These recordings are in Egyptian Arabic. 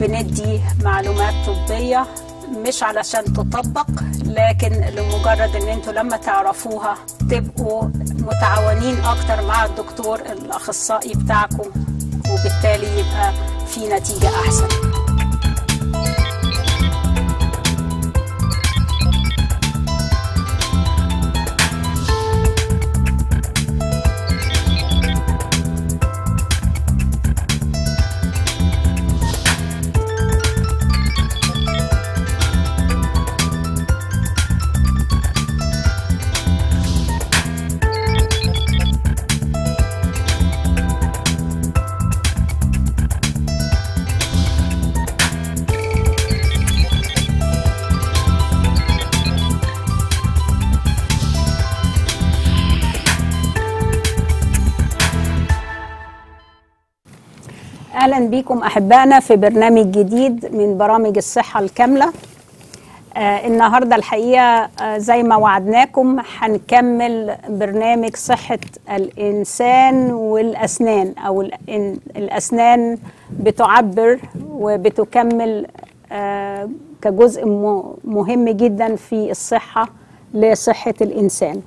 بندي معلومات طبية مش علشان تطبق لكن لمجرد ان انتوا لما تعرفوها تبقوا متعاونين اكتر مع الدكتور الاخصائي بتاعكم وبالتالي يبقى في نتيجة احسن اهلا بكم احبائنا في برنامج جديد من برامج الصحه الكامله آه النهارده الحقيقه آه زي ما وعدناكم هنكمل برنامج صحه الانسان والاسنان او الإن- الاسنان بتعبر وبتكمل آه كجزء م- مهم جدا في الصحه لصحه الانسان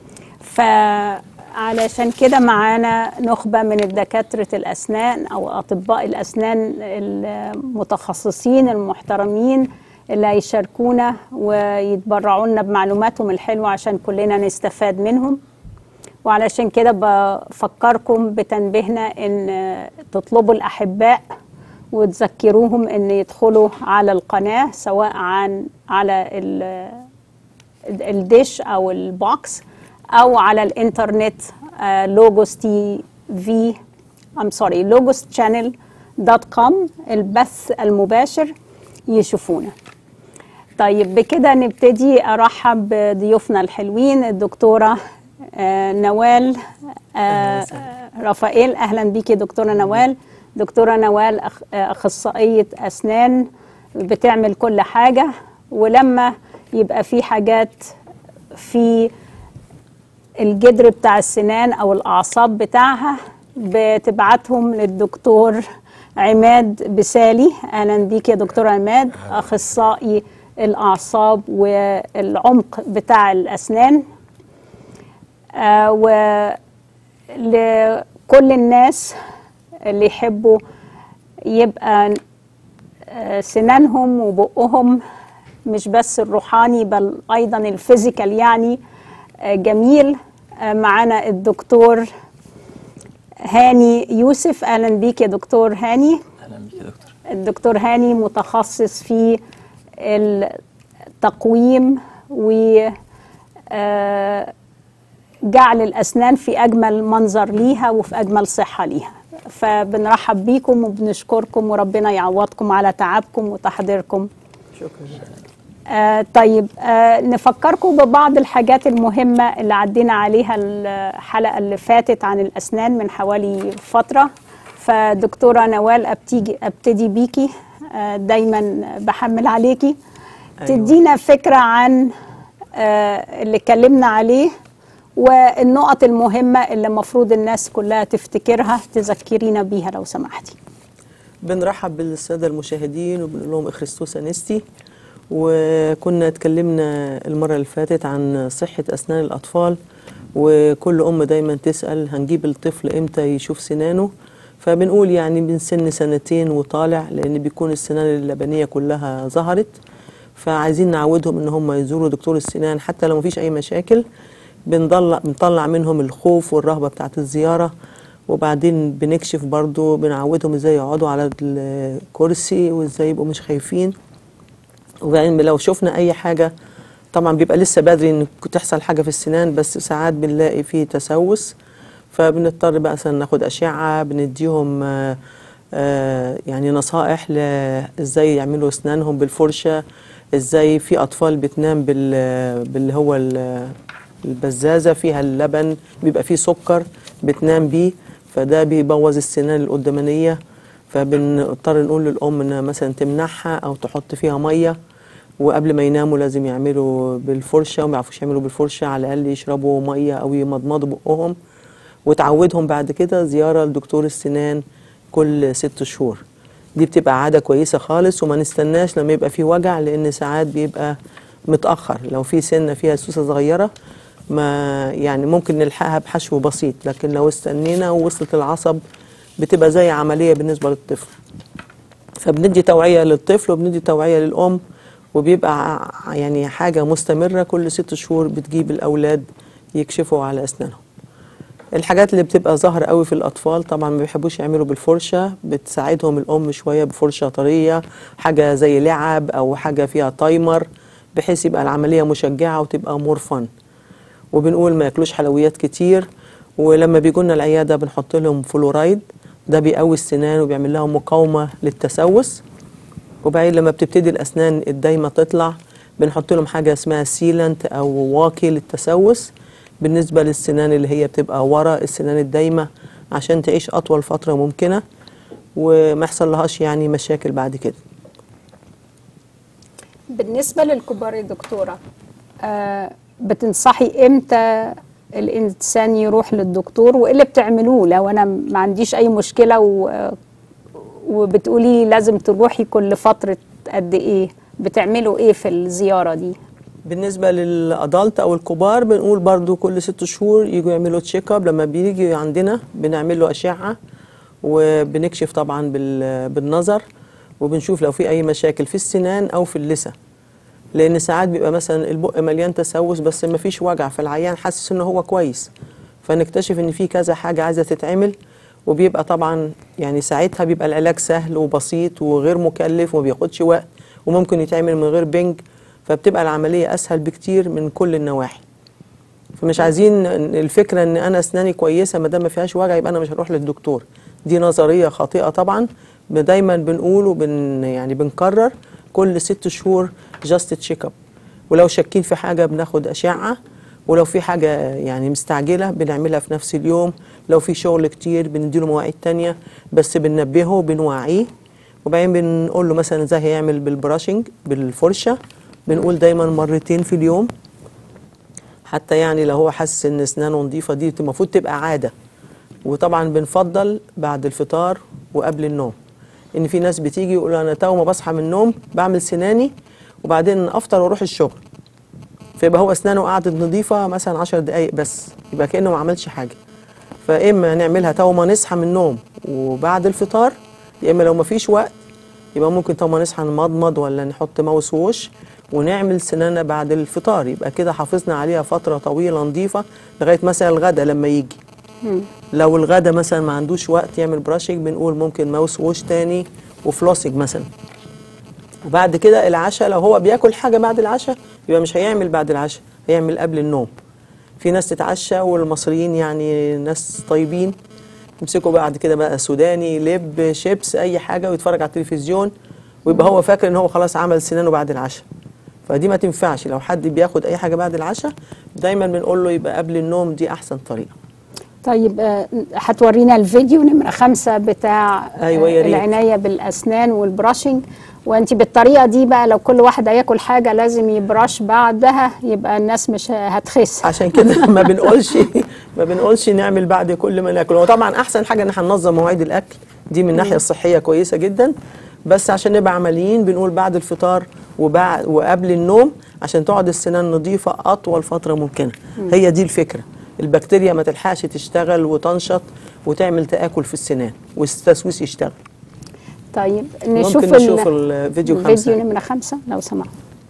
فعلشان كده معانا نخبة من الدكاترة الأسنان أو أطباء الأسنان المتخصصين المحترمين اللي هيشاركونا ويتبرعوا لنا بمعلوماتهم الحلوة عشان كلنا نستفاد منهم وعلشان كده بفكركم بتنبيهنا ان تطلبوا الاحباء وتذكروهم ان يدخلوا على القناه سواء عن على ال- الديش او البوكس او على الانترنت لوجوس تي في ام سوري لوجوس شانل دوت كوم البث المباشر يشوفونا طيب بكده نبتدي ارحب بضيوفنا الحلوين الدكتوره آه، نوال آه، رفائيل اهلا بيكي دكتوره نوال دكتوره نوال أخ- آه، اخصائيه اسنان بتعمل كل حاجه ولما يبقى في حاجات في الجدر بتاع السنان او الاعصاب بتاعها بتبعتهم للدكتور عماد بسالي اهلا بيك يا دكتور عماد اخصائي الاعصاب والعمق بتاع الاسنان آه ولكل الناس اللي يحبوا يبقى آه، سنانهم وبقهم مش بس الروحاني بل ايضا الفيزيكال يعني آه، جميل آه، معانا الدكتور هاني يوسف اهلا بيك يا دكتور هاني اهلا بيك يا دكتور الدكتور هاني متخصص في التقويم و آه، جعل الأسنان في أجمل منظر ليها وفي أجمل صحة ليها فبنرحب بيكم وبنشكركم وربنا يعوضكم على تعبكم وتحضيركم شكرا آه طيب آه نفكركم ببعض الحاجات المهمة اللي عدينا عليها الحلقة اللي فاتت عن الأسنان من حوالي فترة فدكتورة نوال أبتدي, أبتدي بيكي آه دايما بحمل عليكي أيوة. تدينا فكرة عن آه اللي اتكلمنا عليه والنقط المهمة اللي المفروض الناس كلها تفتكرها تذكرينا بيها لو سمحتي بنرحب بالساده المشاهدين وبنقول لهم اخريستوس انستي وكنا اتكلمنا المره اللي فاتت عن صحه اسنان الاطفال وكل ام دايما تسال هنجيب الطفل امتى يشوف سنانه فبنقول يعني من سن سنتين وطالع لان بيكون السنان اللبنيه كلها ظهرت فعايزين نعودهم ان هم يزوروا دكتور السنان حتى لو مفيش اي مشاكل بنطلع بنطلع منهم الخوف والرهبه بتاعه الزياره وبعدين بنكشف برضو بنعودهم ازاي يقعدوا على الكرسي وازاي يبقوا مش خايفين وبعدين لو شفنا اي حاجه طبعا بيبقى لسه بدري ان تحصل حاجه في السنان بس ساعات بنلاقي فيه تسوس فبنضطر بقى مثلا ناخد اشعه بنديهم آه، آه، يعني نصائح ل- ازاي يعملوا اسنانهم بالفرشه ازاي في اطفال بتنام بال باللي هو ال- البزازه فيها اللبن بيبقى فيه سكر بتنام بيه فده بيبوظ السنان القدامانيه فبنضطر نقول للام انها مثلا تمنعها او تحط فيها ميه وقبل ما يناموا لازم يعملوا بالفرشه وما يعرفوش يعملوا بالفرشه على الاقل يشربوا ميه او يمضمضوا بقهم وتعودهم بعد كده زياره لدكتور السنان كل ست شهور دي بتبقى عاده كويسه خالص وما نستناش لما يبقى في وجع لان ساعات بيبقى متاخر لو في سنه فيها سوسه صغيره ما يعني ممكن نلحقها بحشو بسيط لكن لو استنينا ووصلت العصب بتبقى زي عمليه بالنسبه للطفل فبندي توعيه للطفل وبندي توعيه للام وبيبقى ع- يعني حاجه مستمره كل ست شهور بتجيب الاولاد يكشفوا على اسنانهم الحاجات اللي بتبقى ظاهرة قوي في الأطفال طبعا ما بيحبوش يعملوا بالفرشة بتساعدهم الأم شوية بفرشة طرية حاجة زي لعب أو حاجة فيها تايمر بحيث يبقى العملية مشجعة وتبقى مور فن وبنقول ما ياكلوش حلويات كتير ولما بيجوا لنا العيادة بنحط لهم فلورايد ده بيقوي السنان وبيعمل لهم مقاومة للتسوس وبعدين لما بتبتدي الأسنان الدايمة تطلع بنحط لهم حاجة اسمها سيلنت أو واقي للتسوس بالنسبة للسنان اللي هي بتبقى ورا السنان الدايمة عشان تعيش أطول فترة ممكنة وما يحصل لهاش يعني مشاكل بعد كده بالنسبة للكبار يا دكتورة آه بتنصحي امتى الانسان يروح للدكتور وايه اللي بتعملوه لو انا ما عنديش اي مشكلة و وبتقولي لازم تروحي كل فترة قد ايه بتعملوا ايه في الزيارة دي بالنسبة للأدلت أو الكبار بنقول برضو كل ست شهور يجوا يعملوا تشيك اب لما بيجي عندنا بنعمل له أشعة وبنكشف طبعا بال- بالنظر وبنشوف لو في أي مشاكل في السنان أو في اللثة لأن ساعات بيبقى مثلا البق مليان تسوس بس ما فيش وجع فالعيان حاسس إن هو كويس فنكتشف إن في كذا حاجة عايزة تتعمل وبيبقى طبعا يعني ساعتها بيبقى العلاج سهل وبسيط وغير مكلف وما بياخدش وقت وممكن يتعمل من غير بنج فبتبقى العملية أسهل بكتير من كل النواحي فمش عايزين الفكرة ان انا اسناني كويسة ما دام ما فيهاش وجع يبقى انا مش هروح للدكتور دي نظرية خاطئة طبعا دايما بنقول وبن يعني بنكرر كل ست شهور جاست تشيك اب ولو شاكين في حاجة بناخد أشعة ولو في حاجة يعني مستعجلة بنعملها في نفس اليوم لو في شغل كتير بنديله مواعيد تانية بس بننبهه بنوعيه وبعدين بنقول له مثلا ازاي هيعمل بالبراشنج بالفرشة بنقول دايما مرتين في اليوم حتى يعني لو هو حاسس ان اسنانه نظيفه دي المفروض تبقى عاده وطبعا بنفضل بعد الفطار وقبل النوم ان في ناس بتيجي يقول انا تو ما بصحى من النوم بعمل سناني وبعدين افطر واروح الشغل فيبقى هو اسنانه قعدت نظيفه مثلا 10 دقائق بس يبقى كانه ما عملش حاجه فاما نعملها تو ما نصحى من النوم وبعد الفطار يا اما لو ما فيش وقت يبقى ممكن تو ما نصحى نمضمض ولا نحط ماوس ووش ونعمل سناننا بعد الفطار يبقى كده حافظنا عليها فتره طويله نظيفه لغايه مثلا الغدا لما يجي لو الغدا مثلا ما عندوش وقت يعمل براشنج بنقول ممكن ماوس ووش تاني وفلوسنج مثلا وبعد كده العشاء لو هو بياكل حاجه بعد العشاء يبقى مش هيعمل بعد العشاء هيعمل قبل النوم في ناس تتعشى والمصريين يعني ناس طيبين يمسكوا بعد كده بقى سوداني لب شيبس اي حاجه ويتفرج على التلفزيون ويبقى هو فاكر ان هو خلاص عمل سنانه بعد العشاء فدي ما تنفعش لو حد بياخد اي حاجه بعد العشاء دايما بنقول له يبقى قبل النوم دي احسن طريقه طيب آه، هتورينا الفيديو نمرة خمسة بتاع آه، أيوة يا ريت. العناية بالأسنان والبراشنج وانت بالطريقة دي بقى لو كل واحد هياكل حاجة لازم يبرش بعدها يبقى الناس مش هتخس عشان كده ما بنقولش ما بنقولش نعمل بعد كل ما ناكل هو طبعا احسن حاجه ان احنا ننظم مواعيد الاكل دي من الناحيه الصحيه كويسه جدا بس عشان نبقى عمليين بنقول بعد الفطار وبعد وقبل النوم عشان تقعد السنان نظيفه اطول فتره ممكنه هي دي الفكره البكتيريا ما تلحقش تشتغل وتنشط وتعمل تآكل في السنان والتسويس يشتغل طيب نشوف ممكن نشوف الفيديو الفيديو خمسة نمرة خمسة لو سمحت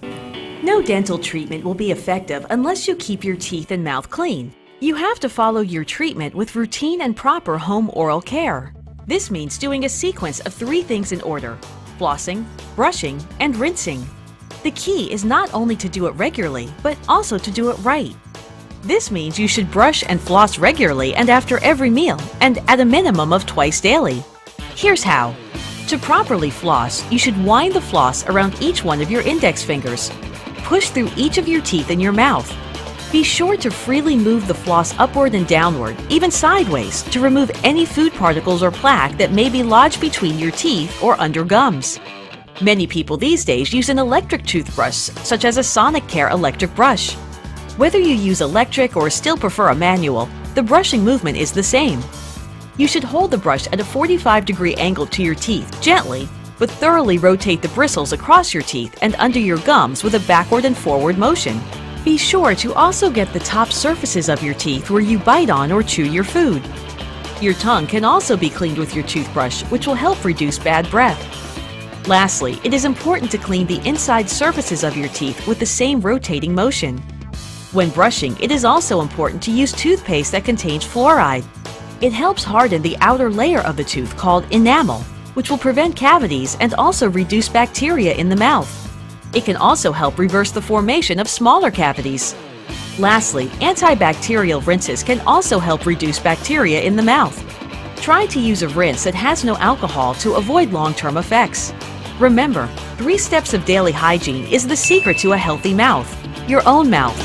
No dental treatment will be effective unless you keep your teeth and mouth clean. You have to follow your treatment with routine and proper home oral care. This means doing a sequence of three things in order flossing, brushing, and rinsing. The key is not only to do it regularly, but also to do it right. This means you should brush and floss regularly and after every meal, and at a minimum of twice daily. Here's how. To properly floss, you should wind the floss around each one of your index fingers. Push through each of your teeth in your mouth. Be sure to freely move the floss upward and downward, even sideways, to remove any food particles or plaque that may be lodged between your teeth or under gums. Many people these days use an electric toothbrush, such as a Sonicare electric brush. Whether you use electric or still prefer a manual, the brushing movement is the same. You should hold the brush at a 45 degree angle to your teeth gently, but thoroughly rotate the bristles across your teeth and under your gums with a backward and forward motion. Be sure to also get the top surfaces of your teeth where you bite on or chew your food. Your tongue can also be cleaned with your toothbrush, which will help reduce bad breath. Lastly, it is important to clean the inside surfaces of your teeth with the same rotating motion. When brushing, it is also important to use toothpaste that contains fluoride. It helps harden the outer layer of the tooth called enamel, which will prevent cavities and also reduce bacteria in the mouth. It can also help reverse the formation of smaller cavities. Lastly, antibacterial rinses can also help reduce bacteria in the mouth. Try to use a rinse that has no alcohol to avoid long-term effects. Remember, three steps of daily hygiene is the secret to a healthy mouth. Your own mouth.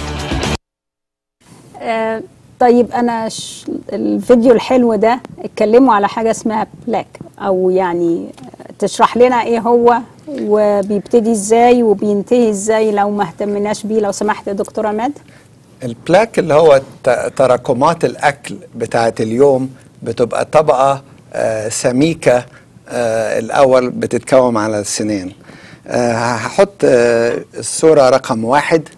آه، طيب انا ش... الفيديو الحلو ده اتكلموا على حاجه اسمها بلاك او يعني تشرح لنا ايه هو وبيبتدي ازاي وبينتهي ازاي لو ما اهتمناش بيه لو سمحت يا دكتور عماد البلاك اللي هو ت- تراكمات الاكل بتاعه اليوم بتبقى طبقه آه، سميكه آه، الاول بتتكون على السنان آه، هحط آه، الصوره رقم واحد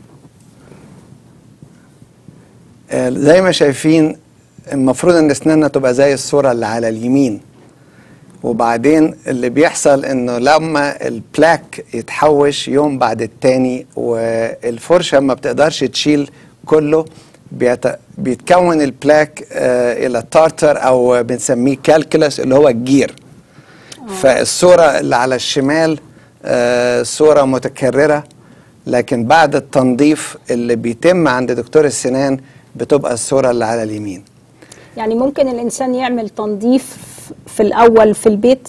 آه، زي ما شايفين المفروض ان اسناننا تبقى زي الصوره اللي على اليمين وبعدين اللي بيحصل انه لما البلاك يتحوش يوم بعد التاني والفرشه ما بتقدرش تشيل كله بيت... بيتكون البلاك آه الى تارتر او بنسميه كالكولس اللي هو الجير فالصوره اللي على الشمال آه صوره متكرره لكن بعد التنظيف اللي بيتم عند دكتور السنان بتبقى الصوره اللي على اليمين يعني ممكن الانسان يعمل تنظيف في الاول في البيت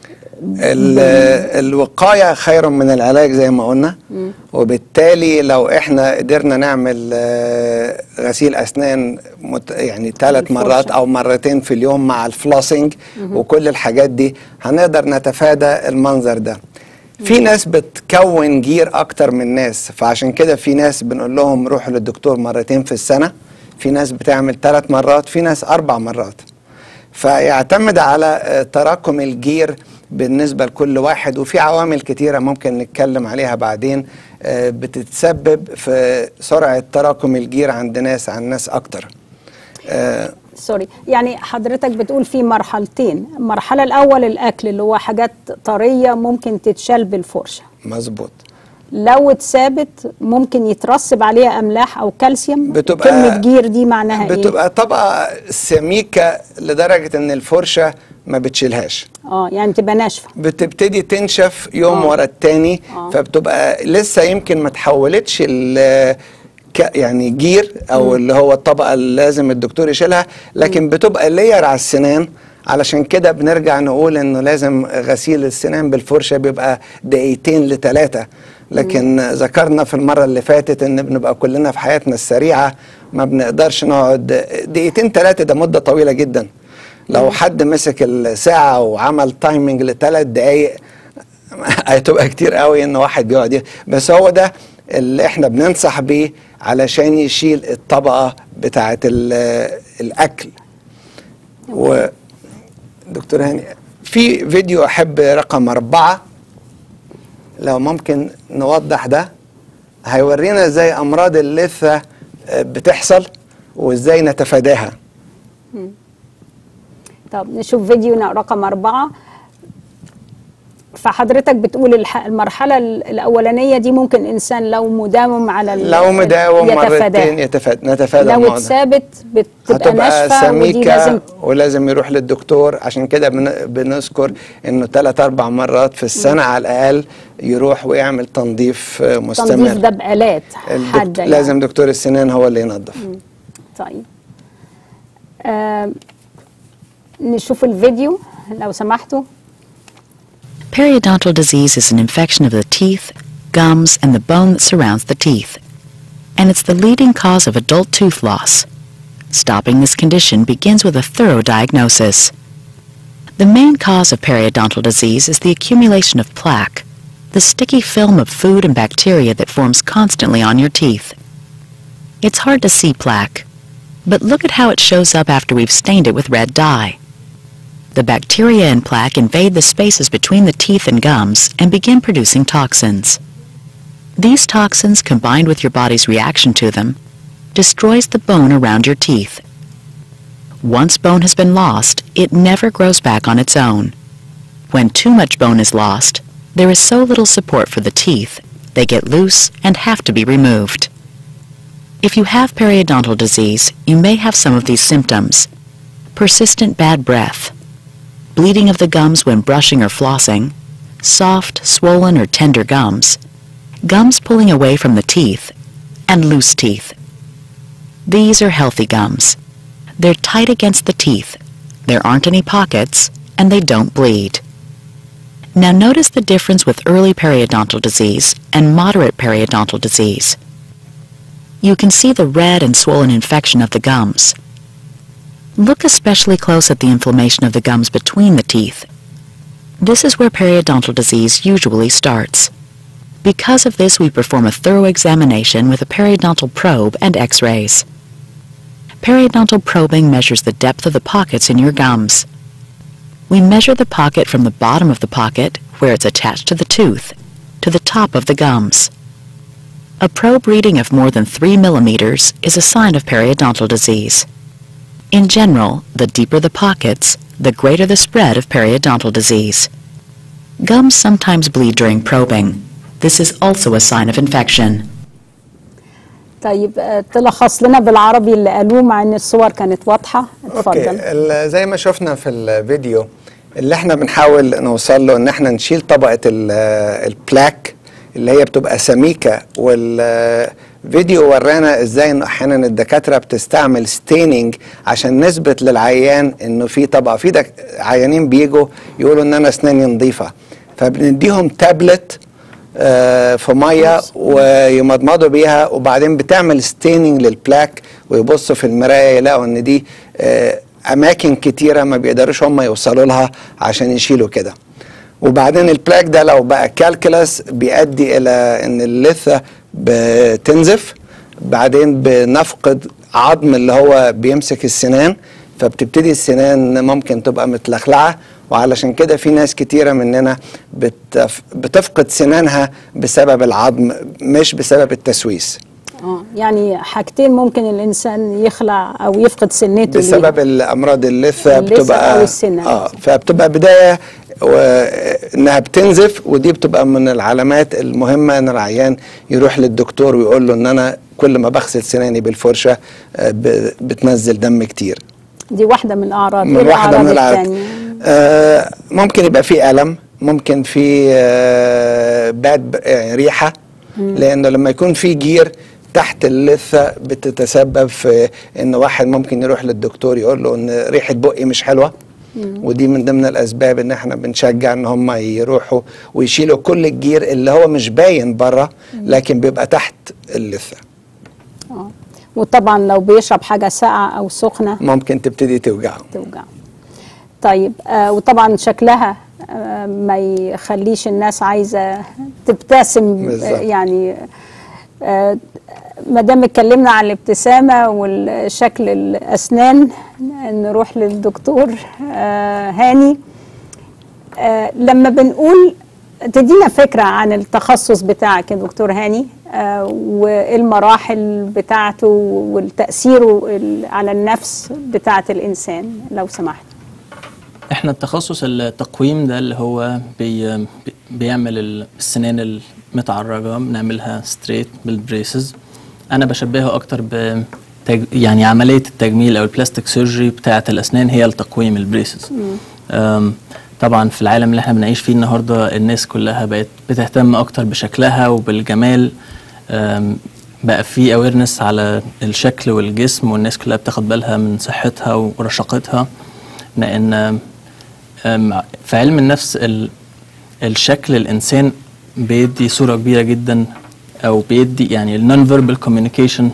ال- الوقاية خير من العلاج زي ما قلنا وبالتالي لو احنا قدرنا نعمل آه، غسيل اسنان مت يعني ثلاث بالفرشة. مرات او مرتين في اليوم مع الفلوسنج وكل الحاجات دي هنقدر نتفادى المنظر ده في ناس بتكون جير اكتر من ناس فعشان كده في ناس بنقول لهم روحوا للدكتور مرتين في السنة في ناس بتعمل ثلاث مرات في ناس اربع مرات فيعتمد على آه، تراكم الجير بالنسبة لكل واحد وفي عوامل كتيرة ممكن نتكلم عليها بعدين آه، بتتسبب في سرعة تراكم الجير عند ناس عن ناس أكتر آه، سوري يعني حضرتك بتقول في مرحلتين المرحله الاول الاكل اللي هو حاجات طريه ممكن تتشال بالفرشه مظبوط لو اتثابت ممكن يترسب عليها املاح او كالسيوم بتبقى- كلمه جير دي معناها ايه بتبقى طبقة سميكة لدرجة إن الفرشة ما بتشيلهاش اه يعني تبقى ناشفه بتبتدي تنشف يوم آه. ورا التاني آه. فبتبقى لسه يمكن ما تحولتش ال ك- يعني جير او اللي هو الطبقه اللي لازم الدكتور يشيلها لكن بتبقى لير على السنان علشان كده بنرجع نقول انه لازم غسيل السنان بالفرشه بيبقى دقيقتين لثلاثه لكن ذكرنا في المره اللي فاتت ان بنبقى كلنا في حياتنا السريعه ما بنقدرش نقعد دقيقتين ثلاثه ده مده طويله جدا لو حد مسك الساعه وعمل تايمنج لثلاث دقائق هتبقى كتير قوي ان واحد بيقعد ي- بس هو ده اللي احنا بننصح بيه علشان يشيل الطبقه بتاعه ال- الاكل و دكتور هاني في فيديو احب رقم أربعة لو ممكن نوضح ده هيورينا ازاي امراض اللثه آه، بتحصل وازاي نتفاداها طب نشوف فيديو رقم أربعة فحضرتك بتقول الح- المرحلة ال- الأولانية دي ممكن إنسان لو مداوم على ال- لو مداوم يتفاداها. مرتين يتفاد نتفادى لو الموضوع ده. اتثابت بتبقى هتبقى ناشفة ودي سميكة لازم ولازم يروح للدكتور عشان كده بن- بنذكر انه ثلاث اربع مرات في السنة على الاقل يروح ويعمل تنظيف آه، مستمر تنظيف ده بآلات الدكت- حادة يعني. لازم دكتور السنان هو اللي ينظف طيب آه نشوف الفيديو لو سمحتوا Periodontal disease is an infection of the teeth, gums, and the bone that surrounds the teeth. And it's the leading cause of adult tooth loss. Stopping this condition begins with a thorough diagnosis. The main cause of periodontal disease is the accumulation of plaque, the sticky film of food and bacteria that forms constantly on your teeth. It's hard to see plaque, but look at how it shows up after we've stained it with red dye. The bacteria in plaque invade the spaces between the teeth and gums and begin producing toxins. These toxins, combined with your body's reaction to them, destroys the bone around your teeth. Once bone has been lost, it never grows back on its own. When too much bone is lost, there is so little support for the teeth, they get loose and have to be removed. If you have periodontal disease, you may have some of these symptoms. Persistent bad breath, bleeding of the gums when brushing or flossing, soft, swollen, or tender gums, gums pulling away from the teeth, and loose teeth. These are healthy gums. They're tight against the teeth, there aren't any pockets, and they don't bleed. Now notice the difference with early periodontal disease and moderate periodontal disease. You can see the red and swollen infection of the gums. Look especially close at the inflammation of the gums between the teeth. This is where periodontal disease usually starts. Because of this, we perform a thorough examination with a periodontal probe and x-rays. Periodontal probing measures the depth of the pockets in your gums. We measure the pocket from the bottom of the pocket, where it's attached to the tooth, to the top of the gums. A probe reading of more than 3 millimeters is a sign of periodontal disease. In general, the deeper the pockets, the greater the spread of periodontal disease. Gums sometimes bleed during probing. This is also a sign of infection. طيب آه، تلخص لنا بالعربي اللي قالوه مع ان الصور كانت واضحه اتفضل اوكي ال- زي ما شفنا في الفيديو اللي احنا بنحاول نوصل له ان احنا نشيل طبقه ال- البلاك اللي هي بتبقى سميكه والفيديو ورانا ازاي انه احيانا الدكاتره بتستعمل ستيننج عشان نثبت للعيان انه في طبقه في دك عيانين بيجوا يقولوا ان انا اسناني نظيفه فبنديهم تابلت آه، في ميه ويمضمضوا بيها وبعدين بتعمل ستيننج للبلاك ويبصوا في المرايه يلاقوا ان دي آه، اماكن كتيره ما بيقدروش هم يوصلوا لها عشان يشيلوا كده وبعدين البلاك ده لو بقى كالكلاس بيؤدي الى ان اللثه بتنزف بعدين بنفقد عظم اللي هو بيمسك السنان فبتبتدي السنان ممكن تبقى متلخلعه وعلشان كده في ناس كتيرة مننا بتف بتفقد سنانها بسبب العظم مش بسبب التسويس اه يعني حاجتين ممكن الانسان يخلع او يفقد سنته ليها. بسبب الامراض اللثه اللثة بتبقى أو السنان. اه فبتبقى بدايه و... انها بتنزف ودي بتبقى من العلامات المهمه ان العيان يروح للدكتور ويقول له ان انا كل ما بغسل سناني بالفرشه آه، ب... بتنزل دم كتير دي واحده من الاعراض من إيه واحده من الأعراض العادات التانية؟ آه ممكن يبقى في الم ممكن في آه باد يعني ريحه لانه لما يكون في جير تحت اللثه بتتسبب في ان واحد ممكن يروح للدكتور يقول له ان ريحه بقي مش حلوه ودي من ضمن الاسباب ان احنا بنشجع ان هم يروحوا ويشيلوا كل الجير اللي هو مش باين بره لكن بيبقى تحت اللثه اه وطبعا لو بيشرب حاجه ساقعه او سخنه ممكن تبتدي توجعه توجع طيب آه وطبعا شكلها آه ما يخليش الناس عايزه تبتسم بالظبط. آه يعني آه ما دام اتكلمنا عن الابتسامه والشكل الاسنان نروح للدكتور آه هاني آه لما بنقول تدينا فكرة عن التخصص بتاعك يا دكتور هاني آه والمراحل بتاعته والتأثيره ال- على النفس بتاعة الإنسان لو سمحت احنا التخصص التقويم ده اللي هو بي بي- بيعمل ال- السنان المتعرجة بنعملها ستريت بالبريسز انا بشبهه اكتر ب تج... يعني عملية التجميل او البلاستيك سيرجري بتاعة الاسنان هي التقويم البريسز أم، طبعا في العالم اللي احنا بنعيش فيه النهارده الناس كلها بقت بتهتم اكتر بشكلها وبالجمال أم، بقى في اويرنس على الشكل والجسم والناس كلها بتاخد بالها من صحتها ورشاقتها لان أم، في علم النفس ال- الشكل الانسان بيدي صوره كبيره جدا او بيدي يعني النون فيربال كوميونيكيشن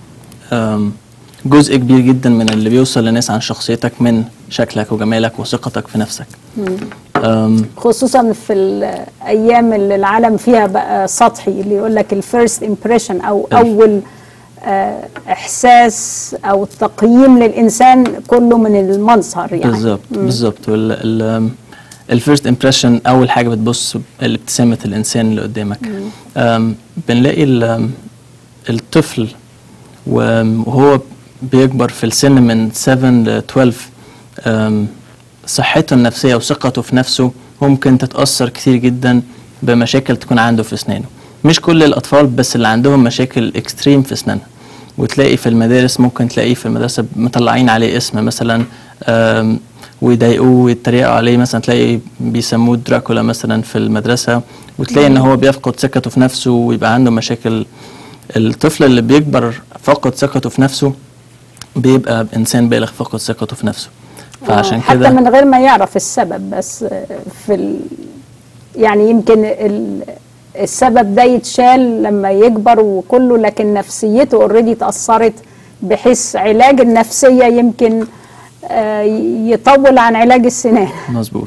جزء كبير جدا من اللي بيوصل للناس عن شخصيتك من شكلك وجمالك وثقتك في نفسك أم، خصوصا في الأيام اللي العالم فيها بقى سطحي اللي يقول لك الفيرست امبريشن أو الف- أول آه، احساس او تقييم للانسان كله من المظهر يعني بالظبط بالظبط الفيرست امبريشن اول حاجه بتبص لابتسامه الانسان اللي قدامك أم، بنلاقي ال- الطفل و- وهو بيكبر في السن من 7 ل 12 أم، صحته النفسيه وثقته في نفسه ممكن تتاثر كتير جدا بمشاكل تكون عنده في اسنانه مش كل الاطفال بس اللي عندهم مشاكل اكستريم في اسنانها وتلاقي في المدارس ممكن تلاقيه في المدرسه مطلعين عليه اسم مثلا أم، ويضايقوه ويتريقوا عليه مثلا تلاقي بيسموه دراكولا مثلا في المدرسه وتلاقي ان هو بيفقد ثقته في نفسه ويبقى عنده مشاكل الطفل اللي بيكبر فقد ثقته في نفسه بيبقى انسان بالغ فقد ثقته في نفسه فعشان حتى كده من غير ما يعرف السبب بس آه، في ال... يعني يمكن ال... السبب ده يتشال لما يكبر وكله لكن نفسيته اوريدي اتأثرت بحيث علاج النفسية يمكن آه، يطول عن علاج السنان مظبوط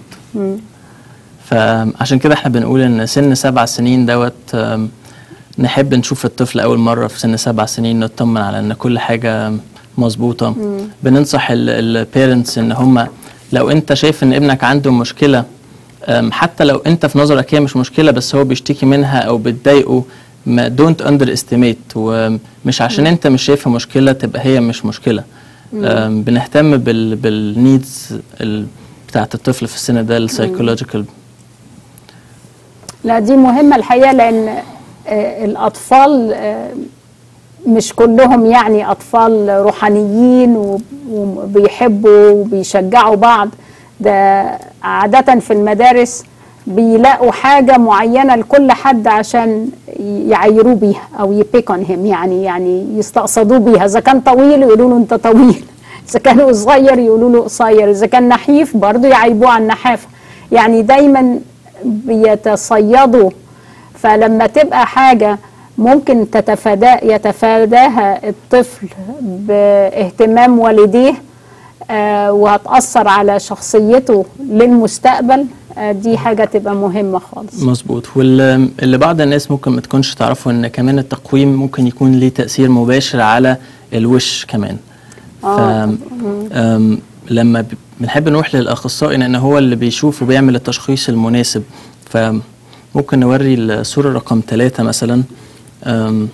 فعشان كده احنا بنقول ان سن سبع سنين دوت آم، نحب نشوف الطفل اول مره في سن سبع سنين نطمن على ان كل حاجه مظبوطه بننصح البيرنتس ان هم لو انت شايف ان ابنك عنده مشكله أم، حتى لو انت في نظرك هي مش مشكله بس هو بيشتكي منها او بتضايقه ما دونت اندر استيميت ومش عشان انت مش شايفها مشكله تبقى هي مش مشكله أم، بنهتم بال بالنيدز بتاعت الطفل في السن ده السايكولوجيكال لا دي مهمة الحقيقة لأن آه، الأطفال آه، مش كلهم يعني أطفال روحانيين و- وبيحبوا وبيشجعوا بعض ده عادة في المدارس بيلاقوا حاجة معينة لكل حد عشان يعيروه بيها أو يبيكون هيم يعني يعني يستقصدوه بيها إذا كان طويل يقولوا له أنت طويل إذا كان قصير يقولوا له قصير إذا كان نحيف برضه يعيبوه على النحافة يعني دايما بيتصيدوا فلما تبقى حاجة ممكن تتفادى يتفاداها الطفل باهتمام والديه آه، وهتأثر على شخصيته للمستقبل آه، دي حاجة تبقى مهمة خالص مظبوط واللي بعض الناس ممكن ما تكونش تعرفوا ان كمان التقويم ممكن يكون ليه تأثير مباشر على الوش كمان ف أم، لما ب- بنحب نروح للاخصائي لان هو اللي بيشوف وبيعمل التشخيص المناسب فممكن نوري الصوره رقم ثلاثة مثلا أم،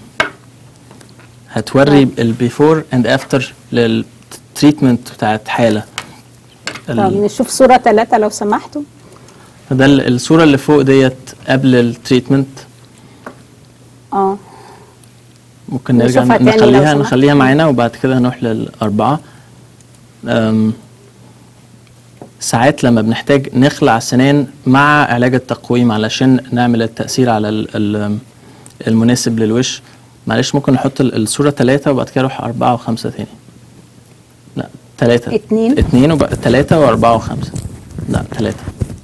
هتوري البيفور اند افتر للتريتمنت بتاعت حاله طب ال- نشوف صورة ثلاثة لو سمحتوا ده ال- الصوره اللي فوق ديت قبل التريتمنت اه ممكن نرجع نشوفها تاني لو نخليها سمحت. نخليها معانا وبعد كده هنروح للأربعة أم، ساعات لما بنحتاج نخلع السنان مع علاج التقويم علشان نعمل التأثير على ال- ال- المناسب للوش معلش ممكن نحط ال- الصورة ثلاثة وبعد كده نروح أربعة وخمسة تاني لا ثلاثة اتنين. اتنين وبقى ثلاثة وأربعة وخمسة لا ثلاثة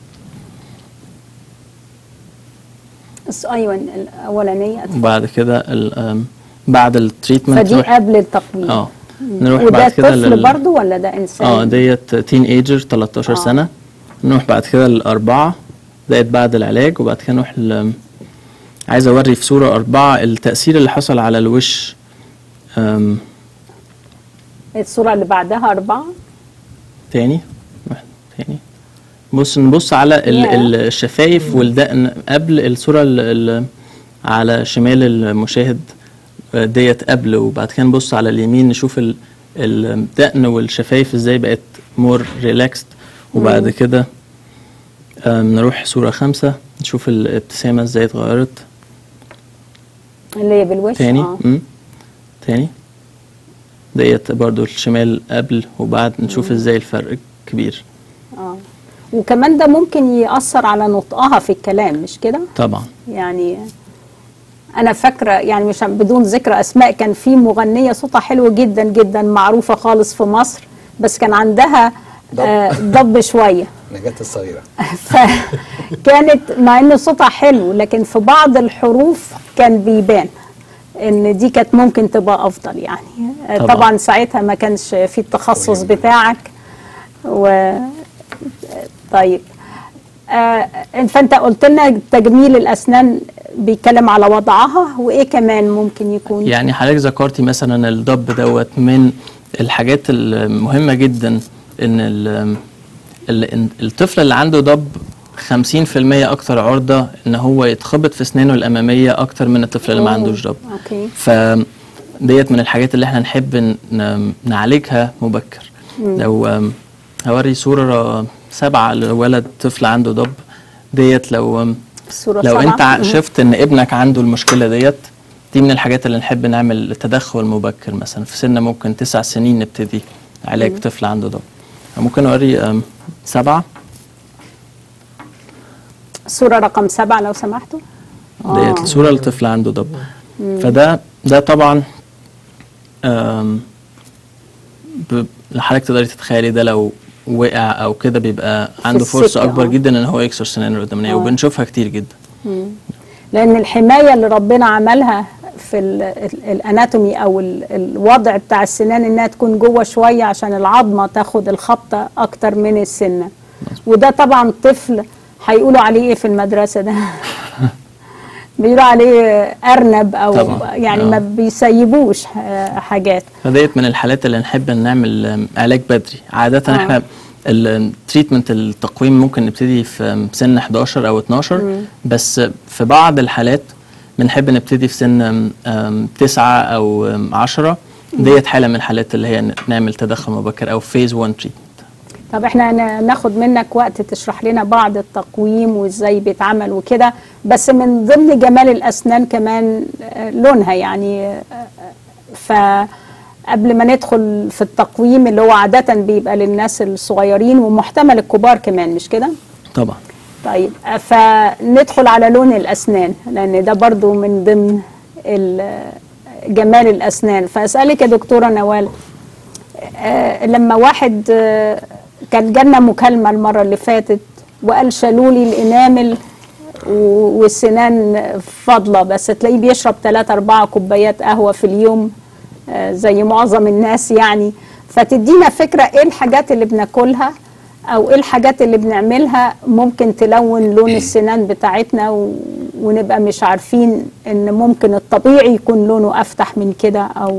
بس ايوه الاولانيه وبعد كده ال- أم، بعد التريتمنت فدي نروح- قبل التقويم اه نروح وده بعد كده طفل لل- برضو ولا ده انسان اه ديت تين ايجر 13 آه. سنه نروح بعد كده للأربعة ديت بعد العلاج وبعد كده نروح ل عايز أوري في صورة أربعة التأثير اللي حصل على الوش أم، الصوره اللي بعدها اربعه تاني واحد تاني بص نبص على ال- ياه. ال- الشفايف والدقن قبل الصورة ال- ال- على شمال المشاهد آه، ديت قبل وبعد كده نبص على اليمين نشوف ال- الدقن والشفايف ازاي بقت مور ريلاكسد وبعد كده آم، نروح صورة خمسة نشوف الابتسامة ازاي اتغيرت اللي هي بالوش تاني اه مم. تاني ديت برضو الشمال قبل وبعد نشوف ازاي الفرق كبير اه وكمان ده ممكن يأثر على نطقها في الكلام مش كده؟ طبعا يعني انا فاكره يعني مش بدون ذكر اسماء كان في مغنيه صوتها حلو جدا جدا معروفه خالص في مصر بس كان عندها آه، ضب شويه نجاة الصغيرة فكانت مع ان صوتها حلو لكن في بعض الحروف كان بيبان ان دي كانت ممكن تبقى افضل يعني آه، طبعاً. طبعا ساعتها ما كانش في التخصص بتاعك و طيب آه فانت قلت لنا تجميل الاسنان بيتكلم على وضعها وايه كمان ممكن يكون يعني حضرتك ذكرتي مثلا الضب دوت من الحاجات المهمة جدا ان ال- ال- إن الطفل اللي عنده ضب 50% اكتر عرضة ان هو يتخبط في اسنانه الامامية اكتر من الطفل اللي ما أوه. عندوش ضب اوكي ف ديت من الحاجات اللي احنا نحب ن- نعالجها مبكر لو أم، هوري صورة سبعة لولد طفل عنده ضب ديت لو أم، الصورة لو سبعة. انت ع- مم. شفت ان ابنك عنده المشكله ديت دي من الحاجات اللي نحب نعمل تدخل مبكر مثلا في سن ممكن تسع سنين نبتدي علاج طفل عنده ضب ممكن اوري أم، سبعه الصورة رقم سبعة لو سمحتوا ديت صوره لطفل عنده ضب فده ده طبعا أم، ب- حضرتك تقدري تتخيلي ده لو وقع او كده بيبقى عنده السكة، فرصه اكبر آه. جدا ان هو يكسر سنانه القدامانيه آه. وبنشوفها كتير جدا لان الحمايه اللي ربنا عملها في ال- ال- الاناتومي او ال- الوضع بتاع السنان انها تكون جوه شويه عشان العظمه تاخد الخبطه اكتر من السنه وده طبعا طفل هيقولوا عليه ايه في المدرسه ده بيقولوا عليه ارنب او طبعا. يعني آه. ما بيسيبوش آه، حاجات فديت من الحالات اللي نحب نعمل آم، علاج بدري عادة آه. آه. احنا التريتمنت التقويم ممكن نبتدي في آم، سن 11 او 12 بس في بعض الحالات بنحب نبتدي في سن آم، آم، 9 او آم، 10 ديت حالة من الحالات اللي هي ن- نعمل تدخل مبكر او فيز 1 تريتمنت طب احنا ن- ناخد منك وقت تشرح لنا بعض التقويم وازاي بيتعمل وكده بس من ضمن جمال الاسنان كمان آه، لونها يعني آه، ف قبل ما ندخل في التقويم اللي هو عادة بيبقى للناس الصغيرين ومحتمل الكبار كمان مش كده؟ طبعا طيب آه، فندخل على لون الأسنان لأن ده برضو من ضمن ال- جمال الأسنان فأسألك يا دكتورة نوال آه، لما واحد آه، كان جالنا مكالمة المرة اللي فاتت وقال شالوا لي الإنامل و- والسنان فاضلة بس تلاقيه بيشرب 3 4 كوبايات قهوة في اليوم آه، زي معظم الناس يعني فتدينا فكرة ايه الحاجات اللي بناكلها او ايه الحاجات اللي بنعملها ممكن تلون لون السنان بتاعتنا و... ونبقى مش عارفين ان ممكن الطبيعي يكون لونه افتح من كده او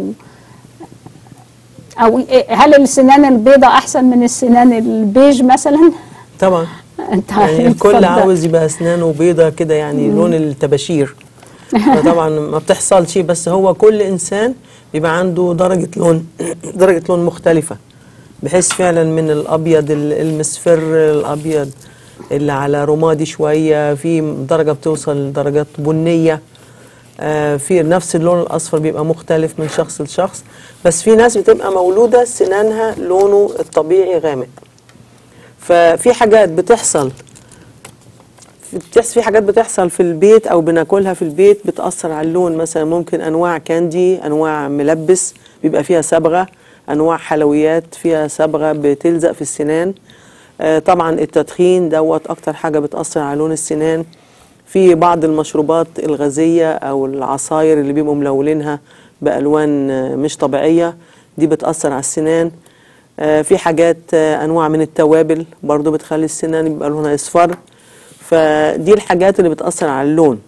او إيه- هل السنان البيضاء احسن من السنان البيج مثلا طبعا انت يعني الكل اتفضل. عاوز يبقى اسنانه بيضة كده يعني لون الطباشير فطبعا ما بتحصلش بس هو كل انسان بيبقى عنده درجة لون درجة لون مختلفة بحيث فعلا من الابيض ال- المصفر الابيض اللي على رمادي شوية في درجة بتوصل لدرجات بنية آه، في نفس اللون الاصفر بيبقى مختلف من شخص لشخص بس في ناس بتبقى مولودة سنانها لونه الطبيعي غامق ففي حاجات بتحصل في بتحصل في حاجات بتحصل في البيت او بناكلها في البيت بتاثر على اللون مثلا ممكن انواع كاندي انواع ملبس بيبقى فيها صبغه انواع حلويات فيها صبغه بتلزق في السنان آه، طبعا التدخين دوت اكتر حاجه بتاثر على لون السنان في بعض المشروبات الغازيه او العصاير اللي بيبقوا ملونينها بالوان آه، مش طبيعيه دي بتاثر على السنان آه، في حاجات آه، انواع من التوابل برضو بتخلي السنان يبقى لونها اصفر فدي الحاجات اللي بتاثر على اللون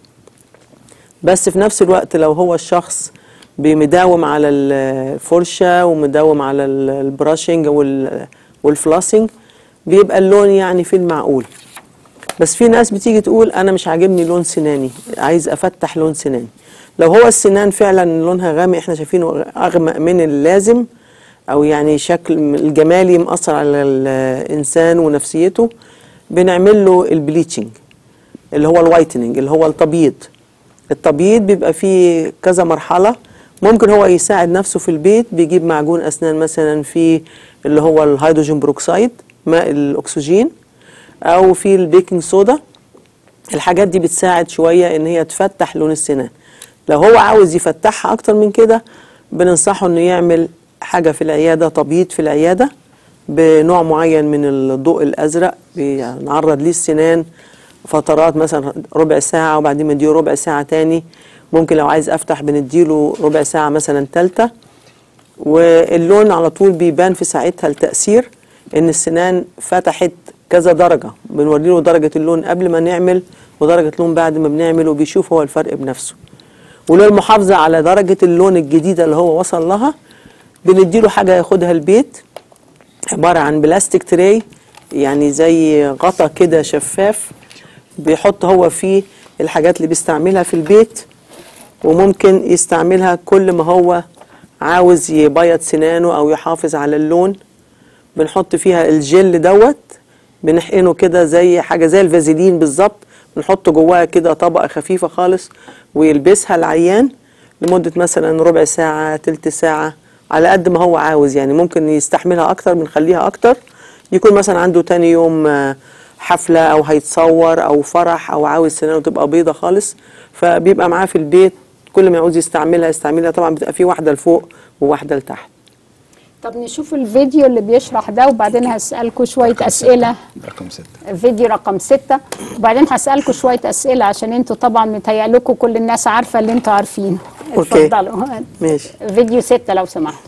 بس في نفس الوقت لو هو الشخص بمداوم على الفرشه ومداوم على ال- البراشنج وال- والفلاسنج بيبقى اللون يعني في المعقول بس في ناس بتيجي تقول انا مش عاجبني لون سناني عايز افتح لون سناني لو هو السنان فعلا لونها غامق احنا شايفينه اغمق من اللازم او يعني شكل الجمالي مأثر على الانسان ونفسيته بنعمل له البليتشنج اللي هو الوايتنينج اللي هو التبييض التبييض بيبقى فيه كذا مرحلة ممكن هو يساعد نفسه في البيت بيجيب معجون أسنان مثلا في اللي هو الهيدروجين بروكسيد ماء الأكسجين أو في البيكنج صودا الحاجات دي بتساعد شوية إن هي تفتح لون السنان لو هو عاوز يفتحها أكتر من كده بننصحه إنه يعمل حاجة في العيادة تبييض في العيادة بنوع معين من الضوء الازرق بنعرض ليه السنان فترات مثلا ربع ساعه وبعدين بنديله ربع ساعه تاني ممكن لو عايز افتح بنديله ربع ساعه مثلا تالته واللون على طول بيبان في ساعتها التاثير ان السنان فتحت كذا درجه بنوري له درجه اللون قبل ما نعمل ودرجه لون بعد ما بنعمله بيشوف هو الفرق بنفسه وللمحافظه على درجه اللون الجديده اللي هو وصل لها بنديله حاجه ياخدها البيت عباره عن بلاستيك تراي يعني زي غطا كده شفاف بيحط هو فيه الحاجات اللي بيستعملها في البيت وممكن يستعملها كل ما هو عاوز يبيض سنانه او يحافظ على اللون بنحط فيها الجل دوت بنحقنه كده زي حاجه زي الفازلين بالظبط بنحط جواها كده طبقه خفيفه خالص ويلبسها العيان لمده مثلا ربع ساعه تلت ساعه على قد ما هو عاوز يعني ممكن يستحملها اكتر بنخليها اكتر يكون مثلا عنده تاني يوم آه، حفله او هيتصور او فرح او عاوز سنانه تبقى بيضه خالص فبيبقى معاه في البيت كل ما يعوز يستعملها يستعملها طبعا بتبقى في واحده لفوق وواحده لتحت طب نشوف الفيديو اللي بيشرح ده وبعدين هسألكم شوية أسئلة رقم ستة فيديو رقم ستة وبعدين هسألكم شوية أسئلة عشان انتوا طبعا متهيألكم كل الناس عارفة اللي انتوا عارفينه أوكي. اتفضلوا ماشي فيديو ستة لو سمحت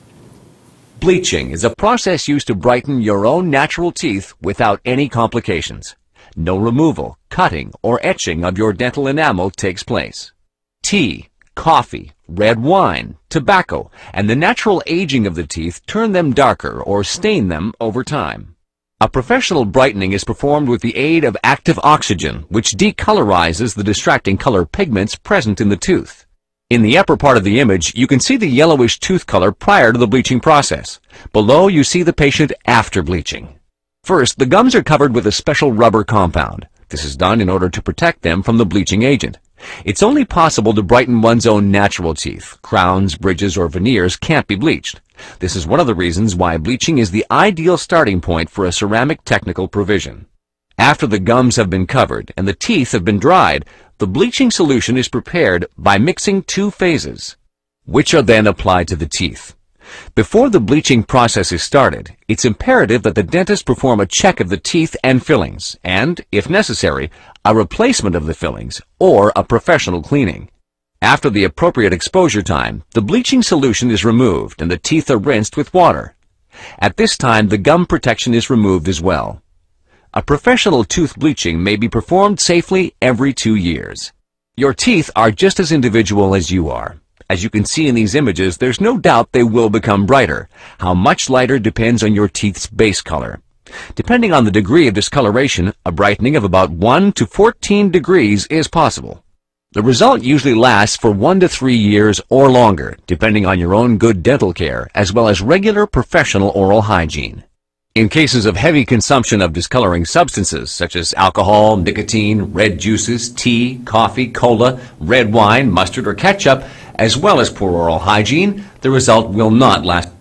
Bleaching is a process used to brighten your own natural teeth without any complications. No removal, cutting, or etching of your dental enamel takes place. Tea, coffee, red wine, tobacco, and the natural aging of the teeth turn them darker or stain them over time. A professional brightening is performed with the aid of active oxygen, which decolorizes the distracting color pigments present in the tooth. In the upper part of the image, you can see the yellowish tooth color prior to the bleaching process. Below, you see the patient after bleaching. First, the gums are covered with a special rubber compound. This is done in order to protect them from the bleaching agent. It's only possible to brighten one's own natural teeth. Crowns, bridges, or veneers can't be bleached. This is one of the reasons why bleaching is the ideal starting point for a ceramic technical provision. After the gums have been covered and the teeth have been dried, the bleaching solution is prepared by mixing two phases, which are then applied to the teeth. Before the bleaching process is started, it's imperative that the dentist perform a check of the teeth and fillings, and, if necessary, a replacement of the fillings, or a professional cleaning. After the appropriate exposure time, the bleaching solution is removed and the teeth are rinsed with water. At this time, the gum protection is removed as well. A professional tooth bleaching may be performed safely every two years. Your teeth are just as individual as you are. As you can see in these images, there's no doubt they will become brighter. How much lighter depends on your teeth's base color. Depending on the degree of discoloration, a brightening of about 1 to 14 degrees is possible. The result usually lasts for 1 to 3 years or longer, depending on your own good dental care, as well as regular professional oral hygiene. In cases of heavy consumption of discoloring substances such as alcohol, nicotine, red juices, tea, coffee, cola, red wine, mustard, or ketchup, as well as poor oral hygiene, the result will not last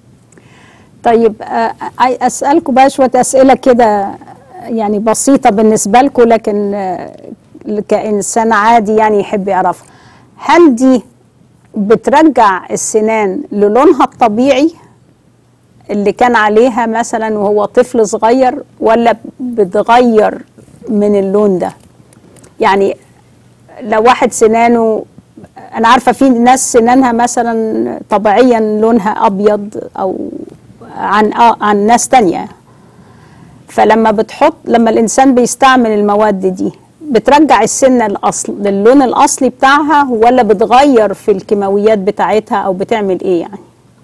طيب آه، عاي- أسألكم بقى شوية أسئلة كده يعني بسيطة بالنسبة لكم لكن آه، كإنسان عادي يعني يحب يعرفها هل دي بترجع السنان للونها الطبيعي اللي كان عليها مثلا وهو طفل صغير ولا بتغير من اللون ده يعني لو واحد سنانه انا عارفه في ناس سنانها مثلا طبيعيا لونها ابيض او عن آه عن ناس تانية فلما بتحط لما الانسان بيستعمل المواد دي بترجع السنه الاصل للون الاصلي بتاعها ولا بتغير في الكيماويات بتاعتها او بتعمل ايه يعني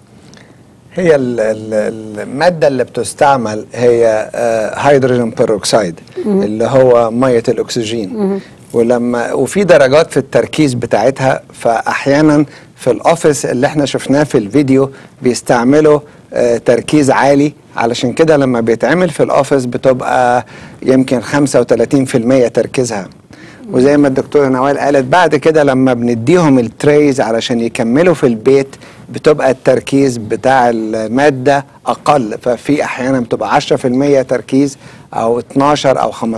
هي ال- ال- المادة اللي بتستعمل هي آه، هيدروجين بيروكسيد اللي هو مية الأكسجين ولما وفي درجات في التركيز بتاعتها فأحيانا في الأوفيس اللي احنا شفناه في الفيديو بيستعملوا آه، تركيز عالي علشان كده لما بيتعمل في الأوفيس بتبقى يمكن 35% تركيزها وزي ما الدكتوره نوال قالت بعد كده لما بنديهم التريز علشان يكملوا في البيت بتبقى التركيز بتاع الماده اقل ففي احيانا بتبقى 10% تركيز او 12 او 15%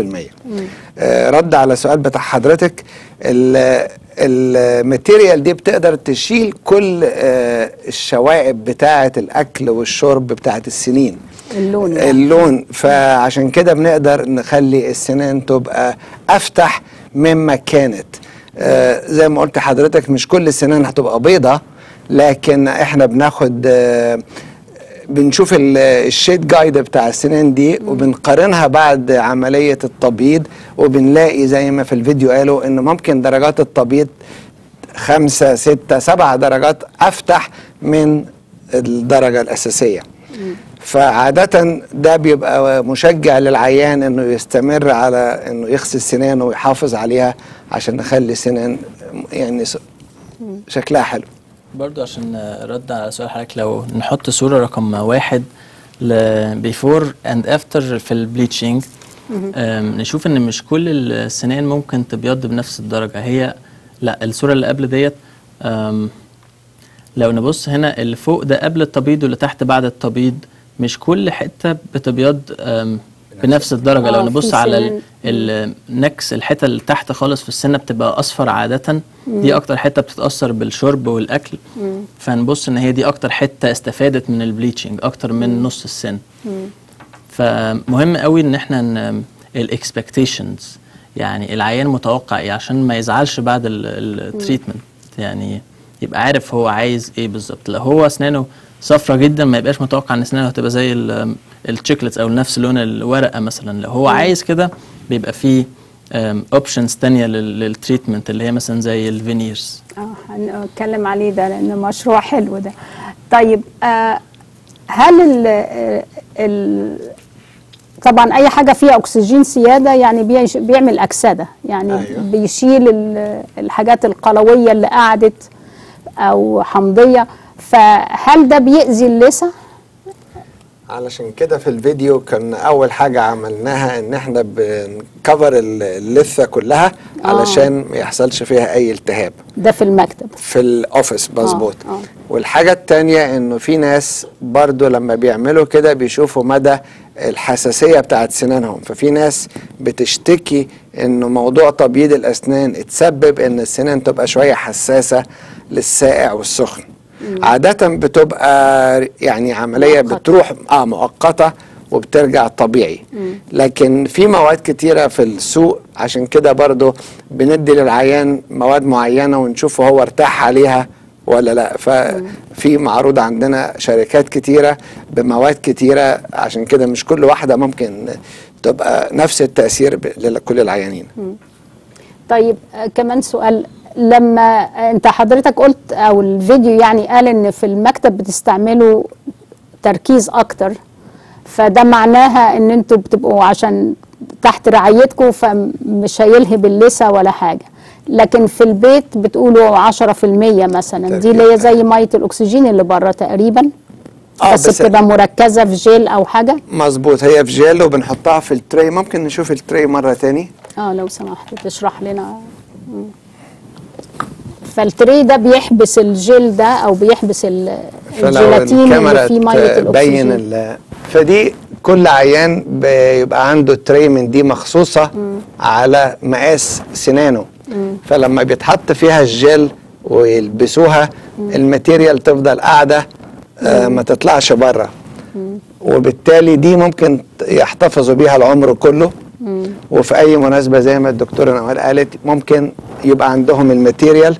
آه رد على السؤال بتاع حضرتك ال- الماتيريال دي بتقدر تشيل كل آه الشوائب بتاعه الاكل والشرب بتاعه السنين اللون يعني. اللون فعشان كده بنقدر نخلي السنان تبقى افتح مما كانت آه زي ما قلت حضرتك مش كل السنان هتبقى بيضة لكن احنا بناخد آه بنشوف ال- الشيت جايد بتاع السنان دي وبنقارنها بعد عملية التبييض وبنلاقي زي ما في الفيديو قالوا ان ممكن درجات التبييض خمسة ستة سبع درجات أفتح من الدرجة الأساسية فعادة ده بيبقى مشجع للعيان انه يستمر على انه يغسل سنانه ويحافظ عليها عشان نخلي السنان يعني س- شكلها حلو برضو عشان رد على سؤال حضرتك لو نحط صورة رقم واحد ل بيفور اند افتر في البليتشنج نشوف ان مش كل السنان ممكن تبيض بنفس الدرجة هي لا الصورة اللي قبل ديت أم، لو نبص هنا اللي فوق ده قبل التبييض واللي تحت بعد التبييض مش كل حتة بتبيض أم، بنفس الدرجة آه، لو في نبص على ال- سنان. النكس الحتة اللي تحت خالص في السنة بتبقى أصفر عادة دي أكتر حتة بتتأثر بالشرب والأكل فنبص إن هي دي أكتر حتة استفادت من البليتشنج أكتر من نص السن فمهم قوي إن إحنا الإكسبكتيشنز يعني العيان متوقع إيه عشان ما يزعلش بعد التريتمنت يعني يبقى عارف هو عايز إيه بالظبط لو هو أسنانه صفرة جدا ما يبقاش متوقع ان اسنانه هتبقى زي التشيكلتس او نفس لون الورقه مثلا لو هو عايز كده بيبقى فيه اوبشنز تانية لل- للتريتمنت اللي هي مثلا زي الفينيرز اه هنتكلم عليه ده لانه مشروع حلو ده طيب آه هل ال ال طبعا اي حاجه فيها اكسجين زياده يعني بيش- بيعمل اكسده يعني أيوة. بيشيل ال- الحاجات القلويه اللي قعدت او حمضيه فهل ده بيأذي اللثه علشان كده في الفيديو كان اول حاجه عملناها ان احنا بنكفر ال- اللثه كلها علشان ما يحصلش فيها اي التهاب ده في المكتب في الاوفيس مظبوط آه، آه. والحاجه التانية انه في ناس برضو لما بيعملوا كده بيشوفوا مدى الحساسيه بتاعت سنانهم ففي ناس بتشتكي انه موضوع تبييض الاسنان اتسبب ان السنان تبقى شويه حساسه للسائع والسخن عاده بتبقى يعني عمليه مؤقتة. بتروح اه مؤقته وبترجع طبيعي لكن في مواد كتيرة في السوق عشان كده برضو بندي للعيان مواد معينة ونشوف هو ارتاح عليها ولا لا ففي معروض عندنا شركات كتيرة بمواد كتيرة عشان كده مش كل واحدة ممكن تبقى نفس التأثير ب- لكل العيانين طيب آه، كمان سؤال لما آه، انت حضرتك قلت او الفيديو يعني قال ان في المكتب بتستعملوا تركيز اكتر فده معناها ان انتوا بتبقوا عشان تحت رعايتكم فمش هيلهب اللثه ولا حاجه لكن في البيت بتقولوا 10% مثلا دي اللي هي زي ميه الاكسجين اللي بره تقريبا آه، بس, بس- بتبقى مركزه في جيل او حاجه مظبوط هي في جيل وبنحطها في التري ممكن نشوف التري مرة تاني اه لو سمحت تشرح لنا مم. فالتري ده بيحبس الجل ده او بيحبس ال- فلو الجيلاتين الكاميرا اللي فيه ميه تبين الاكسجين ال- فدي كل عيان بيبقى عنده تري من دي مخصوصة على مقاس سنانه فلما بيتحط فيها الجل ويلبسوها الماتيريال تفضل قاعدة آه ما تطلعش بره وبالتالي دي ممكن يحتفظوا بيها العمر كله وفي اي مناسبه زي ما الدكتوره نوال قالت ممكن يبقى عندهم الماتيريال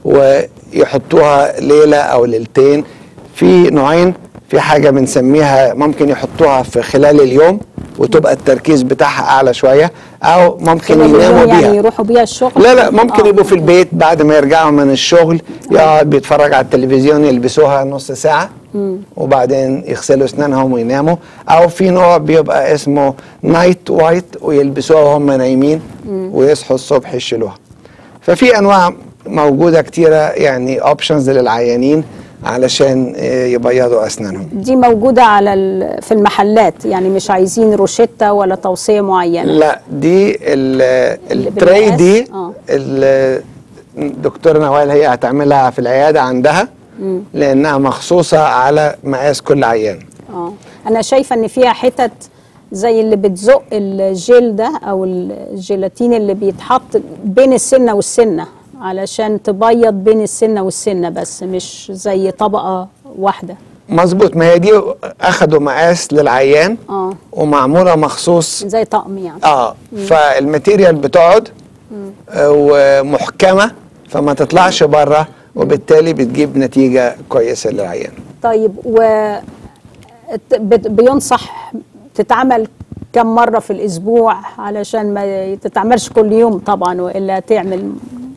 ويحطوها ليله او ليلتين في نوعين في حاجه بنسميها ممكن يحطوها في خلال اليوم وتبقى التركيز بتاعها اعلى شويه او ممكن كده يناموا بيقولوا يعني بيها يروحوا بيها الشغل لا لا ممكن آه. يبقوا في البيت بعد ما يرجعوا من الشغل يقعد بيتفرج على التلفزيون يلبسوها نص ساعة وبعدين يغسلوا اسنانهم ويناموا او في نوع بيبقى اسمه نايت وايت ويلبسوها وهم نايمين ويصحوا الصبح يشيلوها ففي انواع موجودة كتيرة يعني اوبشنز للعيانين علشان آه، يبيضوا اسنانهم دي موجوده على ال- في المحلات يعني مش عايزين روشته ولا توصيه معينه لا دي ال- اللي التري بالمقاس؟ دي آه. ال- الدكتوره نوال هي هتعملها في العياده عندها لانها مخصوصه على مقاس كل عيان اه انا شايفه ان فيها حتت زي اللي بتزق الجيل ده او الجيلاتين اللي بيتحط بين السنه والسنه علشان تبيض بين السنه والسنه بس مش زي طبقه واحده مظبوط ما هي دي اخدوا مقاس للعيان اه ومعموله مخصوص زي طقم يعني اه فالماتيريال بتقعد آه، ومحكمه فما تطلعش بره وبالتالي بتجيب نتيجه كويسه للعيان طيب و ت- بت- بينصح تتعمل كم مرة في الأسبوع علشان ما تتعملش كل يوم طبعا وإلا تعمل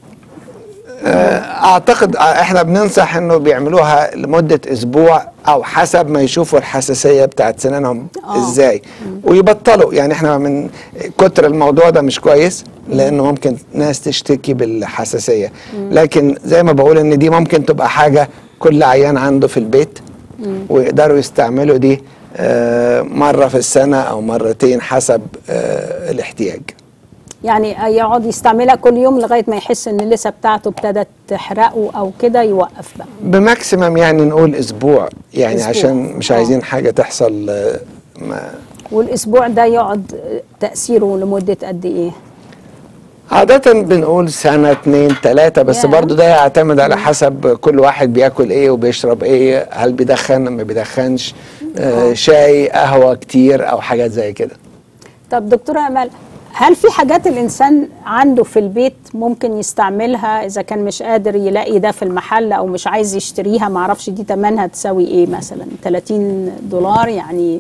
اعتقد احنا بننصح انه بيعملوها لمده اسبوع او حسب ما يشوفوا الحساسيه بتاعت سنانهم آه. ازاي ويبطلوا يعني احنا من كتر الموضوع ده مش كويس لانه ممكن ناس تشتكي بالحساسيه لكن زي ما بقول ان دي ممكن تبقى حاجه كل عيان عنده في البيت ويقدروا يستعملوا دي آه، مره في السنه او مرتين حسب آه، الاحتياج يعني يقعد يستعملها كل يوم لغاية ما يحس إن اللثة بتاعته ابتدت تحرقه أو كده يوقف بقى بماكسيمم يعني نقول اسبوع يعني أسبوع. عشان مش آه. عايزين حاجه تحصل آه، ما والأسبوع ده يقعد تأثيره لمدة قد إيه؟ عادة بنقول سنة اتنين تلاتة بس ياه. برضو ده يعتمد على حسب كل واحد بياكل ايه وبيشرب ايه هل بيدخن ما بيدخنش آه شاي قهوة كتير او حاجات زي كده طب دكتورة أمل هل في حاجات الإنسان عنده في البيت ممكن يستعملها إذا كان مش قادر يلاقي ده في المحل أو مش عايز يشتريها معرفش دي تمنها تساوي إيه مثلا 30 دولار يعني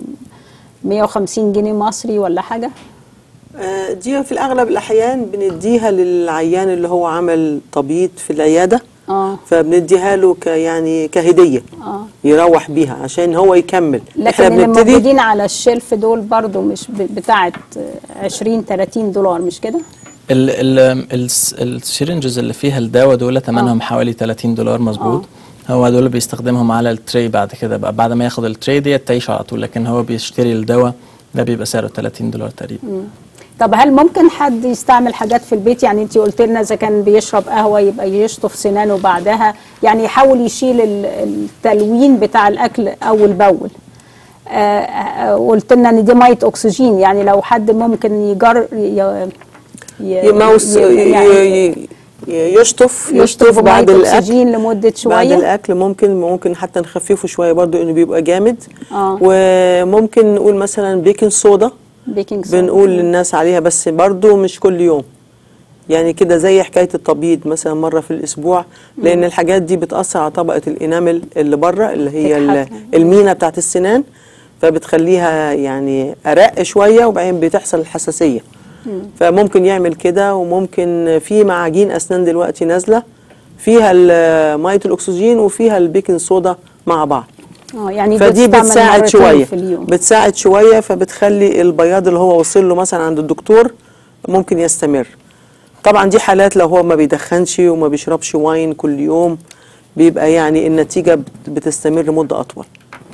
150 جنيه مصري ولا حاجة آه، دي في الأغلب الأحيان بنديها للعيان اللي هو عمل تبييض في العيادة آه فبنديها له ك يعني كهدية آه يروح بيها عشان هو يكمل لكن اللي موجودين على الشلف دول برضو مش ب- بتاعت 20 30 دولار مش كده؟ ال ال الس- السيرنجز اللي فيها الدواء دول ثمنهم حوالي 30 دولار مظبوط هو دول بيستخدمهم على التري بعد كده بقى بعد ما ياخد التري ديت تعيش على طول لكن هو بيشتري الدواء ده بيبقى سعره 30 دولار تقريبا طب هل ممكن حد يستعمل حاجات في البيت يعني انت قلت لنا اذا كان بيشرب قهوه يبقى يشطف سنانه بعدها يعني يحاول يشيل ال- التلوين بتاع الاكل اول باول آه، آه، قلت لنا ان دي ميه اكسجين يعني لو حد ممكن يجر ي- ي- يموس ي- يعني ي- ي- يشطف يشطف يشطف بعد بميه الأكل اكسجين لمده بعد شويه الاكل ممكن ممكن حتى نخففه شويه برضو انه بيبقى جامد آه. وممكن نقول مثلا بيكنج صودا بيكنج صودا. بنقول للناس عليها بس برضو مش كل يوم يعني كده زي حكايه التبييض مثلا مره في الاسبوع لان الحاجات دي بتاثر على طبقه الانامل اللي بره اللي هي ال- تتحكم. المينا بتاعت السنان فبتخليها يعني ارق شويه وبعدين بتحصل الحساسيه فممكن يعمل كده وممكن في معاجين اسنان دلوقتي نازله فيها ال- ميه الاكسجين وفيها البيكنج صودا مع بعض اه يعني فدي بتستعمل بتساعد مرتين شويه في اليوم بتساعد شويه فبتخلي البياض اللي هو وصل له مثلا عند الدكتور ممكن يستمر طبعا دي حالات لو هو ما بيدخنش وما بيشربش واين كل يوم بيبقى يعني النتيجه بت- بتستمر مده اطول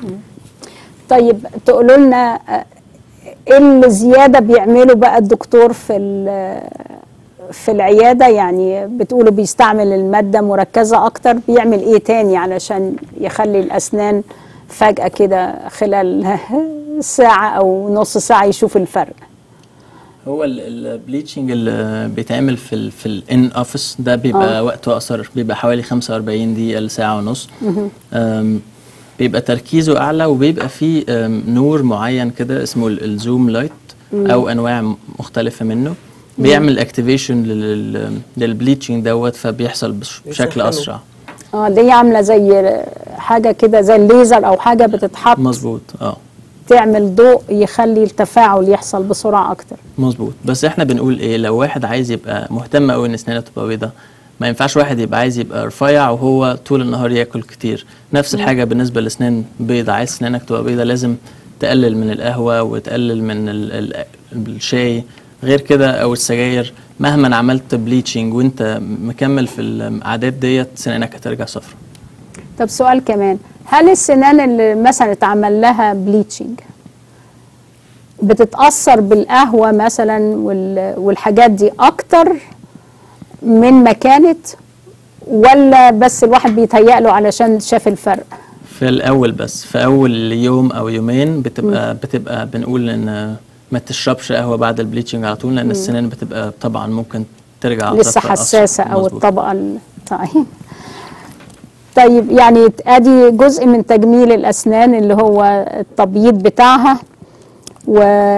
طيب تقولوا لنا آه، ايه اللي زياده بيعمله بقى الدكتور في ال- في العياده يعني بتقولوا بيستعمل الماده مركزه اكتر بيعمل ايه تاني علشان يخلي الاسنان فجاه كده خلال ساعه او نص ساعه يشوف الفرق هو البليتشنج اللي بيتعمل في ال في الان اوفيس ده بيبقى آه. وقته اقصر بيبقى حوالي 45 دقيقه لساعه ونص أم، بيبقى تركيزه اعلى وبيبقى فيه أم، نور معين كده اسمه ال- الزوم لايت او انواع م- مختلفه منه بيعمل اكتيفيشن للبليتشنج دوت فبيحصل بش- بشكل بيسخنه. اسرع اه دي عامله زي حاجه كده زي الليزر او حاجه بتتحط مظبوط اه تعمل ضوء يخلي التفاعل يحصل بسرعه اكتر مظبوط بس احنا بنقول ايه لو واحد عايز يبقى مهتم قوي ان اسنانه تبقى بيضة ما ينفعش واحد يبقى عايز يبقى رفيع وهو طول النهار ياكل كتير نفس الحاجه بالنسبه لاسنان بيضة عايز اسنانك تبقى بيضة لازم تقلل من القهوه وتقلل من ال ال الشاي غير كده او السجاير مهما عملت بليتشنج وانت مكمل في العادات ديت سنانك هترجع صفرا طب سؤال كمان هل السنان اللي مثلا اتعمل لها بليتشنج بتتأثر بالقهوة مثلا وال- والحاجات دي أكتر من ما كانت ولا بس الواحد بيتهيأ له علشان شاف الفرق في الاول بس في اول يوم او يومين بتبقى بتبقى بنقول ان ما تشربش قهوه بعد البليتشنج على طول لان السنان بتبقى طبعا ممكن ترجع لسه صفرا أسرع. حساسة أو مظبوط. الطبقة ال- طيب طيب يعني ادي جزء من تجميل الأسنان اللي هو التبييض بتاعها و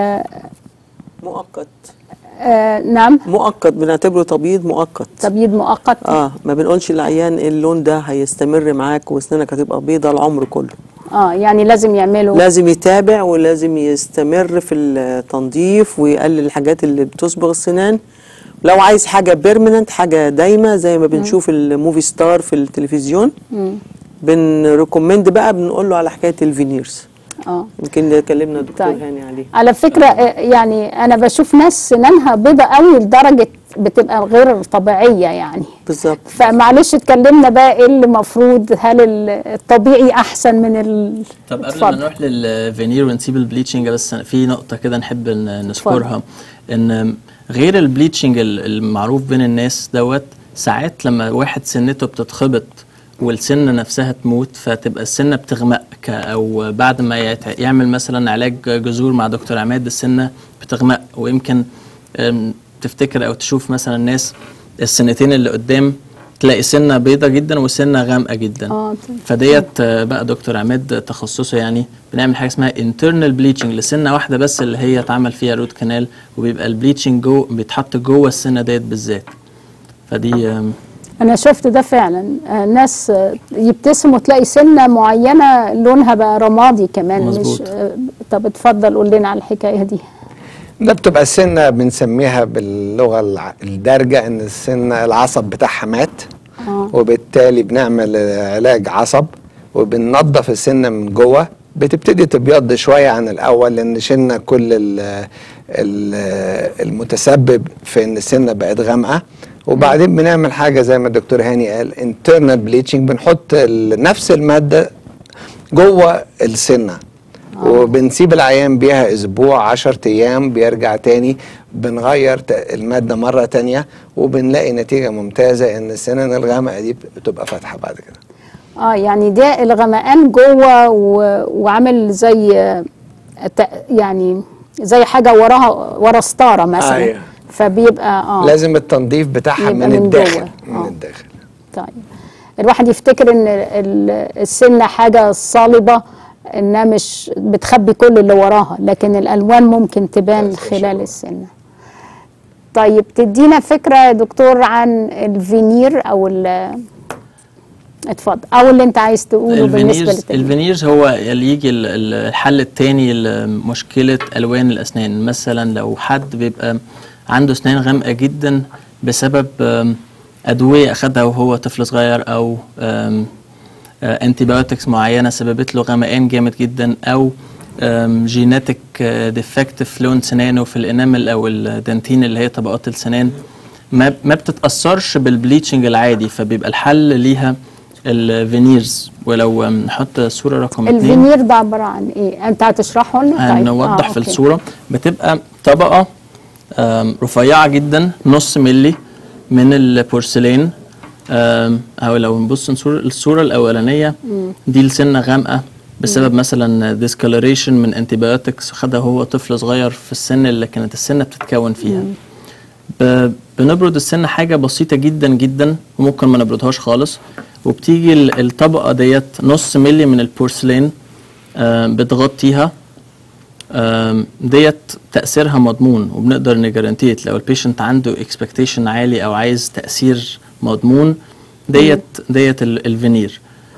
مؤقت آه نعم مؤقت بنعتبره تبييض مؤقت تبييض مؤقت اه ما بنقولش للعيان اللون ده هيستمر معاك واسنانك هتبقى بيضة العمر كله اه يعني لازم يعملوا لازم يتابع ولازم يستمر في التنظيف ويقلل الحاجات اللي بتصبغ السنان لو عايز حاجة بيرمننت حاجة دايمة زي ما بنشوف الموفي ستار في التلفزيون بنريكومند بقى بنقول له على حكاية الفينيرز اه يمكن اللي كلمنا الدكتور طيب. هاني عليه على فكرة آه، يعني أنا بشوف ناس سنانها بيضة قوي لدرجة بتبقى غير طبيعية يعني بالظبط فمعلش اتكلمنا بقى ايه اللي المفروض هل ال- الطبيعي أحسن من ال طب قبل اتفضل. ما نروح للفينير ونسيب البليتشنج بس في نقطة كده نحب ن- نذكرها ان غير البليتشنج ال- المعروف بين الناس دوت ساعات لما واحد سنته بتتخبط والسنة نفسها تموت فتبقى السنة بتغمق ك- أو بعد ما يت- يعمل مثلا علاج جذور مع دكتور عماد السنة بتغمق ويمكن أم، تفتكر أو تشوف مثلا الناس السنتين اللي قدام تلاقي سنة بيضة جدا وسنة غامقة جدا اه فديت آه، بقى دكتور عماد تخصصه يعني بنعمل حاجه اسمها انترنال بليتشنج لسنه واحده بس اللي هي اتعمل فيها روت كانال وبيبقى البليتشنج جو بيتحط جوه السنه ديت بالذات فدي آم، أنا شفت ده فعلا آه، ناس آه، يبتسموا تلاقي سنة معينة لونها بقى رمادي كمان مظبوط. مش آه، طب اتفضل قول لنا على الحكاية دي ده بتبقى السنة بنسميها باللغة الع- الدارجة ان السنة العصب بتاعها مات اه وبالتالي بنعمل آه، علاج عصب وبننظف السنة من جوه بتبتدي تبيض شوية عن الأول لأن شلنا كل ال ال المتسبب في إن السنة بقت غامقة وبعدين بنعمل حاجة زي ما الدكتور هاني قال internal bleaching بنحط ال- نفس المادة جوه السنة وبنسيب العيان بيها اسبوع عشر ايام بيرجع تاني بنغير ت- المادة مرة تانية وبنلاقي نتيجة ممتازة ان السنان الغامقة دي بتبقى فاتحة بعد كده اه يعني ده الغمقان جوه و... وعامل زي آه، ت- يعني زي حاجة وراها ورا ستارة مثلا أيوة. فبيبقى اه لازم التنظيف بتاعها يبقى من, من الداخل جوه. من آه. الداخل طيب الواحد يفتكر ان ال- السنة حاجة صلبة انها مش بتخبي كل اللي وراها لكن الالوان ممكن تبان لا، خلال السنة طيب تدينا فكرة يا دكتور عن الفينير او ال اتفضل او اللي انت عايز تقوله بالنسبة الفينيرز للتجميل الفينيرز هو اللي يجي ال- ال- الحل التاني لمشكلة ألوان الأسنان مثلا لو حد بيبقى عنده أسنان غامقة جدا بسبب آم، أدوية أخدها وهو طفل صغير أو انتي بايوتكس معينة سببت له غمقان جامد جدا أو جيناتيك ديفكت في لون سنانه في الانامل او الدنتين اللي هي طبقات السنان ما ما بتتاثرش بالبليتشنج العادي فبيبقى الحل ليها الفينيرز ولو آم، نحط صوره رقم اتنين الفينير ده عبارة عن ايه انت هتشرحه لنا طيب هنوضح في أوكي. الصورة بتبقى طبقة آم، رفيعة جدا نص ملي من البورسلين آم، او لو نبص نصور الصورة الأولانية دي السنة غامقة بسبب مثلا ديسكالوريشن من انتيبيوتكس خدها هو طفل صغير في السن اللي كانت السنة بتتكون فيها ب- بنبرد السن حاجة بسيطة جدا جدا وممكن ما نبردهاش خالص وبتيجي ال- الطبقة ديت نص ملي من البورسلين آم، بتغطيها آم، ديت تأثيرها مضمون وبنقدر نجارانتيت لو البيشنت عنده اكسبكتيشن عالي او عايز تأثير مضمون ديت ديت ال- الفينير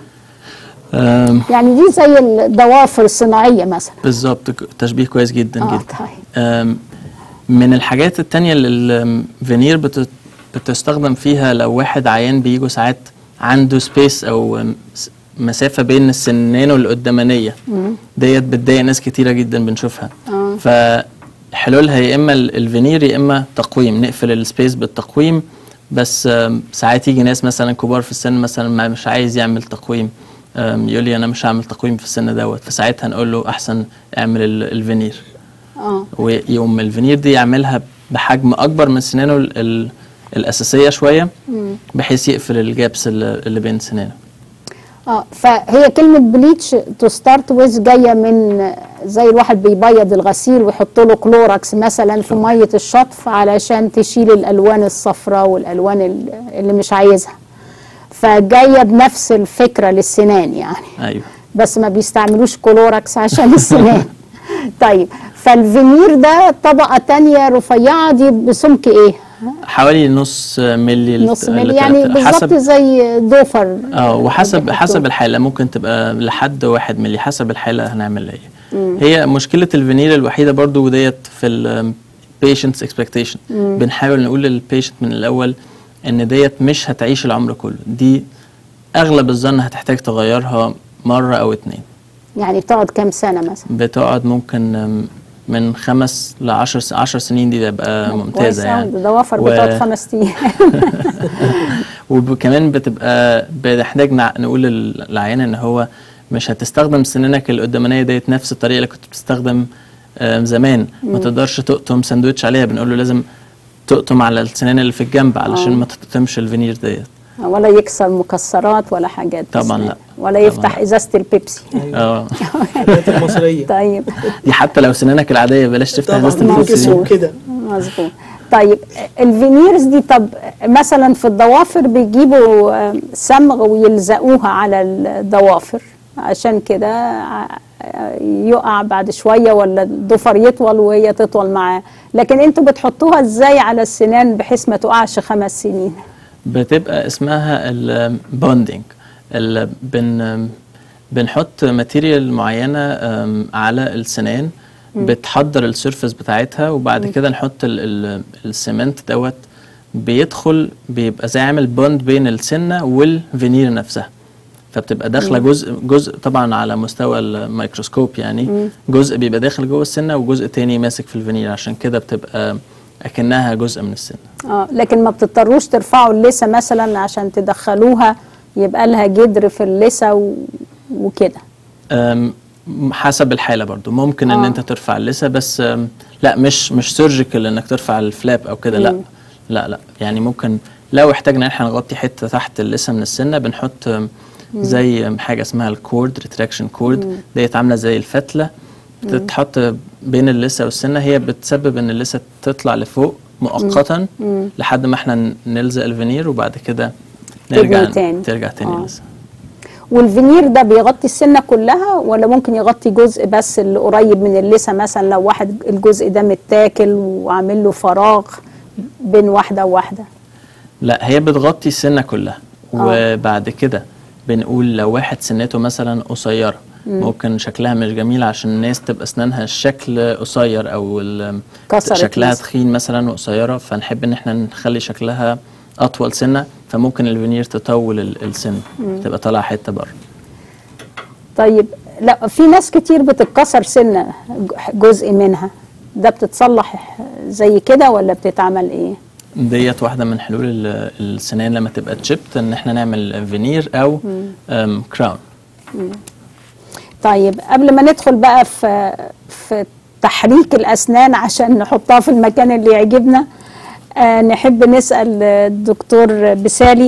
آم، يعني دي زي الضوافر الصناعية مثلا بالظبط ك- تشبيه كويس جدا اه جدا طيب آم، من الحاجات التانية اللي الفينير بت- بتستخدم فيها لو واحد عيان بيجوا ساعات عنده سبيس او آم، س- مسافة بين السنان القدامانية ديت بتضايق ناس كتيرة جدا بنشوفها آه. فحلولها يا اما ال- الفينير يا اما تقويم نقفل السبيس بالتقويم بس آم، ساعات يجي ناس مثلا كبار في السن مثلا ما مش عايز يعمل تقويم آم، يقول لي انا مش هعمل تقويم في السن دوت فساعتها نقول له احسن اعمل ال- الفينير اه ويقوم الفينير دي يعملها بحجم اكبر من سنانه ال- ال- الاساسيه شويه بحيث يقفل الجابس اللي اللي بين سنانه اه فهي كلمة بليتش تو ستارت ويز جاية من زي الواحد بيبيض الغسيل ويحط له كلوركس مثلا في مية الشطف علشان تشيل الألوان الصفراء والألوان ال- اللي مش عايزها فجاية بنفس الفكرة للسنان يعني ايوه بس ما بيستعملوش كلوركس عشان السنان طيب فالفينير ده طبقة تانية رفيعة دي بسمك ايه؟ حوالي نص ملي نص لت- ملي لتلاتة- يعني بالظبط حسب زي دوفر اه وحسب بنحطه. حسب الحاله ممكن تبقى لحد واحد ملي حسب الحاله هنعمل ايه هي مشكله الفينيل الوحيده برضو وديت في ال patient's expectation بنحاول نقول للبيشنت من الاول ان ديت مش هتعيش العمر كله دي اغلب الظن هتحتاج تغيرها مره او اتنين يعني بتقعد كام سنه مثلا بتقعد ممكن أم، من خمس لعشر س- عشر سنين دي تبقى كويس ممتازه أوي، يعني ده ضوافر و- بتقعد خمس ايام وكمان بتبقى بنحتاج نع- نقول للعيان ان هو مش هتستخدم سنانك القدامانيه ديت نفس الطريقه اللي كنت بتستخدم آم، زمان ما تقدرش تقطم ساندوتش عليها بنقول له لازم تقطم على السنان اللي في الجنب علشان آه. ما تقطمش الفينير ديت ولا يكسر مكسرات ولا حاجات طبعاً أسنان. لا. ولا طبعاً يفتح لا. ازازه البيبسي اه الحاجات المصريه طيب دي حتى لو سنانك العاديه بلاش تفتح طبعا ازازه البيبسي بينكسوا دي. كده مظبوط طيب الفينيرز دي طب مثلا في الضوافر بيجيبوا آه، صمغ ويلزقوها على الضوافر عشان كده آه، يقع بعد شويه ولا الضفر يطول وهي تطول معاه لكن انتوا بتحطوها ازاي على السنان بحيث ما تقعش خمس سنين بتبقى اسمها البوندنج بن بنحط ماتيريال معينه أم، على السنان بتحضر السيرفس بتاعتها وبعد كده نحط ال- ال- السمنت دوت بيدخل بيبقى زي عامل بوند بين السنه والفينير نفسها فبتبقى داخله جزء جزء طبعا على مستوى الميكروسكوب يعني جزء بيبقى داخل جوه السنه وجزء تاني ماسك في الفينير عشان كده بتبقى اكنها جزء من السنه اه لكن ما بتضطروش ترفعوا اللثه مثلا عشان تدخلوها يبقى لها جدر في اللثه و... وكده أم، حسب الحاله برضو ممكن ان آه. انت ترفع اللثه بس أم، لا مش مش سيرجيكال انك ترفع الفلاب او كده لا لا لا يعني ممكن لو احتاجنا ان احنا نغطي حته تحت اللثه من السنه بنحط أم، زي أم، حاجه اسمها الكورد ريتراكشن كورد ديت عامله زي الفتله بتتحط بين اللثه والسنه هي بتسبب ان اللثه تطلع لفوق مؤقتا لحد ما احنا ن- نلزق الفينير وبعد كده تبني نرجع تاني. ترجع تاني آه. اللثه والفينير ده بيغطي السنه كلها ولا ممكن يغطي جزء بس اللي قريب من اللثه مثلا لو واحد الجزء ده متاكل وعامل له فراغ بين واحده وواحده لا هي بتغطي السنة كلها وبعد كده بنقول لو واحد سنته مثلا قصيرة ممكن شكلها مش جميل عشان الناس تبقى اسنانها الشكل قصير او ال- كسرت شكلها مثلا. تخين مثلا وقصيرة فنحب ان احنا نخلي شكلها اطول سنة فممكن الفينير تطول ال- السن تبقى طالعة حتة بره طيب لا في ناس كتير بتتكسر سنه جزء منها ده بتتصلح زي كده ولا بتتعمل ايه ديت واحدة من حلول ال- السنان لما تبقى تشيبت ان احنا نعمل فينير او أم، كراون طيب قبل ما ندخل بقى في في تحريك الاسنان عشان نحطها في المكان اللي يعجبنا آه نحب نسال الدكتور بسالي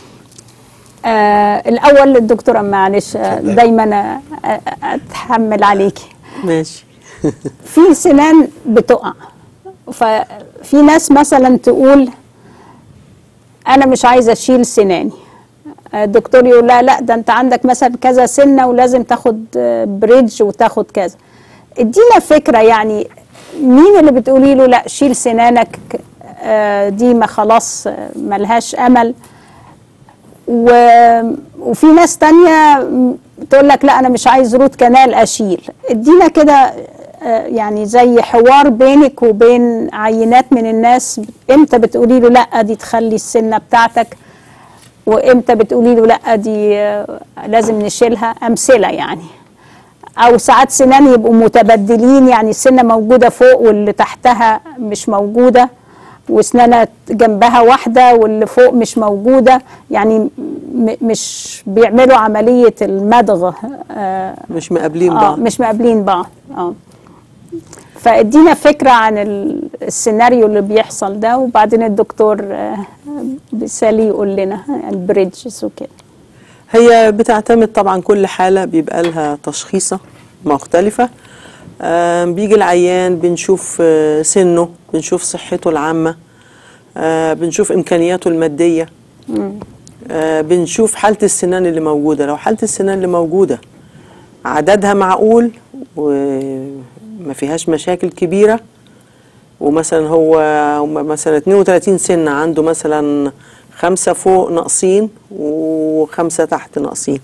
آه الاول الدكتوره معلش آه دايما آه اتحمل عليكي ماشي في سنان بتقع ففي ناس مثلا تقول انا مش عايزه اشيل سناني الدكتور يقول لا لا ده انت عندك مثلا كذا سنه ولازم تاخد آه، بريدج وتاخد كذا ادينا فكره يعني مين اللي بتقولي له لا شيل سنانك آه، دي ما خلاص آه، ملهاش امل و... وفي ناس تانية م- تقول لك لا انا مش عايز روت كانال اشيل ادينا كده آه، يعني زي حوار بينك وبين عينات من الناس امتى بتقولي له لا دي تخلي السنه بتاعتك وامتى بتقولي له لا دي آه، لازم نشيلها امثله يعني او ساعات سنان يبقوا متبدلين يعني السنه موجوده فوق واللي تحتها مش موجوده واسنانها جنبها واحده واللي فوق مش موجوده يعني م- مش بيعملوا عمليه المدغ آه مش مقابلين اه بعض مش مقابلين بعض اه فادينا فكره عن ال- السيناريو اللي بيحصل ده وبعدين الدكتور آه، بيسالي يقول لنا البريدجز وكده هي بتعتمد طبعا كل حالة بيبقى لها تشخيصة مختلفة آم، بيجي العيان بنشوف آه، سنه بنشوف صحته العامة آه، بنشوف إمكانياته المادية آه، بنشوف حالة السنان اللي موجودة لو حالة السنان اللي موجودة عددها معقول وما فيهاش مشاكل كبيرة ومثلا هو هم مثلا 32 سنة عنده مثلا خمسة فوق ناقصين وخمسة تحت ناقصين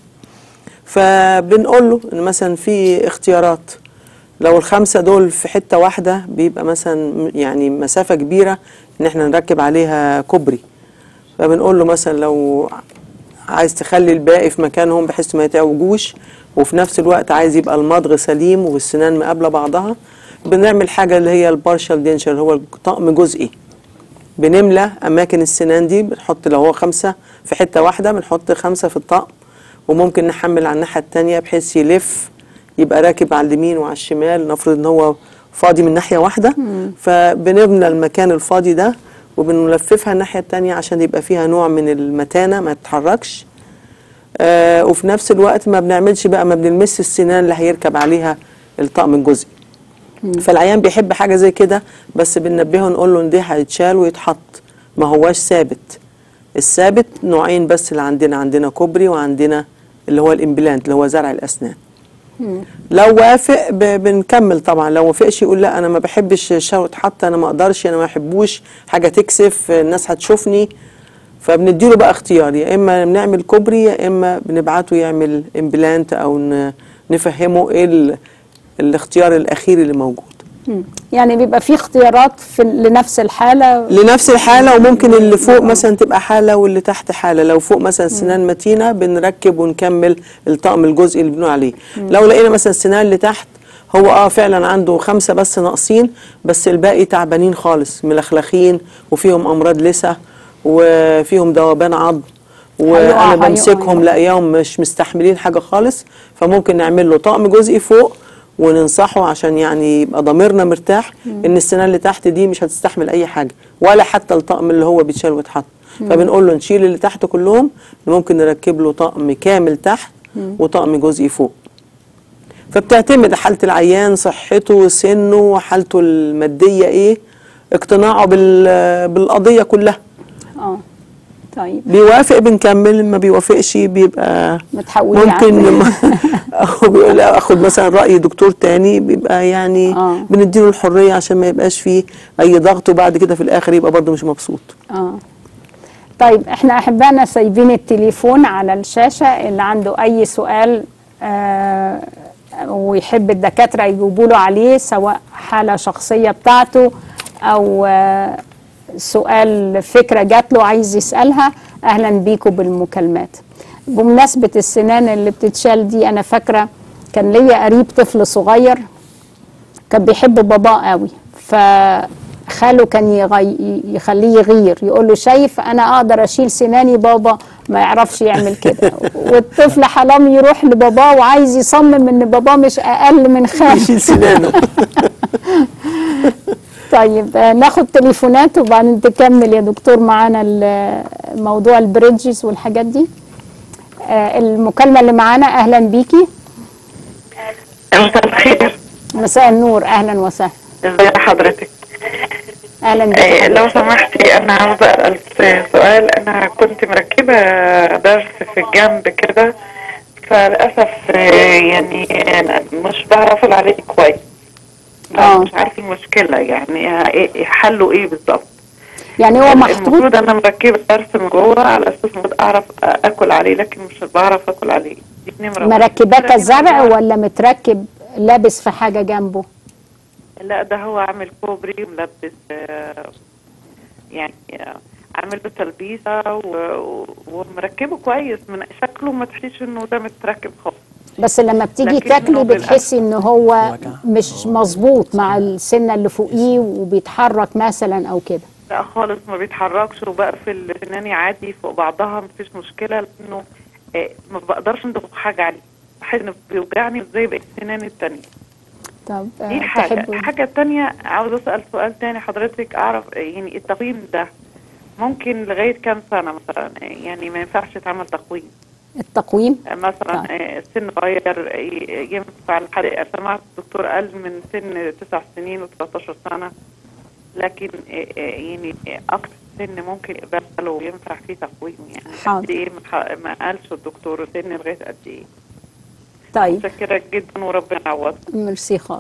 فبنقول له ان مثلا في اختيارات لو الخمسة دول في حتة واحدة بيبقى مثلا يعني مسافة كبيرة ان احنا نركب عليها كوبري فبنقول له مثلا لو عايز تخلي الباقي في مكانهم بحيث ما يتعوجوش وفي نفس الوقت عايز يبقى المضغ سليم والسنان مقابله بعضها بنعمل حاجه اللي هي البارشال دينشر هو طقم جزئي بنملى اماكن السنان دي بنحط لو هو خمسه في حته واحده بنحط خمسه في الطقم وممكن نحمل على الناحيه التانيه بحيث يلف يبقى راكب على اليمين وعلى الشمال نفرض ان هو فاضي من ناحيه واحده فبنملى المكان الفاضي ده وبنلففها الناحيه التانيه عشان يبقى فيها نوع من المتانه ما تتحركش آه وفي نفس الوقت ما بنعملش بقى ما بنلمس السنان اللي هيركب عليها الطقم الجزئي فالعيان بيحب حاجه زي كده بس بننبهه نقول له ان دي هيتشال ويتحط ما هواش ثابت الثابت نوعين بس اللي عندنا عندنا كوبري وعندنا اللي هو الامبلانت اللي هو زرع الاسنان لو وافق ب- بنكمل طبعا لو وافقش يقول لا انا ما بحبش الشهوة حتى انا ما اقدرش انا ما بحبوش حاجه تكسف الناس هتشوفني فبنديله بقى اختيار يا اما بنعمل كوبري يا اما بنبعته يعمل امبلانت او ن- نفهمه ايه ال- الاختيار الاخير اللي موجود مم. يعني بيبقى في اختيارات في لنفس الحالة لنفس الحالة وممكن اللي فوق مثلا تبقى حالة واللي تحت حالة لو فوق مثلا سنان متينة بنركب ونكمل الطقم الجزئي اللي بنقول عليه لو لقينا مثلا السنان اللي تحت هو اه فعلا عنده خمسة بس ناقصين بس الباقي تعبانين خالص ملخلخين وفيهم أمراض لسة وفيهم ذوبان عظم هيقع- وانا هيقع- بمسكهم لاقيهم مش مستحملين حاجه خالص فممكن نعمل له طقم جزئي فوق وننصحه عشان يعني يبقى ضميرنا مرتاح ان السنان اللي تحت دي مش هتستحمل اي حاجه ولا حتى الطقم اللي هو بيتشال ويتحط فبنقول له نشيل اللي تحت كلهم ممكن نركب له طقم كامل تحت وطقم جزئي فوق فبتعتمد حالة العيان صحته سنه وحالته المادية ايه اقتناعه بال- بالقضية كلها اه طيب بيوافق بنكمل ما بيوافقش بيبقى متحولين ممكن عنه. هو بيقول لا، اخد مثلا راي دكتور تاني بيبقى يعني آه. بنديله الحريه عشان ما يبقاش فيه اي ضغط وبعد كده في الاخر يبقى برضه مش مبسوط اه طيب احنا احبائنا سايبين التليفون على الشاشة اللي عنده اي سؤال آه ويحب الدكاترة يجيبوا له عليه سواء حالة شخصية بتاعته او آه سؤال فكرة جات له عايز يسألها اهلا بيكم بالمكالمات بمناسبة السنان اللي بتتشال دي انا فاكرة كان ليا قريب طفل صغير كان بيحب باباه قوي فخاله كان يغي... يخليه يغير يقول له شايف انا اقدر اشيل سناني بابا ما يعرفش يعمل كده والطفل حرام يروح لباباه وعايز يصمم ان باباه مش اقل من خاله يشيل سنانه طيب آه، ناخد تليفونات وبعدين تكمل يا دكتور معانا ال- موضوع البريدجز والحاجات دي آه، المكالمة اللي معانا أهلا بيكي مساء الخير مساء النور أهلا وسهلا ازي حضرتك أهلا آه، بيكي لو سمحتي انا عاوزه اسال سؤال انا كنت مركبه درس في الجنب كده فللاسف آه، يعني أنا مش بعرف اقول عليه كويس آه. مش عارفه المشكله يعني إيه- حله ايه بالظبط يعني هو محطوط المفروض انا مركبه درس من جوه على اساس المفروض اعرف اكل عليه لكن مش بعرف اكل عليه دي نمره واحد. مركباه نمرة كزرع اتنين، ولا متركب لابس في حاجة جنبه لا ده هو عامل كوبري وملبس آه، يعني آه، عامل له تلبيسه و- و- ومركبه كويس من شكله ما تحسيش انه ده متركب خالص بس لما بتيجي لكنه تاكلي بالأكل. بتحسي ان هو وجع. مش مظبوط مع السنة اللي فوقيه وبيتحرك مثلا او كده لا خالص ما بيتحركش وبقفل سناني عادي فوق بعضها مفيش مشكله لانه آه، ما بقدرش ندغ حاجه عليه بحس انه بيوجعني زي بقيه سناني التانية طب آه، دي حاجة تحبوا- الحاجة التانية عاوز أسأل سؤال تاني حضرتك أعرف يعني التقويم ده ممكن لغاية كام سنة مثلا يعني ما ينفعش يتعمل تقويم التقويم مثلا طيب. آه، السن صغير ي- ينفع الحرق سمعت الدكتور قال من سن تسع سنين و13 سنة لكن آه، آه، يعني آه، أكتر سن ممكن يقبله وينفع فيه تقويم يعني حاضر. قد إيه ما ح- ما قالش الدكتور سن لغاية قد إيه طيب متشكرة جدا وربنا يعوضك ميرسي خالص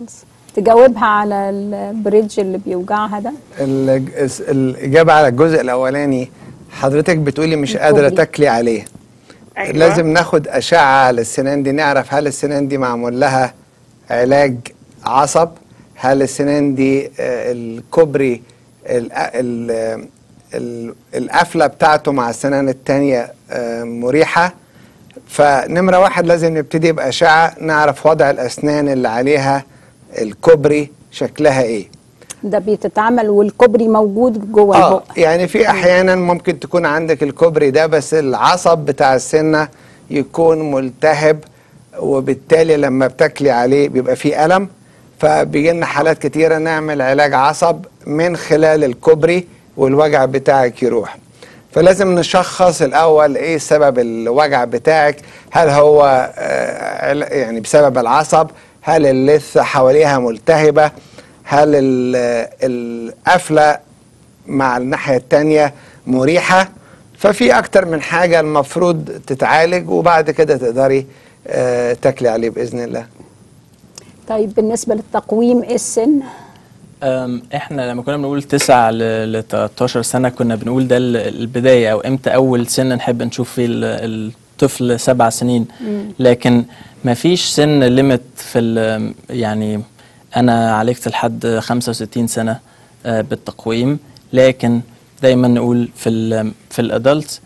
تجاوبها على البريدج اللي بيوجعها ده الج- الس- الإجابة على الجزء الأولاني حضرتك بتقولي مش قادرة الكوبري. تاكلي عليه أيوة. لازم ناخد أشعة على السنان دي نعرف هل السنان دي معمول لها علاج عصب هل السنان دي آه، الكوبري ال- ال- ال- القفلة بتاعته مع السنان التانية آه، مريحة فنمرة واحد لازم نبتدي بأشعة نعرف وضع الأسنان اللي عليها الكوبري شكلها إيه ده بيتتعمل والكوبري موجود جوه اه البق يعني في احيانا ممكن تكون عندك الكوبري ده بس العصب بتاع السنه يكون ملتهب وبالتالي لما بتاكلي عليه بيبقى فيه الم فبيجي لنا حالات كتيره نعمل علاج عصب من خلال الكوبري والوجع بتاعك يروح فلازم نشخص الاول ايه سبب الوجع بتاعك هل هو آه، عل- يعني بسبب العصب هل اللثه حواليها ملتهبه هل ال- القفله مع الناحية التانية مريحة ففي أكتر من حاجة المفروض تتعالج وبعد كده تقدري آه، تاكلي عليه بإذن الله طيب بالنسبه للتقويم ايه السن أم، احنا لما كنا بنقول 9 ل 13 سنه كنا بنقول ده ال- البدايه او امتى اول سن نحب نشوف فيه ال- الطفل سبع سنين لكن ما فيش سن ليميت في ال- يعني انا عالجت لحد 65 سنه آه، بالتقويم لكن دايما نقول في ال في الادلت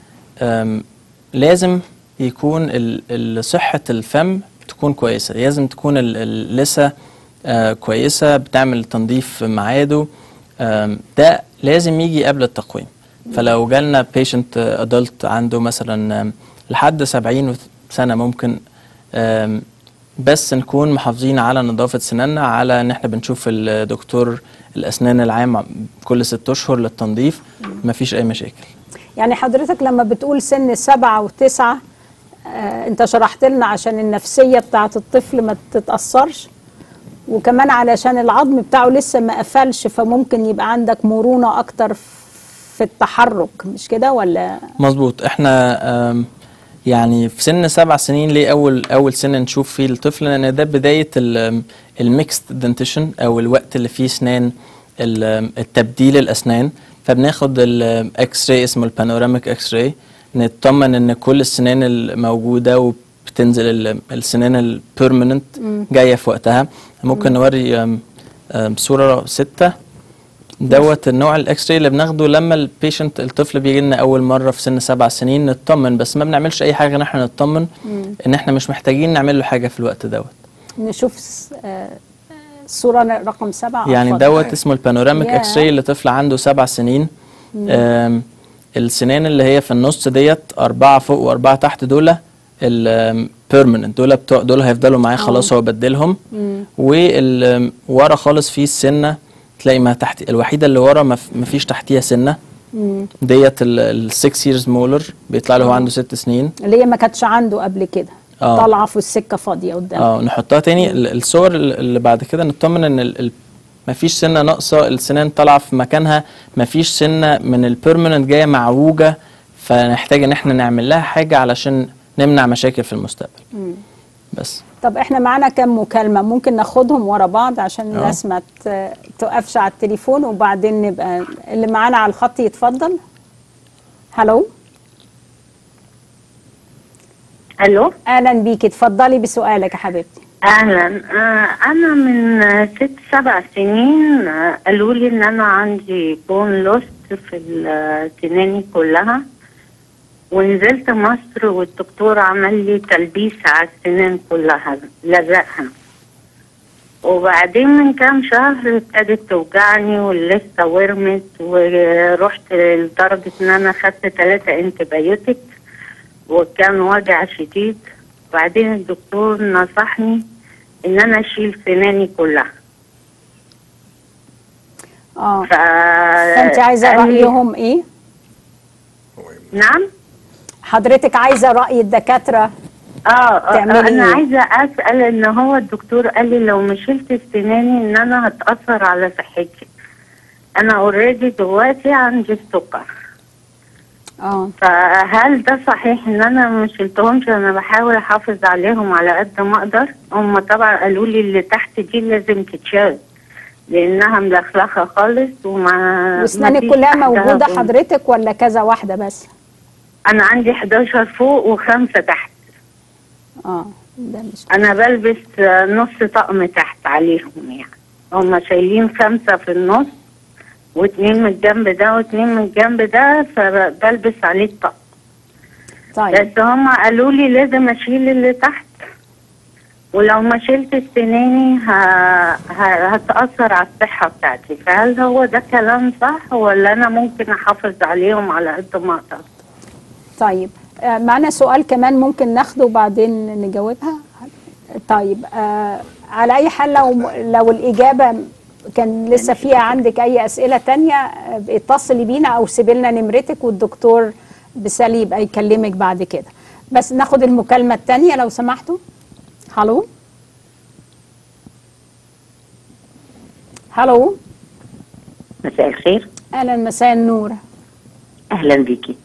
لازم يكون ال- ال- صحه الفم تكون كويسه لازم تكون ال- اللثه آه، كويسه بتعمل تنظيف في ميعاده آم، ده لازم يجي قبل التقويم فلو جالنا بيشنت ادلت عنده مثلا آم، لحد 70 سنه ممكن آم، بس نكون محافظين على نظافه سناننا على ان احنا بنشوف الدكتور الاسنان العام كل ست اشهر للتنظيف مفيش اي مشاكل يعني حضرتك لما بتقول سن سبعة وتسعة آه انت شرحت لنا عشان النفسية بتاعت الطفل ما تتأثرش وكمان علشان العظم بتاعه لسه ما قفلش فممكن يبقى عندك مرونة أكتر في التحرك مش كده ولا مظبوط احنا آم، يعني في سن سبع سنين ليه اول اول سن نشوف فيه الطفل لان ده بدايه الميكست دنتيشن او الوقت اللي فيه اسنان ال- التبديل الاسنان فبناخد الاكس راي اسمه البانوراميك اكس راي نطمن ان كل السنان الموجوده وبتنزل ال- السنان البيرمننت جايه في وقتها ممكن نوري آم، آم، صوره سته دوت النوع الاكس راي اللي بناخده لما البيشنت الطفل بيجي لنا اول مره في سن سبع سنين نطمن بس ما بنعملش اي حاجه ان احنا نطمن ان احنا مش محتاجين نعمل له حاجه في الوقت دوت نشوف س- آه، الصورة رقم سبعة يعني اتفضل. دوت اسمه البانوراميك ياه. اكس راي لطفل عنده سبع سنين آم، السنان اللي هي في النص ديت أربعة فوق وأربعة تحت دول البيرمننت دول بتوع دول هيفضلوا معاه خلاص هو بدلهم والورا خالص في السنة تلاقي ما تحت الوحيدة اللي ورا ما ف- ما فيش تحتيها سنة ديت ال 6 years مولر بيطلع له هو عنده ست سنين اللي هي ما كانتش عنده قبل كده آه. طالعة في السكة فاضية قدام اه نحطها تاني ال- الصور ال- اللي بعد كده نطمن ان ال- ال- مفيش سنه ناقصه السنان طالعه في مكانها مفيش سنه من البيرمننت جايه معوجه فنحتاج ان احنا نعمل لها حاجه علشان نمنع مشاكل في المستقبل بس طب احنا معانا كام مكالمة ممكن ناخدهم ورا بعض عشان آه. الناس ما ت- تقفش على التليفون وبعدين نبقى اللي معانا على الخط يتفضل هلو الو اهلا بيكي اتفضلي بسؤالك يا حبيبتي اهلا آه انا من آه، ست سبع سنين آه، قالوا لي ان انا عندي بون لوست في ال- آه، سناني كلها ونزلت مصر والدكتور عمل لي تلبيس على السنان كلها لزقها وبعدين من كام شهر ابتدت توجعني واللثه ورمت ورحت لدرجه ان انا خدت ثلاثة انتبيوتك وكان وجع شديد وبعدين الدكتور نصحني ان انا اشيل سناني كلها اه ف... فانت عايزة قال لي- رأيهم ايه نعم حضرتك عايزة رأي الدكاترة اه آه، تعملي انا إيه؟ عايزه اسال ان هو الدكتور قال لي لو ما شلت سناني ان انا هتاثر على صحتي انا اوريدي دلوقتي عندي السكر اه فهل ده صحيح ان انا ما شلتهمش انا بحاول احافظ عليهم على قد ما اقدر هم طبعا قالوا لي اللي تحت دي لازم تتشال لانها ملخلخه خالص وما واسنانك مفيش كلها تحتها موجوده بون. حضرتك ولا كذا واحده بس انا عندي 11 فوق وخمسه تحت اه ده مش انا بلبس آه، نص طقم تحت عليهم يعني هم شايلين خمسه في النص واتنين من الجنب ده واتنين من الجنب ده فبلبس عليه الطقم طيب بس هم قالوا لي لازم اشيل اللي تحت ولو ما شلت سناني ه... ه... هتأثر على الصحة بتاعتي فهل هو ده كلام صح ولا أنا ممكن أحافظ عليهم على قد ما أقدر طيب آه، معنا سؤال كمان ممكن ناخده وبعدين نجاوبها طيب آه على اي حال لو لو الاجابه كان لسه فيها عندك اي اسئله تانية آه، اتصلي بينا او سيبي لنا نمرتك والدكتور بسالي يبقى يكلمك بعد كده بس ناخد المكالمه التانية لو سمحتوا هلو هلو مساء الخير اهلا مساء النور اهلا بيكي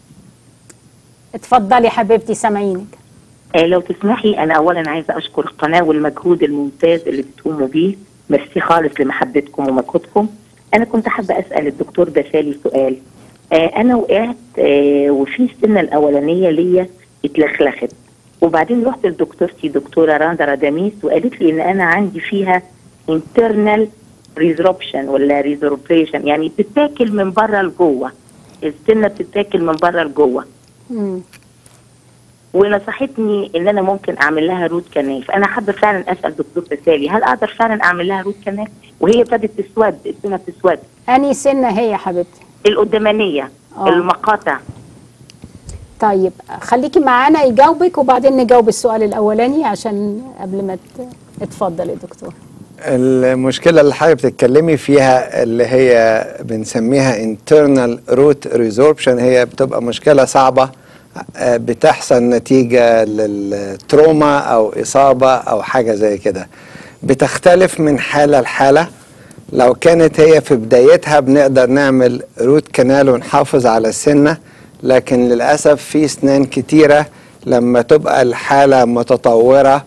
اتفضلي حبيبتي سامعينك آه لو تسمحي انا اولا عايزه اشكر القناه والمجهود الممتاز اللي بتقوموا بيه ميرسي خالص لمحبتكم ومجهودكم انا كنت حابه اسال الدكتور بسالي سؤال آه انا وقعت آه وفي السنه الاولانيه ليا اتلخلخت وبعدين رحت لدكتورتي دكتوره راندا راداميس وقالت لي ان انا عندي فيها internal resorption ولا resorption يعني بتتاكل من بره لجوه السنه بتتاكل من بره لجوه مم. ونصحتني ان انا ممكن اعمل لها روت كانال فانا حابه فعلا اسال دكتور بسالي هل اقدر فعلا اعمل لها روت كانال وهي ابتدت تسود السنه بتسود اني سنه هي يا حبيبتي القدامانيه آه. المقاطع طيب خليكي معانا يجاوبك وبعدين نجاوب السؤال الاولاني عشان قبل ما ت- اتفضل يا دكتور المشكلة اللي حضرتك بتتكلمي فيها اللي هي بنسميها internal root resorption هي بتبقى مشكلة صعبة آه، بتحصل نتيجة للتروما أو إصابة أو حاجة زي كده بتختلف من حالة لحالة لو كانت هي في بدايتها بنقدر نعمل روت كانال ونحافظ على السنة لكن للأسف في أسنان كتيرة لما تبقى الحالة متطورة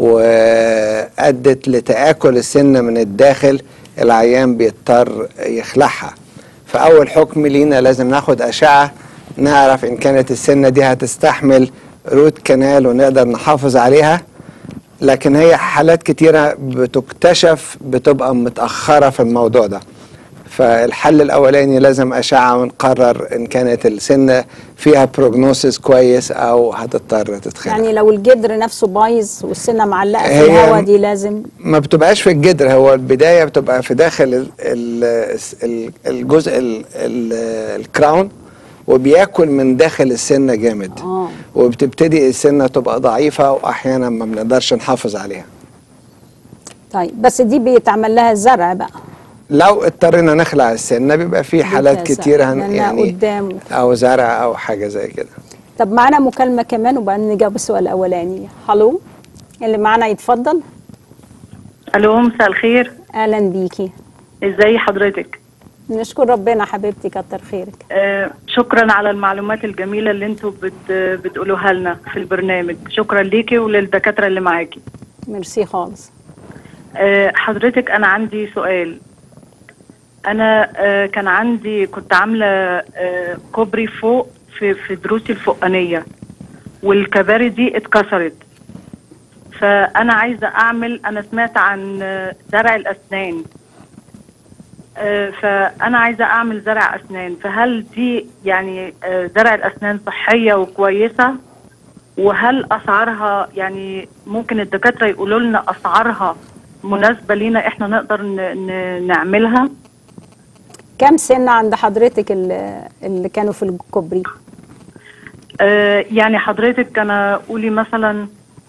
وأدت لتآكل السنة من الداخل العيان بيضطر يخلعها فأول حكم لينا لازم ناخد أشعة نعرف إن كانت السنة دي هتستحمل روت كانال ونقدر نحافظ عليها لكن هي حالات كتيرة بتكتشف بتبقى متأخرة في الموضوع ده فالحل الأولاني لازم أشعة ونقرر إن كانت السنة فيها بروجنوسيس كويس أو هتضطر تتخلع يعني لو الجدر نفسه بايظ والسنه معلقه في هي- الهواء دي لازم ما بتبقاش في الجدر هو البداية بتبقى في داخل ال- ال- ال- الجزء ال- ال- الكراون وبياكل من داخل السنة جامد اه وبتبتدي السنة تبقى ضعيفة وأحيانا ما بنقدرش نحافظ عليها طيب بس دي بيتعمل لها زرع بقى لو اضطرينا نخلع السنة بيبقى في حالات بتلزق، كتير هن لأنها يعني قدام أو زرع أو حاجة زي كده طب معانا مكالمه كمان وبعدين نجاوب السؤال الاولاني هلو اللي معانا يتفضل الو مساء الخير اهلا بيكي ازاي حضرتك نشكر ربنا حبيبتي كتر خيرك آه شكرا على المعلومات الجميله اللي انتوا بت بتقولوها لنا في البرنامج شكرا ليكي وللدكاتره اللي معاكي ميرسي خالص آه حضرتك انا عندي سؤال انا آه كان عندي كنت عامله آه كوبري فوق في في دروسي الفوقانيه والكباري دي اتكسرت فانا عايزه اعمل انا سمعت عن آه، زرع الاسنان آه، فانا عايزه اعمل زرع اسنان فهل دي يعني آه، زرع الاسنان صحيه وكويسه وهل اسعارها يعني ممكن الدكاتره يقولوا لنا اسعارها مناسبه لينا احنا نقدر ن- ن- نعملها كم سنه عند حضرتك اللي, اللي كانوا في الكوبري آه، يعني حضرتك انا قولي مثلا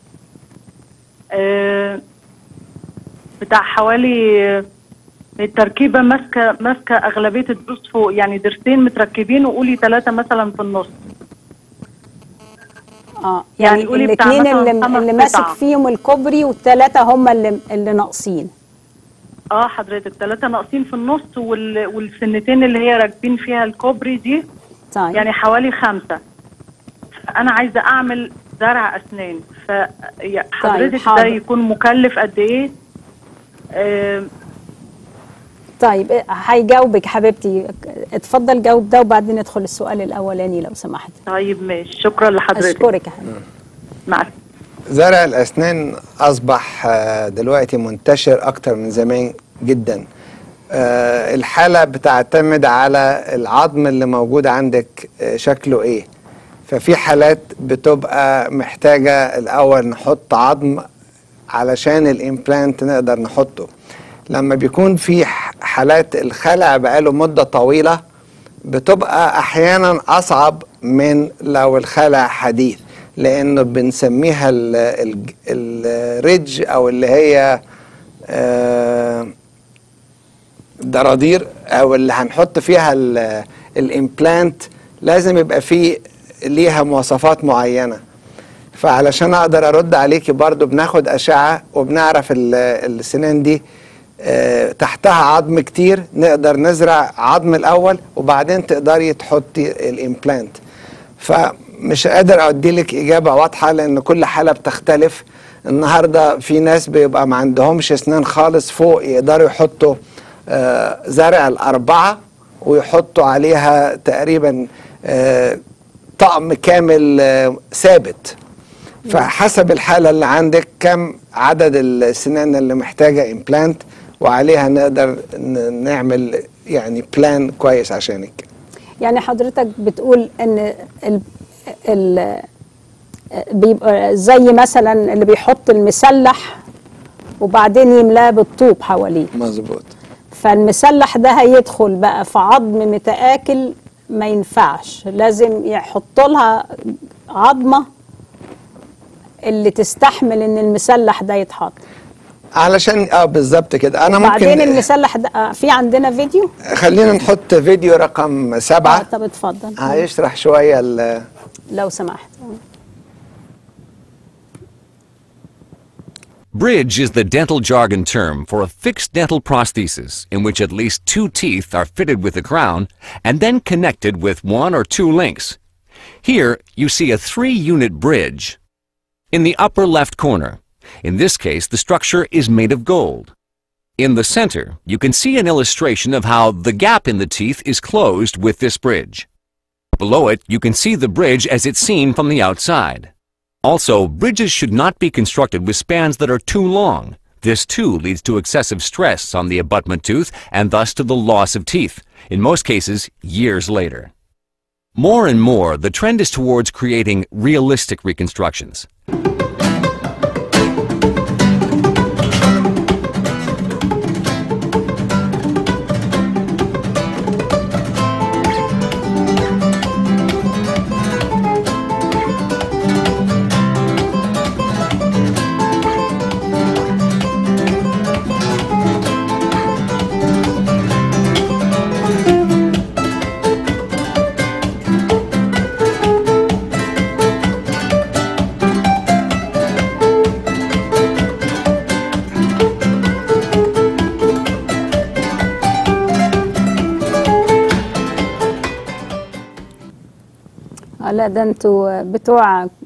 آه، بتاع حوالي التركيبه ماسكه ماسكه اغلبيه الدروس فوق يعني درسين متركبين وقولي ثلاثه مثلا في النص اه يعني يعني قولي بتاع الاثنين مثلاً اللي, خمس اللي ماسك قطع. فيهم الكوبري والثلاثه هم اللي اللي ناقصين اه حضرتك ثلاثه ناقصين في النص وال... والسنتين اللي هي راكبين فيها الكوبري دي طيب. يعني حوالي خمسة أنا عايزة أعمل زرع أسنان فحضرتك ده حاضر. يكون مكلف قد إيه؟ آه، طيب إيه، هيجاوبك حبيبتي اتفضل جاوب ده وبعدين ندخل السؤال الاولاني لو سمحت طيب ماشي شكرا لحضرتك اشكرك يا حبيبتي مع السلامة. زرع الأسنان أصبح آه، دلوقتي منتشر أكتر من زمان جدا آه، الحالة بتعتمد على العظم اللي موجود عندك آه، شكله إيه ففي حالات بتبقى محتاجة الأول نحط عظم علشان الإمبلانت نقدر نحطه لما بيكون في ح- حالات الخلع بقاله مدة طويلة بتبقى احيانا اصعب من لو الخلع حديث لانه بنسميها ال- ال- الريدج او اللي هي آه، درادير او اللي هنحط فيها ال- الامبلانت لازم يبقى فيه ليها مواصفات معينه فعلشان اقدر ارد عليكي برضو بناخد اشعه وبنعرف ال- السنان دي آه، تحتها عظم كتير نقدر نزرع عظم الاول وبعدين تقدري تحطي الامبلانت فمش قادر ادي لك اجابه واضحه لان كل حاله بتختلف النهارده في ناس بيبقى ما عندهمش اسنان خالص فوق يقدروا يحطوا آه، زرع الاربعه ويحطوا عليها تقريبا آه، طقم كامل آه، ثابت فحسب الحالة اللي عندك كم عدد السنان اللي محتاجة امبلانت وعليها نقدر ن- نعمل يعني بلان كويس عشانك يعني حضرتك بتقول ان ال ال بيبقى زي مثلا اللي بيحط المسلح وبعدين يملاه بالطوب حواليه مظبوط فالمسلح ده هيدخل بقى في عظم متآكل ما ينفعش لازم يحط لها عظمة اللي تستحمل ان المسلح ده يتحط علشان اه بالظبط كده انا بعدين ممكن المسلح ده آه، في عندنا فيديو خلينا نحط فيديو رقم آه سبعة طب اتفضل هيشرح شوية ال- لو سمحت Bridge is the dental jargon term for a fixed dental prosthesis in which at least two teeth are fitted with a crown and then connected with one or two links. Here you see a three-unit bridge. In the upper left corner, in this case the structure is made of gold. In the center, you can see an illustration of how the gap in the teeth is closed with this bridge. Below it, you can see the bridge as it's seen from the outside. Also, bridges should not be constructed with spans that are too long. This too leads to excessive stress on the abutment tooth and thus to the loss of teeth, in most cases, years later. More and more, the trend is towards creating realistic reconstructions. آه، لا ده انتوا بتوع آه،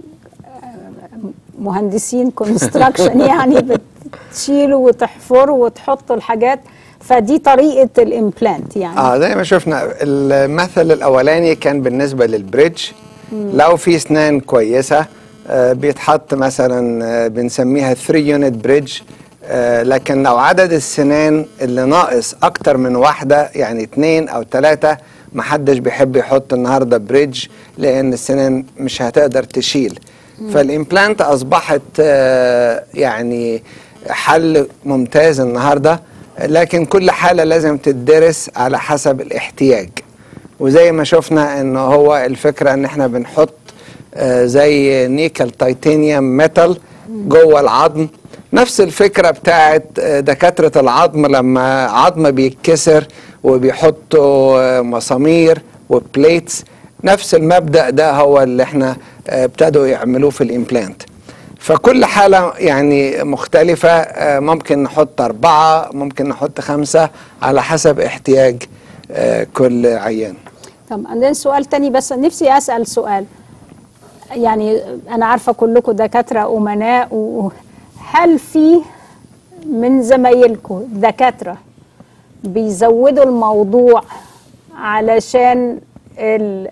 مهندسين كونستراكشن يعني بتشيلوا وتحفروا وتحطوا الحاجات فدي طريقة الامبلانت يعني اه زي ما شفنا المثل الاولاني كان بالنسبه للبريدج لو في اسنان كويسه آه بيتحط مثلا آه بنسميها 3 يونت بريدج آه لكن لو عدد السنان اللي ناقص اكتر من واحده يعني اتنين او تلاته محدش بيحب يحط النهارده بريدج لان السنان مش هتقدر تشيل فالامبلانت اصبحت آه يعني حل ممتاز النهارده لكن كل حاله لازم تدرس على حسب الاحتياج وزي ما شفنا ان هو الفكره ان احنا بنحط آه، زي نيكل تيتانيوم ميتال جوه العظم نفس الفكره بتاعت آه، دكاتره العظم لما عظم بيتكسر وبيحطوا آه، مسامير وبليتس نفس المبدا ده هو اللي احنا آه، ابتدوا يعملوه في الامبلانت فكل حالة يعني مختلفة آه، ممكن نحط أربعة ممكن نحط خمسة على حسب احتياج آه، كل عيان طب عندنا سؤال تاني بس نفسي اسال سؤال يعني انا عارفه كلكم دكاتره امناء وهل في من زمايلكم دكاتره بيزودوا الموضوع علشان ال-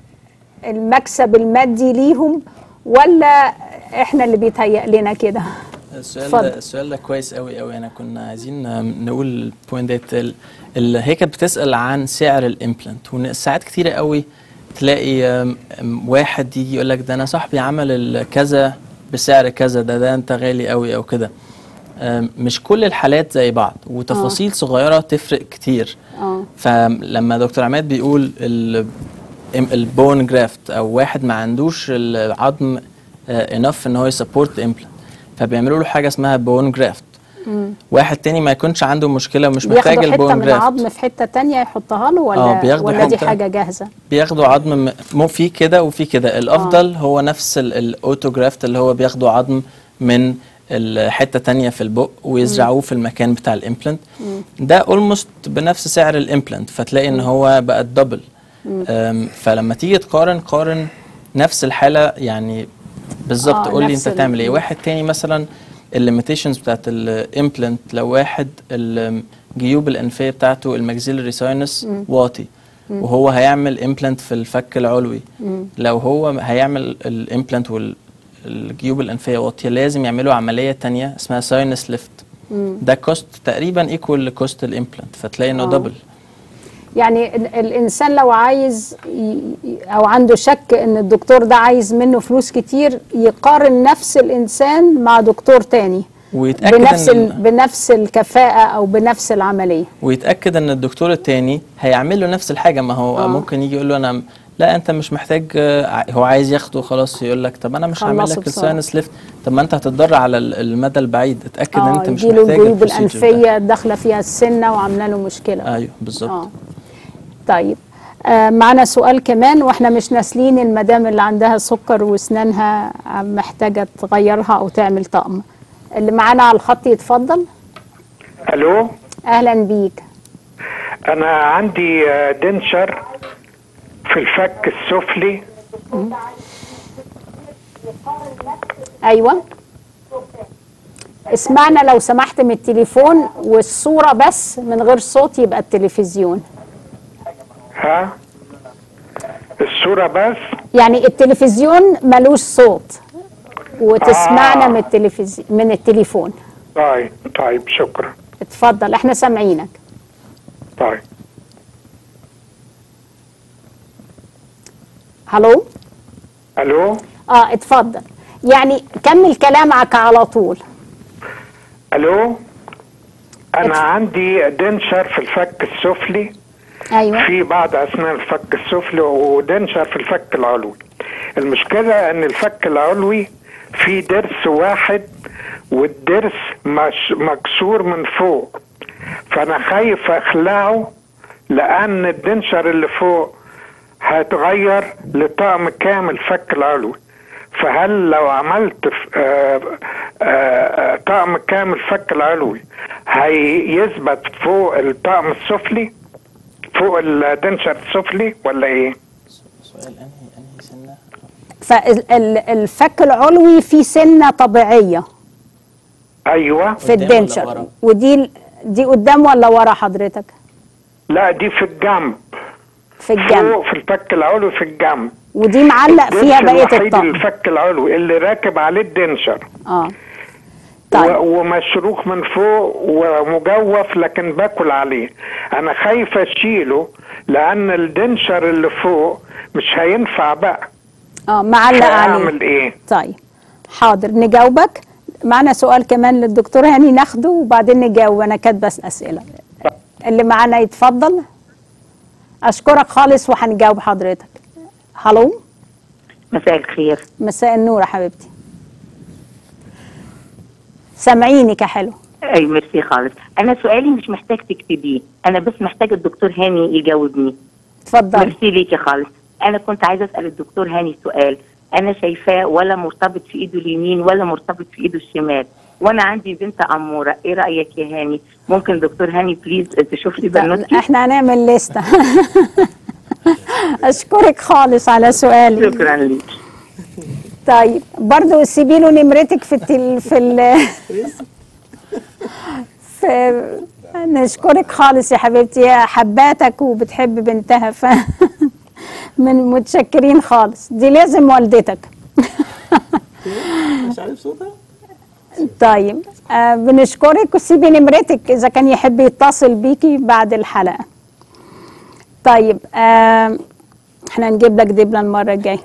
المكسب المادي ليهم ولا احنا اللي بيتهيأ لنا كده السؤال اتفضل. ده السؤال ده كويس قوي قوي انا كنا عايزين آم، نقول البوينت ديت ال- ال- هي كانت بتسال عن سعر الامبلانت وساعات كتيره قوي تلاقي آم، آم، واحد يجي يقول لك ده انا صاحبي عمل ال- كذا بسعر كذا ده ده انت غالي قوي او كده آم، مش كل الحالات زي بعض وتفاصيل صغيره تفرق كتير اه فلما دكتور عماد بيقول ال- البون جرافت او واحد ما عندوش العظم انف ان هو يسبورت امبلانت فبيعملوا له حاجه اسمها بون جرافت واحد تاني ما يكونش عنده مشكله ومش محتاج بياخدوا حته البون من جرافت عظم في حته تانية يحطها له ولا آه، بياخدوا ولا دي حتة. حاجه جاهزه بياخدوا عظم م- مو في كده وفي كده الافضل هو نفس الاوتوجرافت اللي هو بياخدوا عظم من الحته تانية في البق ويزرعوه في المكان بتاع الامبلانت ده اولموست بنفس سعر الامبلانت فتلاقي ان هو بقى الدبل أم، فلما تيجي تقارن قارن نفس الحاله يعني بالظبط آه، قول لي نفس انت ال- تعمل ايه واحد تاني مثلا الليميتيشنز بتاعت الامبلانت لو واحد الجيوب الانفيه بتاعته الماكسيلري ساينس واطي وهو هيعمل امبلانت في الفك العلوي لو هو هيعمل الامبلانت والجيوب الانفيه واطيه لازم يعملوا عمليه تانية اسمها ساينس ليفت ده كوست تقريبا ايكوال لكوست الامبلانت فتلاقي انه آه. دبل يعني ال- الانسان لو عايز ي- ي- او عنده شك ان الدكتور ده عايز منه فلوس كتير يقارن نفس الانسان مع دكتور تاني ويتاكد بنفس ان ال... بنفس الكفاءه او بنفس العمليه ويتاكد ان الدكتور التاني هيعمل له نفس الحاجه ما هو آه. آه. ممكن يجي يقول له انا لا انت مش محتاج آه، ع- هو عايز ياخده خلاص يقول لك طب انا مش هعمل خلصه لك بسرعة. الساينس ليفت طب ما انت هتضر على ال- المدى البعيد اتاكد ان اه انت مش يجيله محتاج الجيوب البروسيجر ده. الانفيه داخله فيها السنه وعامله له مشكله ايوه بالظبط اه طيب آه معنا سؤال كمان واحنا مش ناسلين المدام اللي عندها سكر واسنانها محتاجه تغيرها او تعمل طقم اللي معانا على الخط يتفضل الو اهلا بيك انا عندي آه، دنشر في الفك السفلي ايوه اسمعنا لو سمحت من التليفون والصوره بس من غير صوت يبقى التلفزيون ها الصورة بس يعني التلفزيون ملوش صوت وتسمعنا آه. من التلفزيون من التليفون طيب طيب شكرا اتفضل احنا سامعينك طيب هلو الو اه اتفضل يعني كمل كلامك على طول الو انا اتف- عندي دنشر في الفك السفلي ايوه في بعض اسنان الفك السفلي ودنشر في الفك العلوي المشكله ان الفك العلوي في ضرس واحد والضرس مش مكسور من فوق فانا خايف اخلعه لان الدنشر اللي فوق هيتغير لطقم كامل فك العلوي فهل لو عملت ف- آه، آه، طقم كامل فك العلوي هيثبت فوق الطقم السفلي فوق الدنشر السفلي ولا ايه؟ سؤال انهي انهي سنه فالفك العلوي فيه سنه طبيعيه ايوه في قدام ولا الدنشر ورا؟ ودي دي قدام ولا ورا حضرتك لا دي في الجنب في الجنب فوق في الفك العلوي في الجنب ودي معلق فيها الدنشر بقيه الوحيد الطقم الفك العلوي اللي راكب عليه الدنشر اه و- طيب ومشروخ من فوق ومجوف لكن باكل عليه انا خايف اشيله لان الدنشر اللي فوق مش هينفع بقى اه معلق عليه اعمل ايه طيب حاضر نجاوبك معنا سؤال كمان للدكتور هاني ناخده وبعدين نجاوب انا كاتبه اسئله اللي معانا يتفضل اشكرك خالص وهنجاوب حضرتك هلو مساء الخير مساء النور يا حبيبتي سامعينك يا حلو اي ميرسي خالص انا سؤالي مش محتاج تكتبيه انا بس محتاج الدكتور هاني يجاوبني اتفضل ميرسي ليكي خالص انا كنت عايزه اسال الدكتور هاني سؤال انا شايفاه ولا مرتبط في ايده اليمين ولا مرتبط في ايده الشمال وانا عندي بنت اموره ايه رايك يا هاني ممكن دكتور هاني بليز تشوف لي بنوتي احنا هنعمل لستة اشكرك خالص على سؤالك شكرا ليك طيب برضو سيبي له نمرتك في التل... في ال... في نشكرك خالص يا حبيبتي هي حباتك وبتحب بنتها ف من متشكرين خالص دي لازم والدتك مش عارف صوتها طيب آه بنشكرك وسيبي نمرتك اذا كان يحب يتصل بيكي بعد الحلقه طيب آه احنا نجيب لك دبله المره الجايه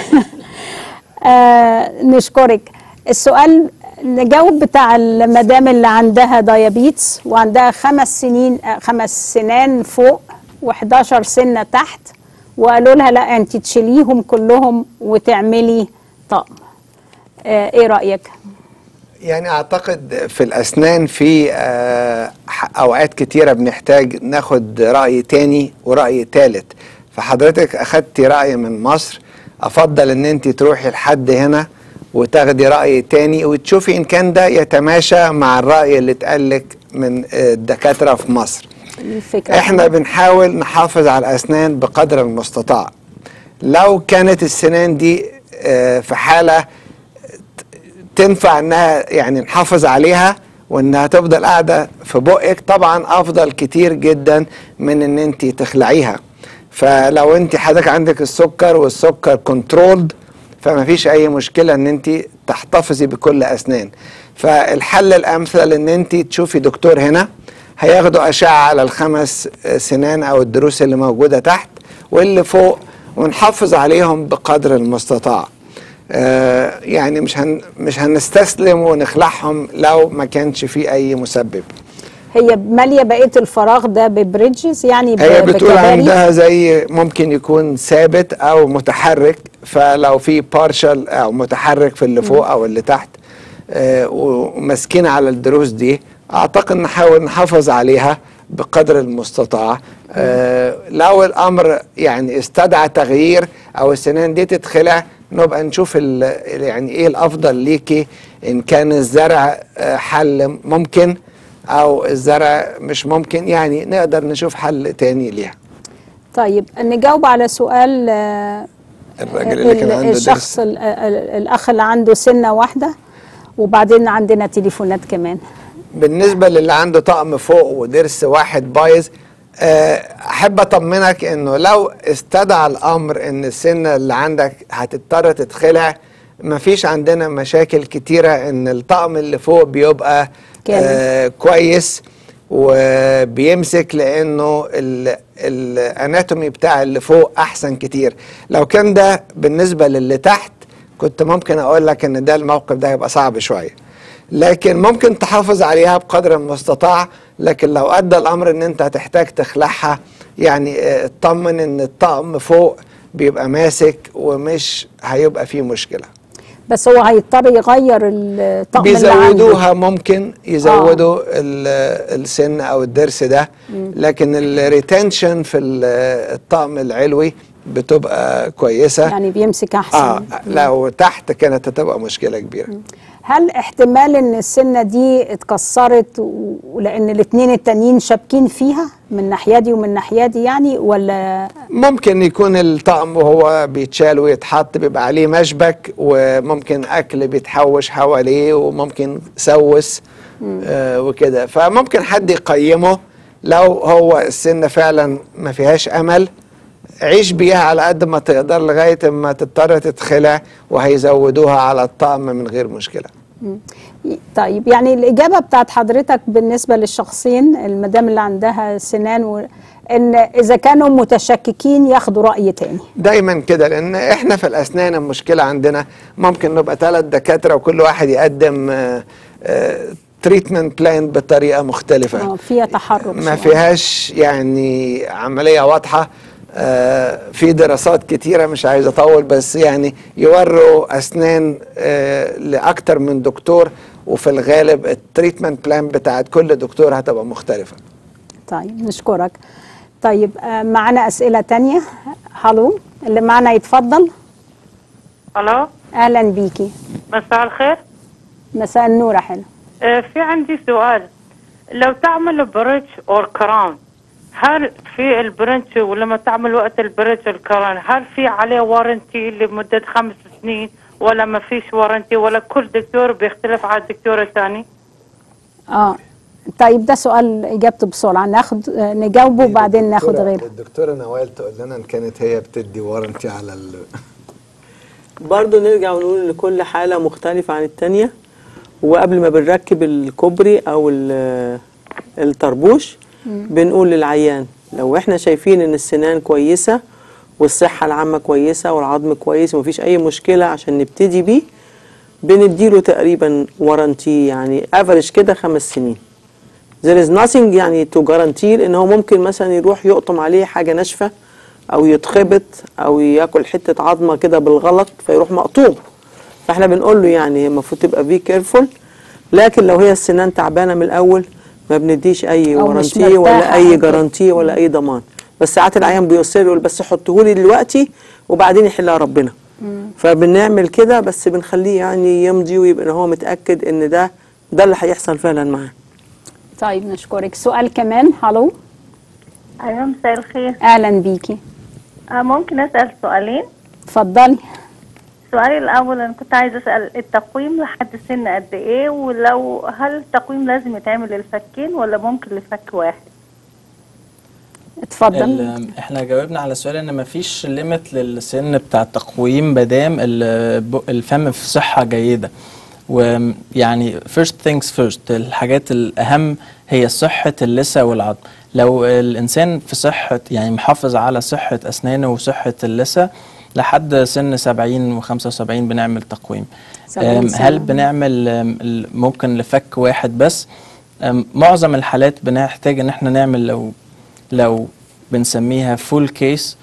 آه نشكرك السؤال نجاوب بتاع المدام اللي عندها دايابيتس وعندها خمس سنين آه، خمس سنان فوق و11 سنه تحت وقالوا لها لا انت تشيليهم كلهم وتعملي طقم آه ايه رايك؟ يعني اعتقد في الاسنان في آه، ح- اوقات كتيره بنحتاج ناخد راي تاني وراي تالت فحضرتك اخدتي راي من مصر افضل ان انت تروحي لحد هنا وتاخدي راي تاني وتشوفي ان كان ده يتماشى مع الراي اللي اتقالك من آه، الدكاتره في مصر الفكره احنا بنحاول نحافظ على الاسنان بقدر المستطاع لو كانت السنان دي آه، في حاله تنفع انها يعني نحافظ عليها وانها تفضل قاعده في بقك طبعا افضل كتير جدا من ان انت تخلعيها فلو انت حضرتك عندك السكر والسكر كنترولد فما فيش اي مشكله ان انت تحتفظي بكل اسنان فالحل الامثل ان انت تشوفي دكتور هنا هياخدوا اشعه على الخمس سنان او الضروس اللي موجوده تحت واللي فوق ونحافظ عليهم بقدر المستطاع آه، يعني مش هن مش هنستسلم ونخلعهم لو ما كانش في اي مسبب هي ماليه بقيه الفراغ ده ببريدجز يعني ب- هي بتقول بكباري؟ عندها زي ممكن يكون ثابت او متحرك فلو في بارشل او متحرك في اللي فوق او اللي تحت آه، وماسكين على الدروس دي اعتقد نحاول نحافظ عليها بقدر المستطاع آه، لو الامر يعني استدعى تغيير او السنان دي تتخلع نبقى نشوف ال- يعني ايه الافضل ليكي ان كان الزرع آه، حل ممكن او الزرع مش ممكن يعني نقدر نشوف حل تاني ليها طيب نجاوب على سؤال آه، الراجل اللي كان ال- عنده الشخص درس ال- ال- الاخ اللي عنده سنه واحده وبعدين عندنا تليفونات كمان بالنسبه للي عنده طقم فوق وضرس واحد بايظ آه، احب اطمنك انه لو استدعى الامر ان السنه اللي عندك هتضطر تتخلع مفيش عندنا مشاكل كتيره ان الطقم اللي فوق بيبقى كامل. آه كويس وبيمسك لانه ال- الاناتومي بتاع اللي فوق احسن كتير لو كان ده بالنسبه للي تحت كنت ممكن اقول لك ان ده الموقف ده هيبقى صعب شويه لكن ممكن تحافظ عليها بقدر المستطاع لكن لو ادى الامر ان انت هتحتاج تخلعها يعني آه، اطمن ان الطقم فوق بيبقى ماسك ومش هيبقى فيه مشكله بس هو هيضطر يغير الطقم اللي عنده بيزودوها ممكن يزودوا ال- السن او الضرس ده لكن الريتنشن في ال- الطقم العلوي بتبقى كويسه يعني بيمسك احسن اه لو تحت كانت هتبقى مشكله كبيره هل احتمال ان السنه دي اتكسرت و- ولان الاثنين التانيين شابكين فيها من ناحيه دي ومن ناحيه دي يعني ولا ممكن يكون الطقم وهو بيتشال ويتحط بيبقى عليه مشبك وممكن اكل بيتحوش حواليه وممكن سوس آه وكده فممكن حد يقيمه لو هو السنه فعلا ما فيهاش امل عيش بيها على قد ما تقدر لغايه اما تضطر تتخلع وهيزودوها على الطقم من غير مشكله طيب يعني الإجابة بتاعت حضرتك بالنسبة للشخصين المدام اللي عندها سنان و... إن إذا كانوا متشككين ياخدوا رأي تاني دايما كده لان احنا في الاسنان المشكله عندنا ممكن نبقى ثلاث دكاتره وكل واحد يقدم تريتمنت بلان بطريقه مختلفه آه، فيها تحرك ما شوية. فيهاش يعني عمليه واضحه آه، في دراسات كتيره مش عايز اطول بس يعني يوروا اسنان آه، لاكتر من دكتور وفي الغالب التريتمنت بلان بتاعت كل دكتور هتبقى مختلفه طيب نشكرك طيب آه، معنا أسئلة تانية هلو اللي معنا يتفضل الو أهلا بيكي مساء الخير مساء النور يا حلو آه، في عندي سؤال لو تعمل بريدج اور كراون هل في البرنش ولما تعمل وقت البرنش الكران هل في عليه وارنتي لمدة خمس سنين ولا ما فيش وارنتي ولا كل دكتور بيختلف عن الدكتور الثاني اه طيب ده سؤال اجابته بسرعه ناخد آه، نجاوبه وبعدين ناخد غيره الدكتوره نوال تقول لنا ان كانت هي بتدي وارنتي على ال... برضه نرجع ونقول ان كل حاله مختلفه عن التانية وقبل ما بنركب الكوبري او ال- الطربوش بنقول للعيان لو احنا شايفين ان السنان كويسه والصحه العامه كويسه والعظم كويس ومفيش اي مشكله عشان نبتدي بيه بنديله تقريبا ورانتي يعني افريج كده خمس سنين there is nothing يعني to guarantee ان هو ممكن مثلا يروح يقطم عليه حاجه ناشفه او يتخبط او ياكل حته عظمه كده بالغلط فيروح مقطوع فاحنا بنقول له يعني هي المفروض تبقى بي كيرفول لكن لو هي السنان تعبانه من الاول ما بنديش اي أو مش ورانتي ولا مرتاحة اي أو كده. جارانتي ولا اي ضمان بس ساعات العيان بيصر يقول بس حطهولي دلوقتي وبعدين يحلها ربنا فبنعمل كده بس بنخليه يعني يمضي ويبقى هو متاكد ان ده ده اللي هيحصل فعلا معاه طيب نشكرك سؤال كمان هلو ايوه مساء الخير اهلا بيكي آه ممكن اسال سؤالين اتفضلي السؤال الاول انا كنت عايزه اسال التقويم لحد سن قد ايه ولو هل التقويم لازم يتعمل للفكين ولا ممكن لفك واحد اتفضل ال- احنا جاوبنا على السؤال ان مفيش ليميت للسن بتاع التقويم مادام ال- الفم في صحه جيده ويعني first things first الحاجات الاهم هي صحه اللثه والعظم لو الانسان في صحه يعني محافظ على صحه اسنانه وصحه اللثه لحد سن 70 و75 بنعمل تقويم 70 أم، سنة. هل بنعمل أم، ال- ممكن لفك واحد بس أم، معظم الحالات بنحتاج ان احنا نعمل لو لو بنسميها فول كيس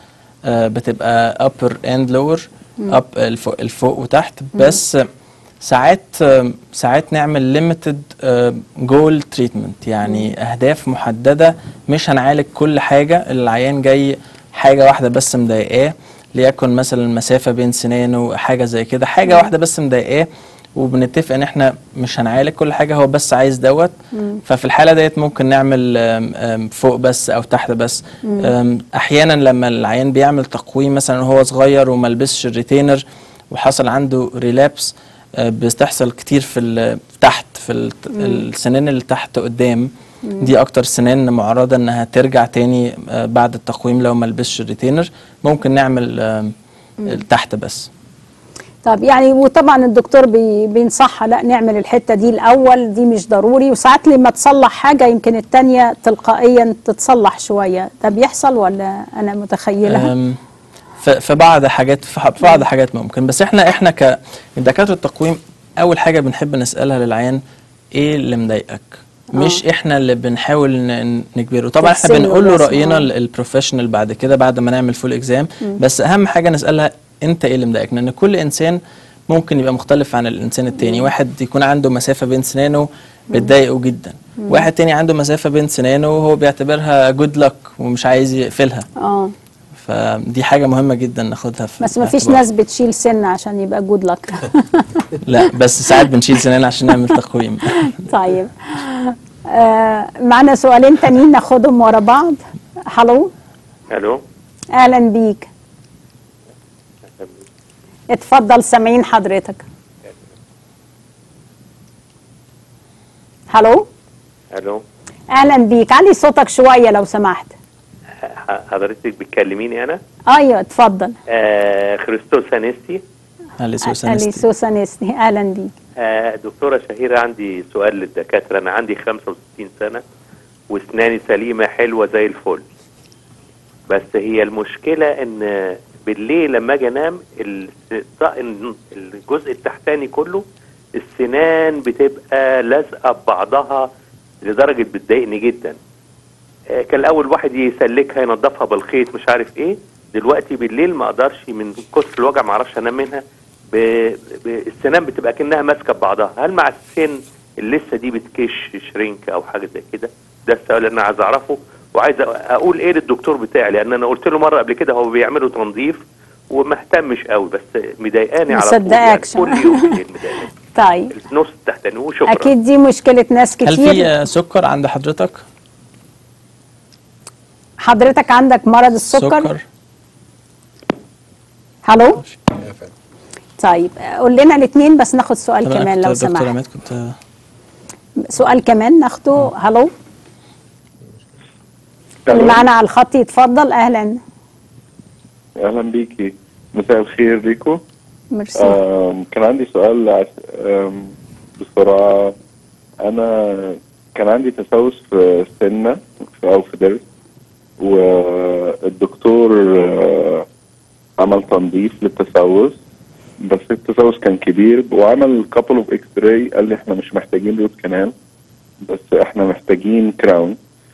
بتبقى upper and lower مم. up الفوق, الفوق وتحت بس ساعات آم، ساعات نعمل limited جول تريتمنت يعني اهداف محدده مش هنعالج كل حاجه العيان جاي حاجه واحده بس مضايقاه ليكن مثلا المسافه بين سنانه حاجه زي كده حاجه مم. واحده بس مضايقاه وبنتفق ان احنا مش هنعالج كل حاجه هو بس عايز دوت مم. ففي الحاله ديت ممكن نعمل آم، آم، فوق بس او تحت بس مم. آم، احيانا لما العيان بيعمل تقويم مثلا وهو صغير وما لبسش الريتينر وحصل عنده ريلابس بتحصل كتير في ال- تحت في ال- مم. السنان اللي تحت قدام مم. دي اكتر سنان معرضه انها ترجع تاني آه، بعد التقويم لو ما لبسش الريتينر ممكن نعمل آم، مم. تحت بس طب يعني وطبعا الدكتور بي بينصحها لا نعمل الحته دي الاول دي مش ضروري وساعات لما تصلح حاجه يمكن التانيه تلقائيا تتصلح شويه ده بيحصل ولا انا متخيلها أم، ف- في بعض حاجات في ح- في بعض حاجات ممكن بس احنا احنا كدكاتره التقويم اول حاجه بنحب نسالها للعيان ايه اللي مضايقك مش احنا اللي بنحاول ن- نجبره طبعا احنا ترسله بنقول له الرسمة. راينا ال- البروفيشنال بعد كده بعد ما نعمل فول اكزام مم. بس اهم حاجه نسالها انت ايه اللي مضايقك لان كل انسان ممكن يبقى مختلف عن الانسان التاني مم. واحد يكون عنده مسافه بين سنانه بتضايقه جدا مم. واحد تاني عنده مسافه بين سنانه وهو بيعتبرها جود لك ومش عايز يقفلها اه فدي حاجة مهمة جدا ناخدها في بس ما فيش الاعتبار. ناس بتشيل سن عشان يبقى جود لك لا بس ساعات بنشيل سنان عشان نعمل تقويم طيب آه معنا سؤالين تانيين ناخدهم ورا بعض هلو الو اهلا بيك اتفضل سامعين حضرتك هلو الو اهلا بيك علي صوتك شويه لو سمحت ح- حضرتك بتكلميني انا ايوه اتفضل آه خريستوس انستي علي سوسن اسني اهلا بيك آه دكتوره شهيره عندي سؤال للدكاتره انا عندي 65 سنه واسناني سليمه حلوه زي الفل بس هي المشكله ان بالليل لما اجي انام ال- الطقن- الجزء التحتاني كله السنان بتبقى لازقه ببعضها لدرجه بتضايقني جدا آه، كان الاول واحد يسلكها ينظفها بالخيط مش عارف ايه دلوقتي بالليل ما اقدرش من كتر الوجع ما اعرفش انام منها ب... ب... السنان بتبقى كانها ماسكه ببعضها هل مع السن اللثه دي بتكش شرينك او حاجه زي كده ده السؤال اللي انا عايز اعرفه وعايز أ- اقول ايه للدكتور بتاعي لان انا قلت له مره قبل كده هو بيعملوا تنظيف وما اهتمش قوي بس مضايقاني على طول يعني مصدقكش. كل يوم بالليل مضايقاني طيب النص التحتاني وشكرا اكيد دي مشكله ناس هل كتير في آه، سكر عند حضرتك؟ حضرتك عندك مرض السكر سكر هلو طيب قول لنا الاثنين بس ناخد سؤال طب أنا كمان كنت لو دكتور سمحت عماد كنت سؤال كمان ناخده هلو اللي معانا على الخط يتفضل اهلا اهلا بيكي مساء الخير ليكو ميرسي آم، كان عندي سؤال عس- آم، بسرعة أنا كان عندي تسوس في السنة في- أو في ضرس والدكتور آه، عمل تنظيف للتسوس بس التسوس كان كبير وعمل كابل اوف اكس راي قال لي احنا مش محتاجين روت كانال بس احنا محتاجين كراون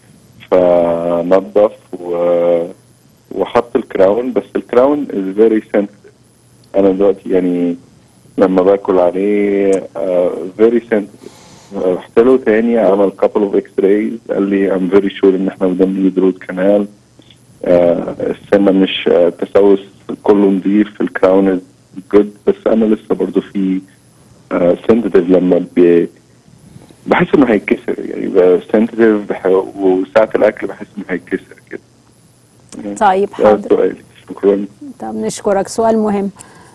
فنظف و... وحط الكراون بس الكراون is very sensitive انا دلوقتي يعني لما باكل عليه uh, very sensitive رحت له تاني عمل couple of x-rays قال لي I'm very sure ان احنا بدنا نجيب روت كانال السنة مش آه، تسوس كله نظيف الكراون is good بس انا لسه برضو في sensitive لما بي بحس انه هيتكسر يعني بقى sensitive بح... وساعة الاكل بحس انه هيتكسر كده طيب ده حاضر سؤالي شكرا طب نشكرك سؤال مهم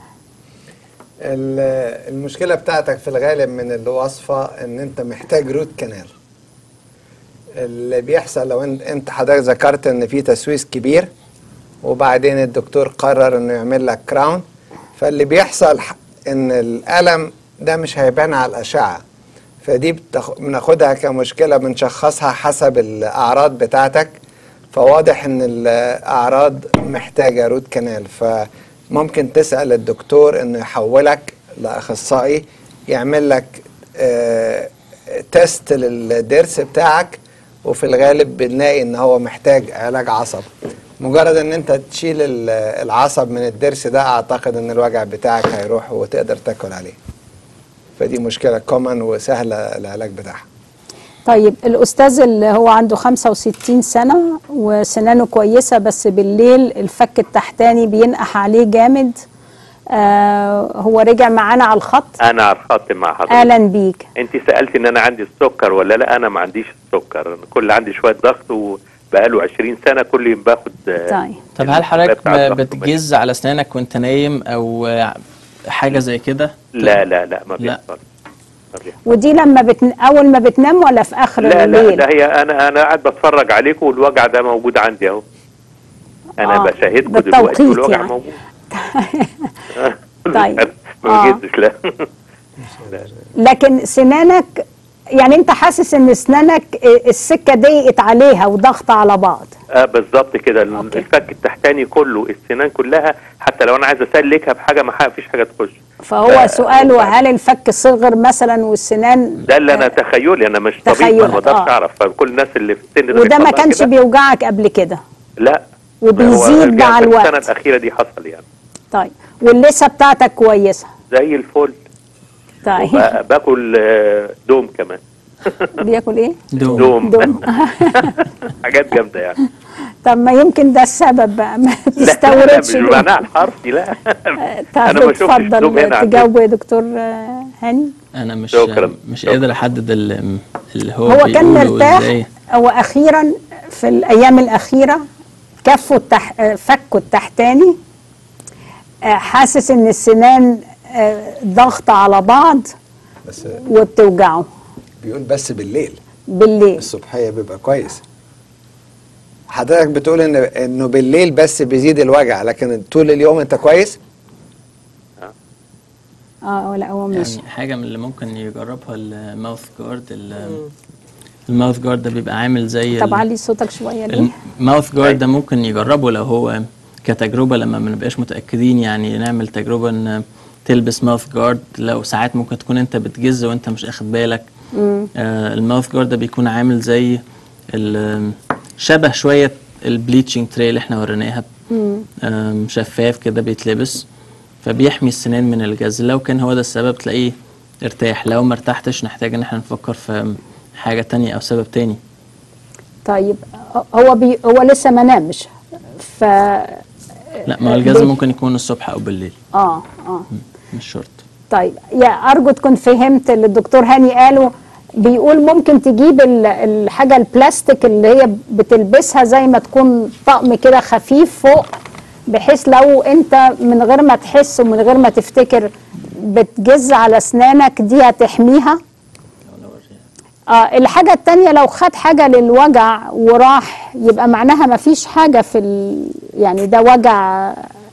ال- المشكله بتاعتك في الغالب من الوصفه ان انت محتاج روت كانال اللي بيحصل لو انت انت حضرتك ذكرت ان في تسويس كبير وبعدين الدكتور قرر انه يعمل لك كراون فاللي بيحصل ح- ان الالم ده مش هيبان على الاشعه فدي بتاخ- بناخدها كمشكله بنشخصها حسب الاعراض بتاعتك فواضح ان الاعراض محتاجه روت كانال فممكن تسال الدكتور انه يحولك لاخصائي يعمل لك آه، تيست للضرس بتاعك وفي الغالب بنلاقي ان هو محتاج علاج عصب مجرد ان انت تشيل ال- العصب من الضرس ده اعتقد ان الوجع بتاعك هيروح وتقدر تاكل عليه فدي مشكله كومن وسهله العلاج بتاعها طيب الأستاذ اللي هو عنده 65 سنة وسنانه كويسة بس بالليل الفك التحتاني بينقح عليه جامد آه هو رجع معانا على الخط انا على الخط مع حضرتك أهلا بيك انت سالت ان انا عندي السكر ولا لا انا ما عنديش السكر انا كل عندي شويه ضغط وبقاله 20 سنه كل يوم باخد آه، طيب طب هل حضرتك بتاع الضغط بتجز على اسنانك وانت نايم او آه، حاجه زي كده لا لا لا ما لا. بيحصل ما بيحصل. ودي لما بتن... أول ما بتنام ولا في آخر لا لا الليل ده هي انا انا قاعد بتفرج عليكم والوجع ده موجود عندي اهو انا آه، بشاهدكم بالتوقيت دلوقتي والوجع يعني. موجود طيب. ما آه. بجزش لا لكن سنانك يعني انت حاسس ان اسنانك السكه ضيقت عليها وضغط على بعض اه بالظبط كده الفك التحتاني كله السنان كلها حتى لو انا عايز اسلكها بحاجه ما فيش حاجه تخش فهو ف- سؤاله هل الفك صغر مثلا والسنان ده اللي انا تخيلي انا مش طبيب ما تخيلك، بقدرش آه. اعرف فكل الناس اللي في السن ده وده ما بيحصل لها كانش كده. بيوجعك قبل كده لا وبيزيد هو مع رجعت الوقت. السنه الاخيره دي حصل يعني طيب واللثه بتاعتك كويسه زي الفل طيب وب- باكل آه، دوم كمان بياكل ايه دوم, دوم حاجات جامده يعني طب ما يمكن ده السبب بقى ما لا لا تستوردش مش دوم. معناها الحرفي لا طب انا ما شفتش دوم هنا اتفضل عندنا. تجاوب يا دكتور آه، هاني انا مش شكراً. مش قادر احدد ال- اللي هو, هو كان بيقوله مرتاح ازاي هو اخيرا في الايام الاخيره كفه التح... آه، فكه التحتاني آه، حاسس ان السنان آه، ضغط على بعض بس وبتوجعه بيقول بس بالليل بالليل الصبحيه بيبقى كويس حضرتك بتقول ان انه بالليل بس بيزيد الوجع لكن طول اليوم انت كويس اه لا هو مش يعني حاجه من اللي ممكن يجربها الماوث جارد الماوث جارد ده بيبقى عامل زي طب علي صوتك شويه ليه الماوث جارد ده ممكن يجربه لو هو كتجربه لما ما نبقاش متاكدين يعني نعمل تجربه ان تلبس ماوث جارد لو ساعات ممكن تكون انت بتجز وانت مش اخد بالك مم. آه الماوث جارد ده بيكون عامل زي ال- شبه شويه البليتشنج تري اللي احنا وريناها مم. آم، شفاف كده بيتلبس فبيحمي السنان من الجز لو كان هو ده السبب تلاقيه ارتاح لو ما ارتحتش نحتاج ان احنا نفكر في حاجة تانية او سبب تاني طيب هو بي هو لسه ما نامش ف لا ما هو الجز ممكن يكون الصبح او بالليل اه اه مش شرط طيب يا ارجو تكون فهمت اللي الدكتور هاني قاله بيقول ممكن تجيب ال- الحاجة البلاستيك اللي هي بتلبسها زي ما تكون طقم كده خفيف فوق بحيث لو انت من غير ما تحس ومن غير ما تفتكر بتجز على اسنانك دي هتحميها اه الحاجة التانية لو خد حاجة للوجع وراح يبقى معناها ما فيش حاجة في ال... يعني ده وجع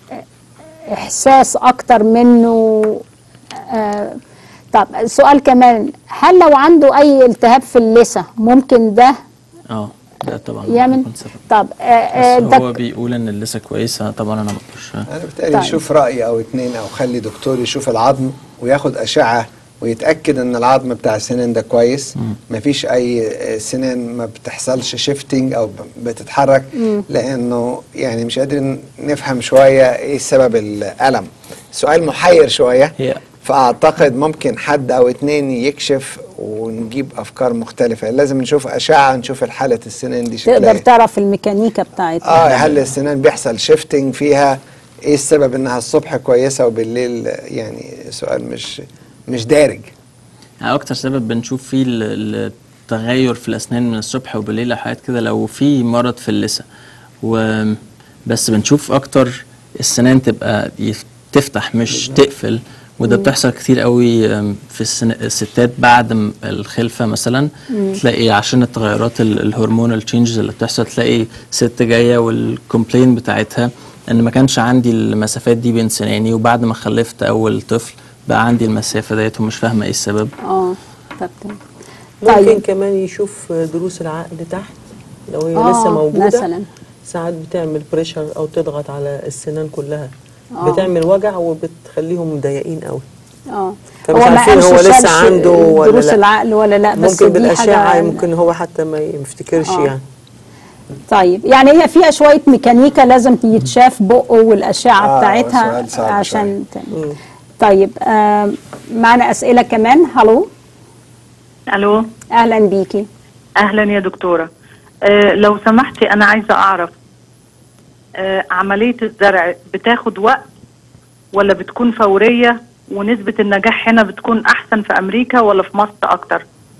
احساس اكتر منه آه طب سؤال كمان هل لو عنده اي التهاب في اللثة ممكن ده اه ده طبعا يعمل بيكون سبب. طب آه آه بس هو ده بيقول ان اللثه كويسه طبعا انا ما اقدرش انا بالتالي طيب. يشوف راي او اتنين او خلي دكتور يشوف العظم وياخد اشعه ويتاكد ان العظم بتاع السنان ده كويس مفيش اي آه، سنان ما بتحصلش شيفتنج او ب- بتتحرك مم. لانه يعني مش قادرين نفهم شويه ايه سبب الالم سؤال محير شويه فاعتقد ممكن حد او اتنين يكشف ونجيب افكار مختلفه لازم نشوف اشعه نشوف حاله السنان دي شكلها تقدر إيه. تعرف الميكانيكا بتاعتها اه هل السنان بيحصل شيفتنج فيها ايه السبب انها الصبح كويسه وبالليل يعني سؤال مش مش دارج يعني اكتر سبب بنشوف فيه ال- ال- التغير في الاسنان من الصبح وبالليل او حاجات كده لو في مرض في اللثه و بس بنشوف اكتر السنان تبقى يف- تفتح مش تقفل وده مم. بتحصل كتير قوي أم، في السن- الستات بعد م- الخلفه مثلا مم. تلاقي عشان التغيرات ال- الهرمونال تشينجز اللي بتحصل تلاقي ست جايه والكومبلين بتاعتها ان ما كانش عندي المسافات دي بين سناني وبعد ما خلفت اول طفل بقى عندي المسافه ديت ومش فاهمه ايه السبب اه طب تمام. ممكن طيب. كمان يشوف دروس العقل تحت لو هي آه، لسه موجوده مثلاً. ساعات بتعمل بريشر او تضغط على السنان كلها آه. بتعمل وجع وبتخليهم مضايقين قوي اه فمش ما عارفين قالش هو لسه شالش عنده ولا دروس لا. العقل ولا لا بس ممكن دي بالاشعه حاجة ممكن هو حتى ما يفتكرش آه. يعني طيب يعني هي فيها شويه ميكانيكا لازم يتشاف بقه والاشعه آه، بتاعتها سؤال صعب عشان ت- طيب آه معنا اسئله كمان هلو الو اهلا بيكي اهلا يا دكتوره آه لو سمحتي انا عايزه اعرف آه عمليه الزرع بتاخد وقت ولا بتكون فوريه ونسبه النجاح هنا بتكون احسن في امريكا ولا في مصر اكتر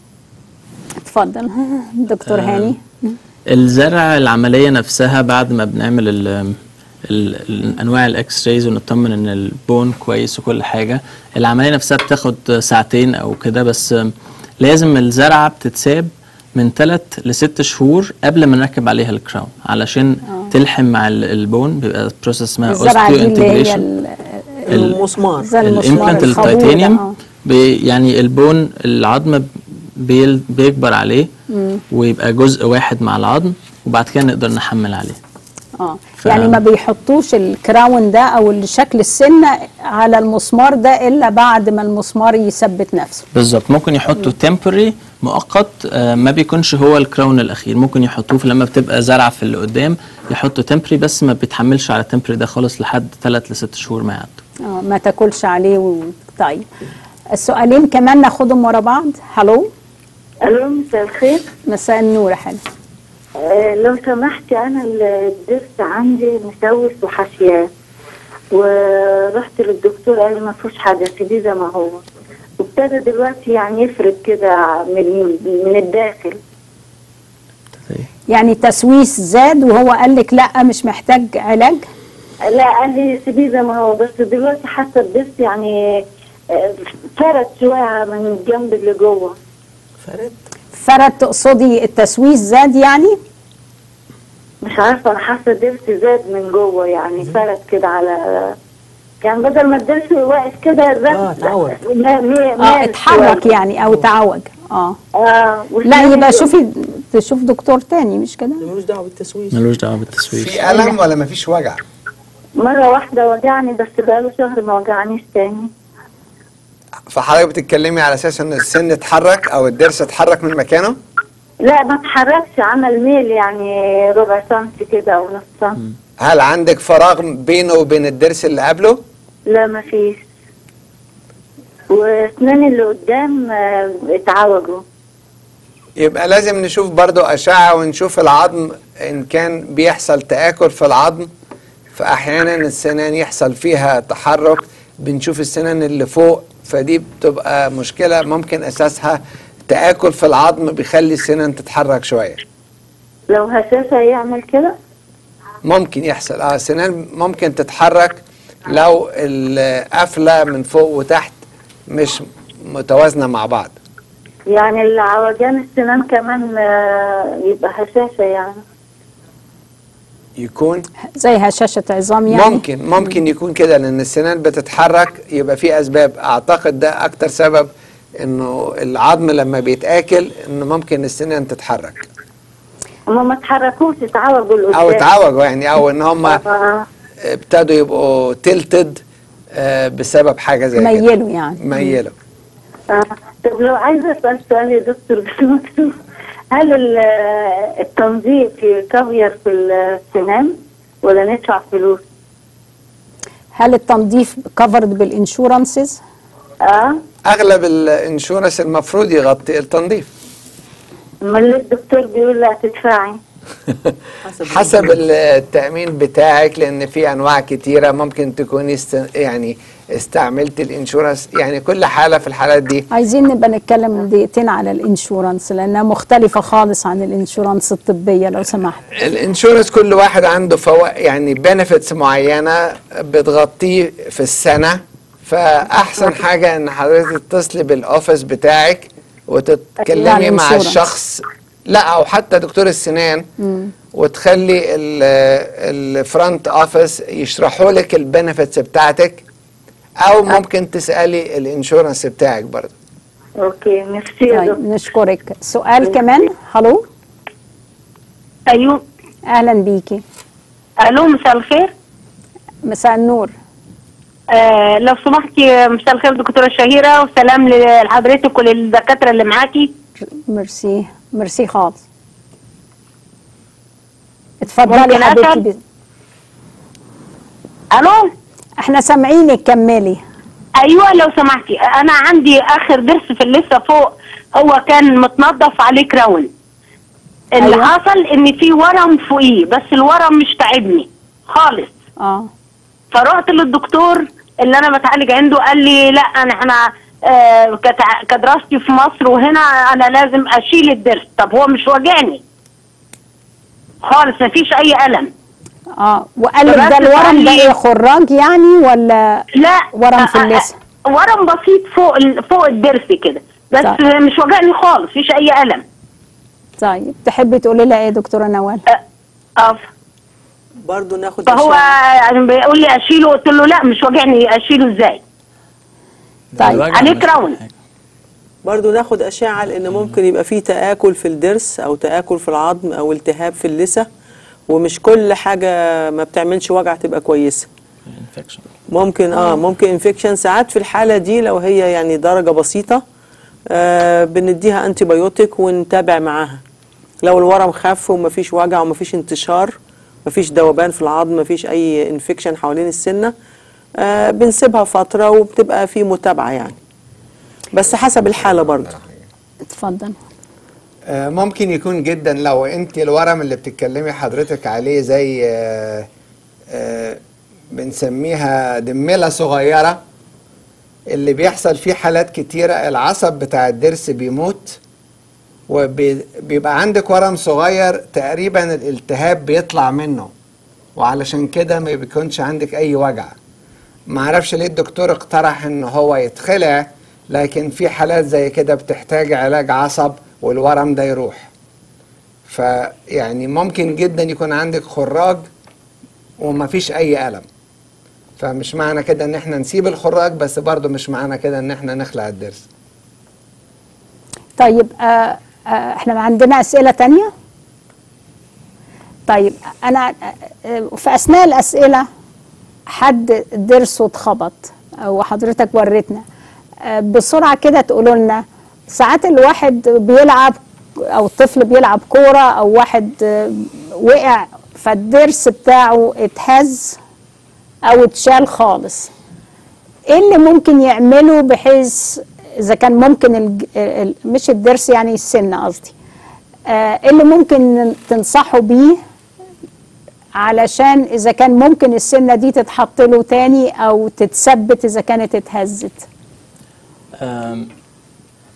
اتفضل دكتور آه. هاني الزرع العملية نفسها بعد ما بنعمل ال ال الانواع الاكس رايز ونطمن ان البون كويس وكل حاجه العمليه نفسها بتاخد ساعتين او كده بس لازم الزرعه بتتساب من 3 ل 6 شهور قبل ما نركب عليها الكراون علشان آه. تلحم مع ال- البون بيبقى بروسيس اسمها الزرعه دي اللي هي osteointegration. ال- ال- المسمار زي المسمار الامبلانت الخابور ده، التيتانيوم آه. بي يعني البون العظم بيل بيكبر عليه مم. ويبقى جزء واحد مع العظم وبعد كده نقدر نحمل عليه اه ف- يعني ما بيحطوش الكراون ده او شكل السنه على المسمار ده الا بعد ما المسمار يثبت نفسه بالظبط ممكن يحطوا تمبري مؤقت آه، ما بيكونش هو الكراون الاخير ممكن يحطوه في لما بتبقى زرعه في اللي قدام يحطوا تمبري بس ما بيتحملش على التمبري ده خالص لحد 3 ل 6 شهور ما يعدوا اه ما تاكلش عليه و... طيب السؤالين كمان ناخدهم ورا بعض هلو الو مساء الخير مساء النور يا حلو آه لو سمحتي انا الضرس عندي مسوس وحشيات ورحت للدكتور قال لي ما فيهوش حاجه سيبيه زي ما هو وابتدى دلوقتي يعني يفرد كده من من الداخل يعني تسويس زاد وهو قال لك لا مش محتاج علاج لا قال لي سيبيه زي ما هو بس دلوقتي حاسه الضرس يعني آه، فرد شويه من الجنب اللي جوه فرد تقصدي التسويس زاد يعني مش عارفه انا حاسه الضرس زاد من جوه يعني فرد كده على يعني بدل ما الضرس واقف كده زاد اه اتعود اه اتحرك يعني او تعوج اه اه لا يبقى شوفي تشوف دكتور تاني مش كده ملوش دعوه بالتسويس ملوش دعوه بالتسويس في الم ولا مفيش وجع مرة واحدة وجعني بس بقاله شهر ما وجعنيش تاني فحضرتك بتتكلمي على اساس ان السن اتحرك او الضرس اتحرك من مكانه لا ما اتحركش عمل ميل يعني ربع سنتي كده او نص سنتي هل عندك فراغ بينه وبين الضرس اللي قبله لا ما فيش واسناني اللي قدام آه، اتعوجوا يبقى لازم نشوف برضو أشعة ونشوف العظم إن كان بيحصل تآكل في العظم فأحيانا السنان يحصل فيها تحرك بنشوف السنان اللي فوق فدي بتبقى مشكلة ممكن أساسها تآكل في العظم بيخلي السنان تتحرك شوية لو هشاشة يعمل كده ممكن يحصل اه السنان ممكن تتحرك لو القفلة من فوق وتحت مش متوازنة مع بعض يعني العوجان السنان كمان آه، يبقى هشاشة يعني يكون زي هشاشة عظام يعني ممكن ممكن يكون كده لان السنان بتتحرك يبقى في اسباب اعتقد ده اكتر سبب انه العظم لما بيتاكل انه ممكن السنان تتحرك هما ما اتحركوش اتعوجوا لقدام او اتعوجوا يعني او ان هم آه. ابتدوا يبقوا تلتد بسبب حاجه زي كده ميلوا يعني ميلوا آه. طب لو عايزة أسأل سؤال يا دكتور بس مكتوب هل ال- التنظيف يكفير في السنان ولا ندفع فلوس؟ هل التنظيف كفرد بالانشورنسز اه اغلب الانشورنس المفروض يغطي التنظيف امال ليه الدكتور بيقول لا تدفعي حسب التأمين بتاعك لأن في أنواع كتيرة ممكن تكون است... يعني استعملت الانشورنس يعني كل حالة في الحالات دي عايزين نبقى نتكلم دقيقتين على الانشورنس لانها مختلفة خالص عن الانشورنس الطبية لو سمحت الانشورنس كل واحد عنده فوا يعني بنفيتس معينة بتغطيه في السنة فأحسن حاجة إن حضرتك تتصلي بالأوفيس بتاعك وتتكلمي يعني مع insurance. الشخص لا أو حتى دكتور السنان مم. وتخلي الفرونت اوفيس يشرحوا لك البنفيتس بتاعتك او ممكن تسالي الانشورنس بتاعك برضه اوكي ميرسي يا دكتور طيب نشكرك سؤال كمان هلو ايوه اهلا بيكي الو مساء الخير مساء النور آه لو سمحتي مساء الخير دكتوره شهيره وسلام لحضرتك وللدكاتره اللي معاكي ميرسي ميرسي خالص اتفضلي ممكن يا حبيبتي أسأل؟ بي- الو احنا سامعينك كملي ايوه لو سمحتي انا عندي اخر ضرس في اللثه فوق هو كان متنضف عليه كراون اللي أيوة. حصل ان في ورم فوقيه بس الورم مش تعبني خالص اه فرحت للدكتور اللي انا بتعالج عنده قال لي لا انا احنا آه كتع- كدراستي في مصر وهنا انا لازم اشيل الضرس طب هو مش واجعني خالص مفيش اي الم اه وقال لك بس ده الورم قال ده لي- ايه خراج يعني ولا لا ورم في آه، آه، اللثه آه، ورم بسيط فوق ال- فوق الضرس كده بس طيب. مش واجعني خالص مفيش اي الم طيب تحبي تقولي لها ايه يا دكتوره نوال اه برضه ناخد فهو أشعة. يعني بيقول لي اشيله قلت له لا مش واجعني اشيله ازاي طيب عليه كراون برضو ناخد أشعة لأن ممكن يبقى فيه تآكل في الضرس أو تآكل في العظم أو التهاب في اللثة ومش كل حاجة ما بتعملش وجع تبقى كويسة ممكن اه ممكن انفكشن ساعات في الحالة دي لو هي يعني درجة بسيطة آه بنديها انتي بايوتيك ونتابع معاها لو الورم خف ومفيش وجع ومفيش انتشار مفيش ذوبان في العظم مفيش اي انفكشن حوالين السنة آه بنسيبها فترة وبتبقى في متابعة يعني بس حسب الحالة برضه اتفضل آه، ممكن يكون جدا لو انت الورم اللي بتتكلمي حضرتك عليه زي آه، آه، بنسميها دملة صغيرة اللي بيحصل فيه حالات كتيرة العصب بتاع الضرس بيموت وبيبقى عندك ورم صغير تقريبا الالتهاب بيطلع منه وعلشان كده ما بيكونش عندك اي وجع معرفش ليه الدكتور اقترح ان هو يتخلع لكن في حالات زي كده بتحتاج علاج عصب والورم ده يروح فيعني ممكن جدا يكون عندك خراج ومفيش اي ألم فمش معنى كده ان احنا نسيب الخراج بس برضه مش معنى كده ان احنا نخلع الضرس طيب آه آه احنا عندنا اسئله تانية طيب انا آه، في اثناء الاسئله حد ضرسه اتخبط او حضرتك وريتنا آه، بسرعه كده تقولوا لنا ساعات الواحد بيلعب او الطفل بيلعب كوره او واحد آه، وقع فالضرس بتاعه اتهز او اتشال خالص ايه اللي ممكن يعمله بحيث اذا كان ممكن الج... ال- مش الضرس يعني السن قصدي آه، ايه اللي ممكن تنصحوا بيه علشان اذا كان ممكن السنه دي تتحط له تاني او تتثبت اذا كانت اتهزت آم،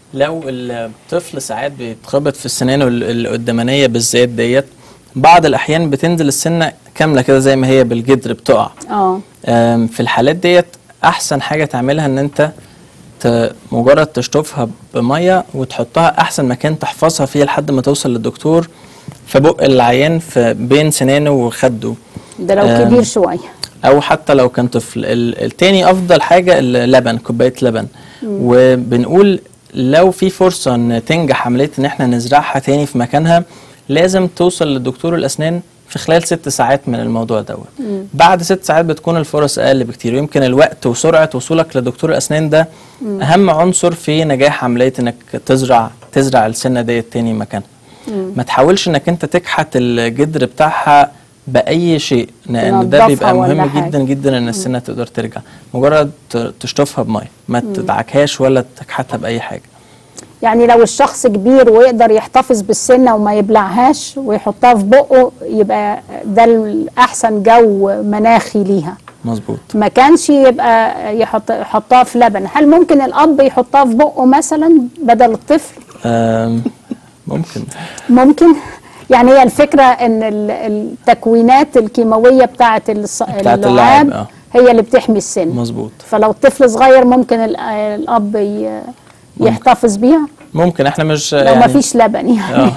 لو الطفل ساعات بيتخبط في السنان ال- القدامانيه بالذات ديت بعض الاحيان بتنزل السنه كامله كده زي ما هي بالجدر بتقع اه أم، في الحالات ديت احسن حاجه تعملها ان انت ت- مجرد تشطفها بميه وتحطها احسن مكان تحفظها فيه لحد ما توصل للدكتور في بق العيان في بين سنانه وخده ده لو آم، كبير شويه او حتى لو كان طفل ال- التاني افضل حاجه اللبن كوبايه لبن مم. وبنقول لو في فرصه ان تنجح عمليه ان احنا نزرعها تاني في مكانها لازم توصل لدكتور الاسنان في خلال ست ساعات من الموضوع دوت مم. بعد ست ساعات بتكون الفرص اقل بكتير ويمكن الوقت وسرعه وصولك لدكتور الاسنان ده مم. اهم عنصر في نجاح عمليه انك تزرع تزرع السنه ديت تاني مكانها مم. ما تحاولش انك انت تكحت الجدر بتاعها باي شيء لان ده تنضفها بيبقى ولا مهم حاجة. جدا جدا ان السنه تقدر ترجع مجرد ت- تشطفها بميه ما مم. تدعكهاش ولا تكحتها باي حاجه يعني لو الشخص كبير ويقدر يحتفظ بالسنه وما يبلعهاش ويحطها في بقه يبقى ده الاحسن جو مناخي ليها مظبوط ما كانش يبقى يحط يحطها في لبن هل ممكن الاب يحطها في بقه مثلا بدل الطفل أم، ممكن ممكن يعني هي الفكره ان ال- التكوينات الكيماويه بتاعه الص- بتاعت اللعاب اللعاب اه هي اللي بتحمي السن مظبوط فلو الطفل صغير ممكن ال- الاب ي- يحتفظ بيها ممكن احنا مش لو ما فيش لبن يعني آه.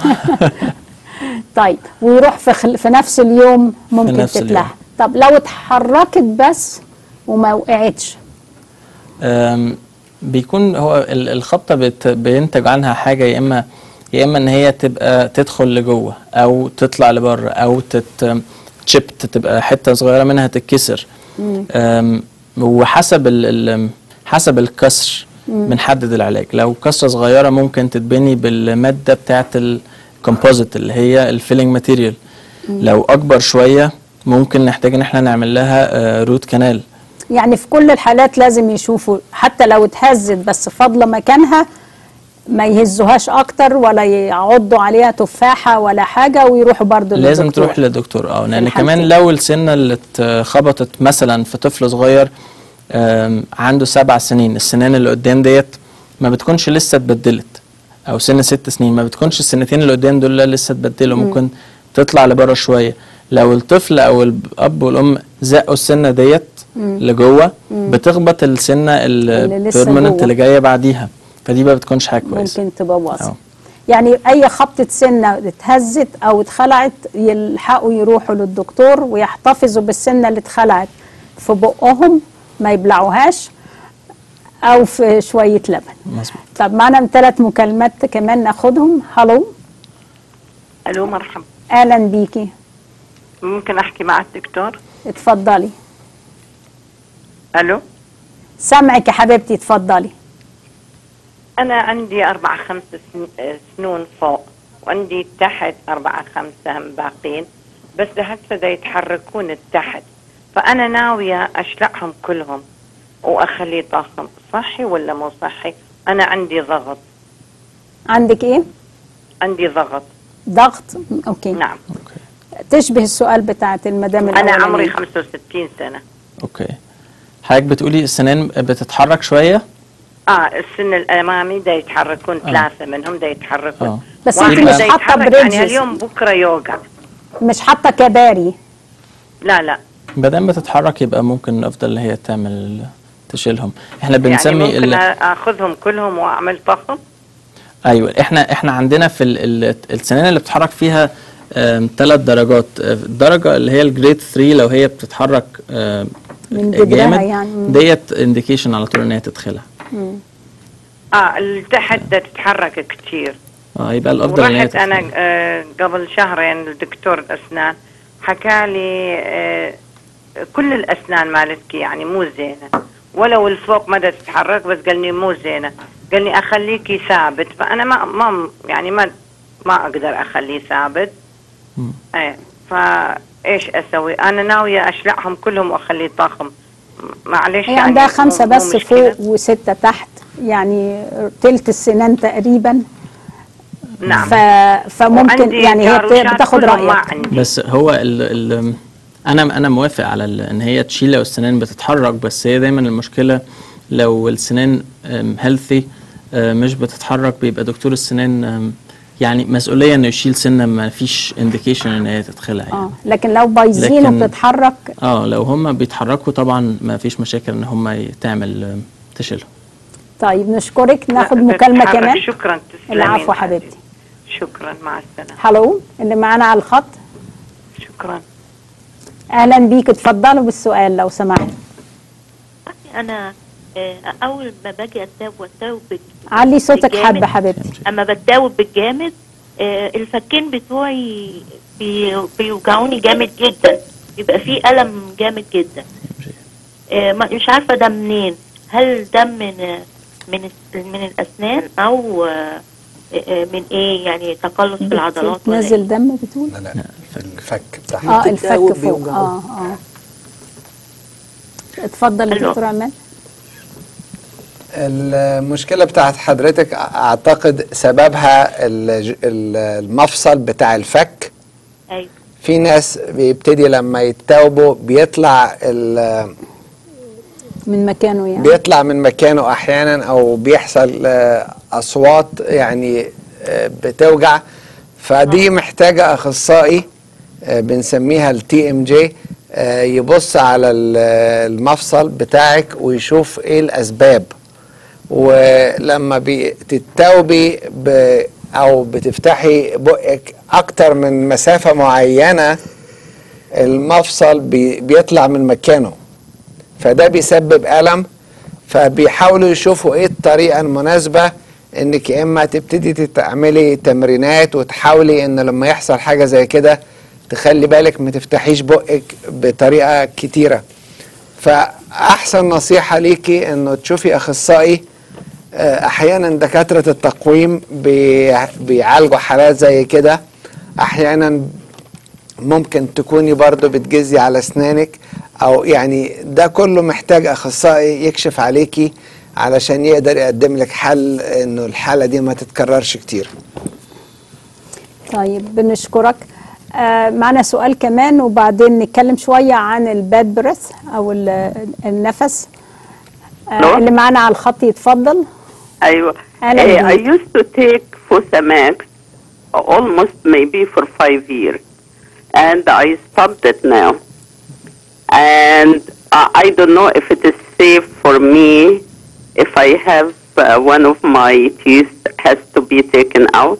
طيب ويروح في, خل... في نفس اليوم ممكن نفس اليوم. تتلح طب لو اتحركت بس وما وقعتش أم، بيكون هو ال- الخبطه بت- بينتج عنها حاجه يا اما يا اما ان هي تبقى تدخل لجوه او تطلع لبره او تت تشيبت تبقى حته صغيره منها تتكسر أم، وحسب ال ال حسب الكسر مم. بنحدد العلاج لو كسره صغيره ممكن تتبني بالماده بتاعه الكومبوزيت اللي هي الفيلينج ماتيريال مم. لو اكبر شويه ممكن نحتاج ان احنا نعمل لها روت كانال يعني في كل الحالات لازم يشوفوا حتى لو اتهزت بس فاضله مكانها ما يهزوهاش اكتر ولا يعضوا عليها تفاحه ولا حاجه ويروحوا برضو لازم للدكتور. تروح للدكتور اه لان الحالتين. كمان لو السنه اللي اتخبطت مثلا في طفل صغير آم، عنده سبع سنين السنان اللي قدام ديت ما بتكونش لسه اتبدلت او سن ست سنين ما بتكونش السنتين اللي قدام دول لسه اتبدلوا مم. ممكن تطلع لبره شويه لو الطفل او الاب والام زقوا السنه ديت مم. لجوه مم. بتخبط السنه اللي لسه البيرمننت جوه. اللي جايه بعديها فدي ما بتكونش حاجه كويسه ممكن تبوظ اه يعني اي خبطه سنه اتهزت او اتخلعت يلحقوا يروحوا للدكتور ويحتفظوا بالسنه اللي اتخلعت في بقهم ما يبلعوهاش او في شويه لبن مظبوط طب معنا ثلاث مكالمات كمان ناخدهم هلو الو مرحبا اهلا بيكي ممكن احكي مع الدكتور اتفضلي الو سامعك يا حبيبتي اتفضلي انا عندي اربع خمس سن- آه، سنون فوق وعندي تحت اربعة خمسة هم باقين بس هسه دا يتحركون التحت فانا ناوية اشلعهم كلهم واخليه طاقم صحي ولا مو صحي انا عندي ضغط عندك ايه عندي ضغط ضغط اوكي نعم تشبه السؤال بتاعت المدام انا الأولانية. عمري 65 سنة اوكي حضرتك بتقولي السنان بتتحرك شويه اه السن الامامي دا يتحركون ثلاثة منهم دا يتحركون اه بس واحد انت مش دا حاطه يتحرك بريدجز يعني اليوم بكرة يوقع مش حاطه كباري لا لا ما دام بتتحرك يبقى ممكن الافضل اللي هي تعمل ال- تشيلهم احنا بنسمي يعني ممكن ال... اخذهم كلهم واعمل طخم ايوه احنا احنا عندنا في ال... ال... السنان اللي بتتحرك فيها ثلاث درجات آه، الدرجه اللي هي الجريد 3 لو هي بتتحرك آم، من جدرها جامد يعني مم. ديت انديكيشن على طول ان هي تدخلها مم. اه التحت دا تتحرك كتير اه يبقى الافضل ان هي ورحت تدخلها انا آه قبل شهرين لدكتور الاسنان حكى لي آه كل الاسنان مالتك يعني مو زينه ولو الفوق ما دا تتحرك بس قال لي مو زينه قال لي اخليكي ثابت فانا ما ما يعني ما ما اقدر اخليه ثابت ايه فايش اسوي انا ناويه اشلعهم كلهم واخليه طاخم معلش هي يعني عندها مو- خمسة مو بس مشكلة. فوق وستة تحت يعني تلت السنان تقريبا نعم ف... فممكن وعندي يعني هي جاروشات بتاخد كلهم ما رأيك عندي بس هو ال ال انا انا موافق على ال ان هي تشيل لو السنان بتتحرك بس هي دايما المشكله لو السنان هيلثي آه، مش بتتحرك بيبقى دكتور السنان آم، يعني مسؤوليه انه يشيل سنه ما فيش انديكيشن ان هي تتخلع يعني. اه لكن لو بايظين لكن- وبتتحرك اه لو هم بيتحركوا طبعا ما فيش مشاكل ان هم تعمل آم، تشيلهم طيب نشكرك ناخد لا، مكالمه بتحرك. كمان شكرا تسلمي العفو حبيبتي شكرا مع السلامه هلو اللي معانا على الخط شكرا اهلا بيك اتفضلوا بالسؤال لو سمحت انا آه، اول ما باجي اتاوب واتاوب بالج- علي صوتك بالجامد، حبه حبيبتي اما بتاوب بالجامد آه، الفكين بتوعي بي- بيوجعوني جامد جدا بيبقى فيه الم جامد جدا آه، ما- مش عارفه ده منين هل ده من آه، من الس- من الاسنان او آه، آه، من ايه يعني تقلص في العضلات ولا إيه؟ نزل دم بتقول لا لا الفك بتاعها اه الفك فوق اه اه اتفضل يا ألو. دكتور عماد المشكلة بتاعت حضرتك أعتقد سببها الج- ال- المفصل بتاع الفك ايوه في ناس بيبتدي لما يتوبوا بيطلع ال- من مكانه يعني بيطلع من مكانه أحيانا أو بيحصل آه، أصوات يعني آه، بتوجع فدي محتاجة أخصائي آه، بنسميها التي ام جي يبص على ال- المفصل بتاعك ويشوف ايه الاسباب ولما بتتوبي ب او بتفتحي بقك اكتر من مسافة معينة المفصل بي بيطلع من مكانه فده بيسبب ألم فبيحاولوا يشوفوا ايه الطريقة المناسبة انك يا اما تبتدي تعملي تمرينات وتحاولي ان لما يحصل حاجة زي كده تخلي بالك ما تفتحيش بقك بطريقة كتيرة فأحسن نصيحة ليكي انه تشوفي اخصائي آه، احيانا دكاترة التقويم بي- بيعالجوا حالات زي كده احيانا ممكن تكوني برضو بتجزي على اسنانك او يعني ده كله محتاج اخصائي يكشف عليكي علشان يقدر يقدم لك حل انه الحالة دي ما تتكررش كتير طيب بنشكرك آه معنا سؤال كمان وبعدين نتكلم شوية عن الباد بريث أو ال- النفس آه اللي معنا على الخط يتفضل ايوه أهلا Eh, I بيك. used to take Fosamax almost maybe for five years and I stopped it now and uh, I don't know if it is safe for me if I have uh, one of my teeth has to be taken out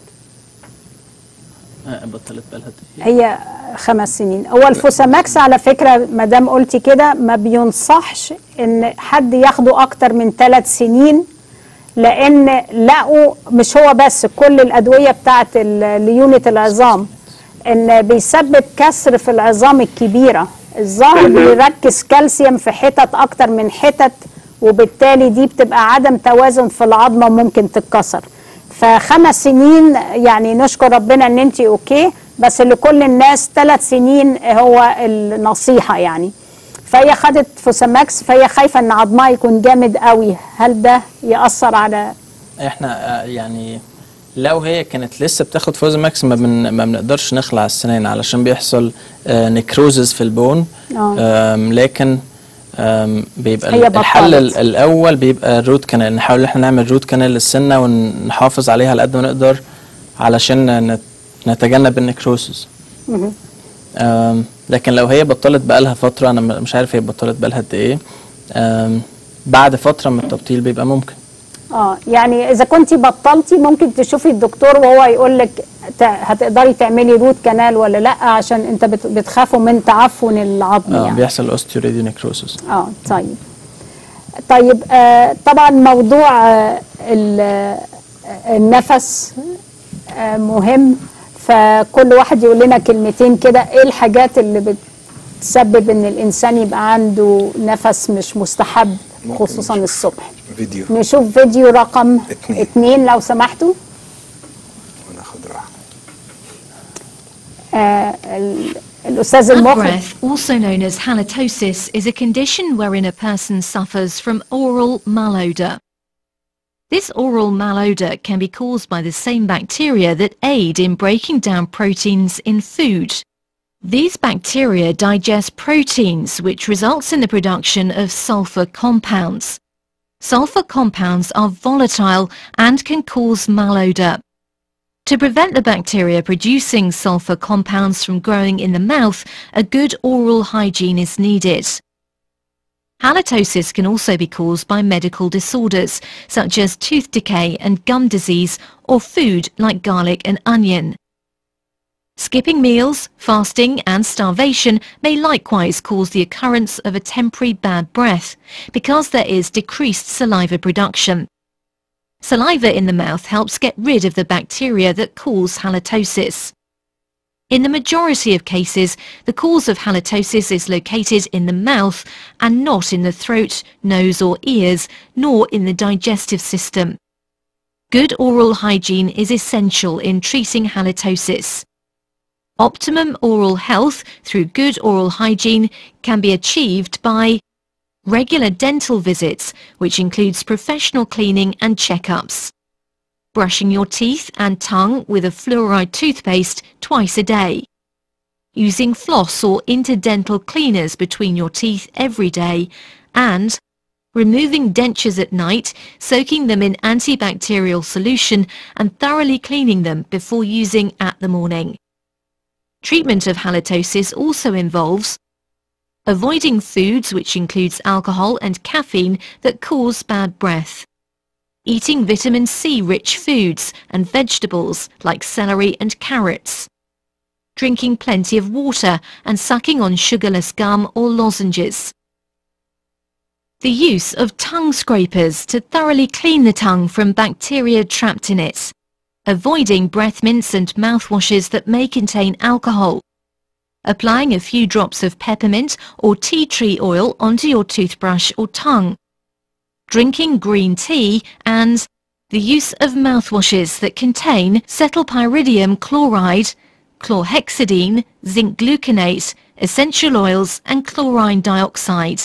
آه، بطلت بالها هي خمس سنين هو الفوساماكس على فكرة ما دام قلتي كده ما بينصحش ان حد ياخده اكتر من ثلاث سنين لان لقوا مش هو بس كل الادوية بتاعت ال- ليونة العظام ان بيسبب كسر في العظام الكبيرة الظهر مهم. بيركز كالسيوم في حتت اكتر من حتت وبالتالي دي بتبقى عدم توازن في العظمة وممكن تتكسر فخمس سنين يعني نشكر ربنا ان انت اوكي بس لكل الناس ثلاث سنين هو النصيحة يعني فهي خدت فوساماكس فهي خايفة ان عظمها يكون جامد قوي هل ده يأثر على احنا آه، يعني لو هي كانت لسه بتاخد فوزماكس ما, بن ما بنقدرش نخلع السنان علشان بيحصل آه نكروزز في البون آه. آم، لكن آم، بيبقى هي الحل بطلت. ال- الاول بيبقى الروت كانال نحاول ان احنا نعمل روت كانال للسنه ونحافظ عليها على قد ما نقدر علشان نت- نتجنب النكروسز مهم. آم، لكن لو هي بطلت بقالها فتره انا م- مش عارف هي بطلت بقالها قد ايه آم، بعد فتره من التبطيل بيبقى ممكن اه يعني اذا كنت بطلتي ممكن تشوفي الدكتور وهو يقول لك هتقدري تعملي روت كانال ولا لا عشان انت بت- بتخافوا من تعفن العظم آه يعني بيحصل اوستيوريدي نكروسز اه طيب طيب آه طبعا موضوع آه ال- آه، النفس آه مهم فكل واحد يقول لنا كلمتين كده ايه الحاجات اللي بتسبب ان الانسان يبقى عنده نفس مش مستحب ممكن خصوصا الصبح فيديو نشوف فيديو رقم اتنين. اتنين لو سمحتوا وناخد راحة آه ال- الأستاذ Bad المخرج breath, also known as halitosis, is a condition wherein a person suffers from oral malodor. This oral malodor can be caused by the same bacteria that aid in breaking down proteins in food. These bacteria digest proteins, which results in the production of sulfur compounds. Sulfur compounds are volatile and can cause malodor. To prevent the bacteria producing sulfur compounds from growing in the mouth, a good oral hygiene is needed. Halitosis can also be caused by medical disorders, such as tooth decay and gum disease, or food like garlic and onion. Skipping meals, fasting and starvation may likewise cause the occurrence of a temporary bad breath, because there is decreased saliva production. Saliva in the mouth helps get rid of the bacteria that cause halitosis. In the majority of cases, the cause of halitosis is located in the mouth and not in the throat, nose or ears, nor in the digestive system. Good oral hygiene is essential in treating halitosis. Optimum oral health through good oral hygiene can be achieved by regular dental visits, which includes professional cleaning and checkups, brushing your teeth and tongue with a fluoride toothpaste twice a day, using floss or interdental cleaners between your teeth every day, and removing dentures at night, soaking them in antibacterial solution and thoroughly cleaning them before using at the morning. Treatment of halitosis also involves avoiding foods which includes alcohol and caffeine that cause bad breath, eating vitamin C rich foods and vegetables like celery and carrots, drinking plenty of water and sucking on sugarless gum or lozenges. The use of tongue scrapers to thoroughly clean the tongue from bacteria trapped in it, avoiding breath mints and mouthwashes that may contain alcohol, applying a few drops of peppermint or tea tree oil onto your toothbrush or tongue, drinking green tea and the use of mouthwashes that contain cetylpyridium chloride, chlorhexidine, zinc gluconate, essential oils and chlorine dioxide.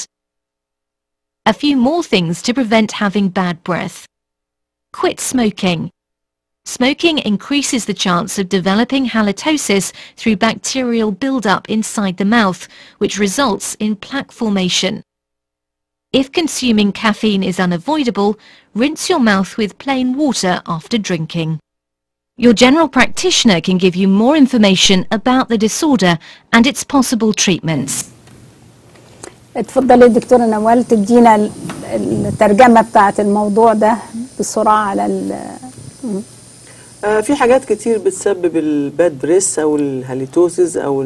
A few more things to prevent having bad breath. Quit smoking. Smoking increases the chance of developing halitosis through bacterial buildup inside the mouth, which results in plaque formation. If consuming caffeine is unavoidable, rinse your mouth with plain water after drinking. Your general practitioner can give you more information about the disorder and its possible treatments. اتفضلي دكتورة نوال تدينا ال- الترجمة بتاعت الموضوع ده بسرعة على ال آه، في حاجات كتير بتسبب الباد بريس او الهاليتوزز او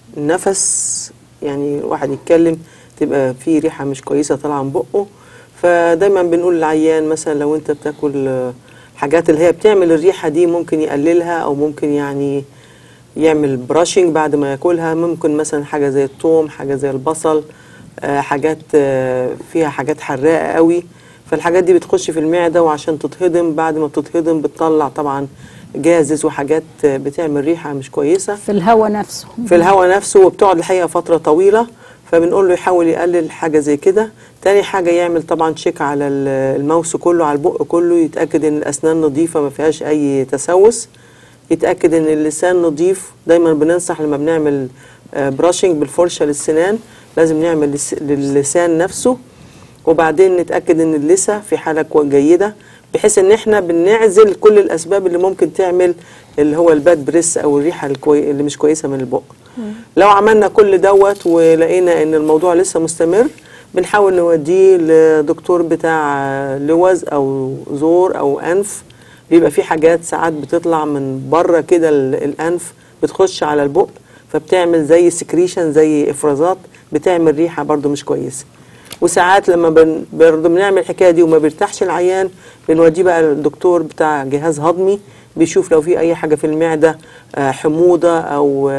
النفس يعني الواحد يتكلم تبقى في ريحه مش كويسه طالعه من بقه فدايما بنقول للعيان مثلا لو انت بتاكل آه، حاجات اللي هي بتعمل الريحه دي ممكن يقللها او ممكن يعني يعمل براشنج بعد ما ياكلها ممكن مثلا حاجه زي الثوم حاجه زي البصل آه، حاجات آه، فيها حاجات حراقه قوي فالحاجات دي بتخش في المعده وعشان تتهضم بعد ما بتتهضم بتطلع طبعا جازز وحاجات آه، بتعمل ريحه مش كويسه في الهواء نفسه في الهواء نفسه وبتقعد الحقيقه فتره طويله فبنقول له يحاول يقلل حاجه زي كده تاني حاجه يعمل طبعا تشيك على ال- الماوس كله على البق كله يتاكد ان الاسنان نظيفه ما فيهاش اي تسوس يتاكد ان اللسان نظيف دايما بننصح لما بنعمل براشنج بالفرشه للسنان لازم نعمل للس- للسان نفسه وبعدين نتاكد ان اللثه في حاله كو- جيده بحيث ان احنا بنعزل كل الاسباب اللي ممكن تعمل اللي هو الباد بريس او الريحه الكوي... اللي مش كويسه من البق لو عملنا كل دوت ولقينا ان الموضوع لسه مستمر بنحاول نوديه لدكتور بتاع لوز او زور او انف بيبقى في حاجات ساعات بتطلع من بره كده ال- الانف بتخش على البق فبتعمل زي سكريشن زي افرازات بتعمل ريحه برضو مش كويسه وساعات لما بن برضه بنعمل الحكايه دي وما بيرتاحش العيان بنوديه بقى للدكتور بتاع جهاز هضمي بيشوف لو في اي حاجه في المعده آه، حموضه او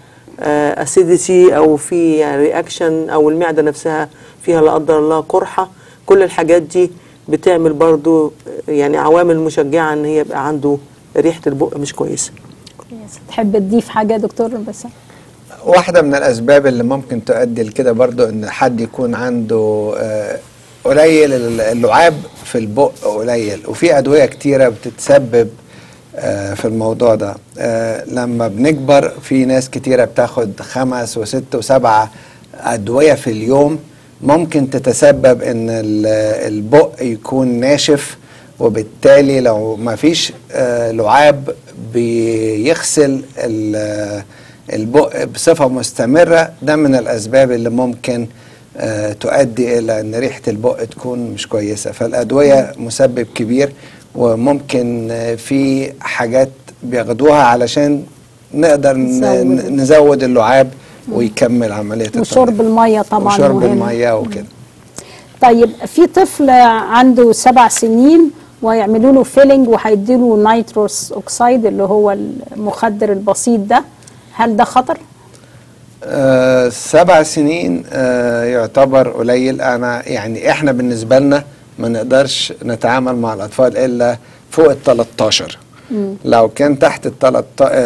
اسيديتي او في رياكشن او المعده نفسها فيها لا قدر الله قرحه كل الحاجات دي بتعمل برضو يعني عوامل مشجعه ان هي يبقى عنده ريحه البق مش كويسه تحب تضيف حاجة يا دكتور بس واحدة من الأسباب اللي ممكن تؤدي لكده برضو إن حد يكون عنده آه، قليل اللعاب في البق قليل وفي أدوية كتيرة بتتسبب آه، في الموضوع ده آه، لما بنكبر في ناس كتيرة بتاخد خمس وست وسبعة أدوية في اليوم ممكن تتسبب ان ال- البق يكون ناشف وبالتالي لو ما فيش آه، لعاب بيغسل ال- البق بصفة مستمرة ده من الأسباب اللي ممكن آه، تؤدي إلى أن ريحة البق تكون مش كويسة فالأدوية مسبب كبير وممكن آه، في حاجات بياخدوها علشان نقدر ن- نزود. نزود اللعاب ويكمل عملية وشرب الميه طبعا وشرب مهم. المية وكده طيب في طفل عنده سبع سنين ويعملوا له فيلنج وهيديله نيتروس اوكسيد اللي هو المخدر البسيط ده هل ده خطر؟ آه سبع سنين آه يعتبر قليل انا يعني احنا بالنسبه لنا ما نقدرش نتعامل مع الاطفال الا فوق ال 13 لو كان تحت ال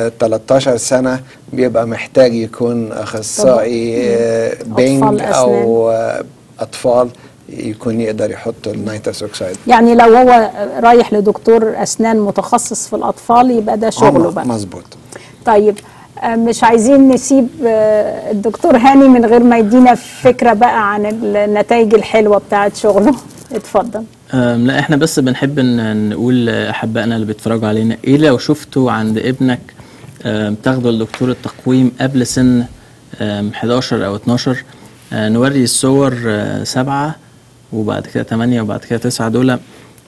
13 سنه بيبقى محتاج يكون اخصائي آه بينج أطفال او آه اطفال يكون يقدر يحط النيتروس اوكسيد يعني لو هو رايح لدكتور اسنان متخصص في الاطفال يبقى ده شغله بقى مظبوط طيب آه، مش عايزين نسيب آه، الدكتور هاني من غير ما يدينا فكره بقى عن النتائج الحلوه بتاعت شغله اتفضل أم، لا احنا بس بنحب ان نقول احبائنا اللي بيتفرجوا علينا ايه لو شفتوا عند ابنك أم، تاخدوا لدكتور التقويم قبل سن أم، 11 او 12 أه، نوري الصور أه، سبعة وبعد كده تمانية وبعد كده تسعة دول أم،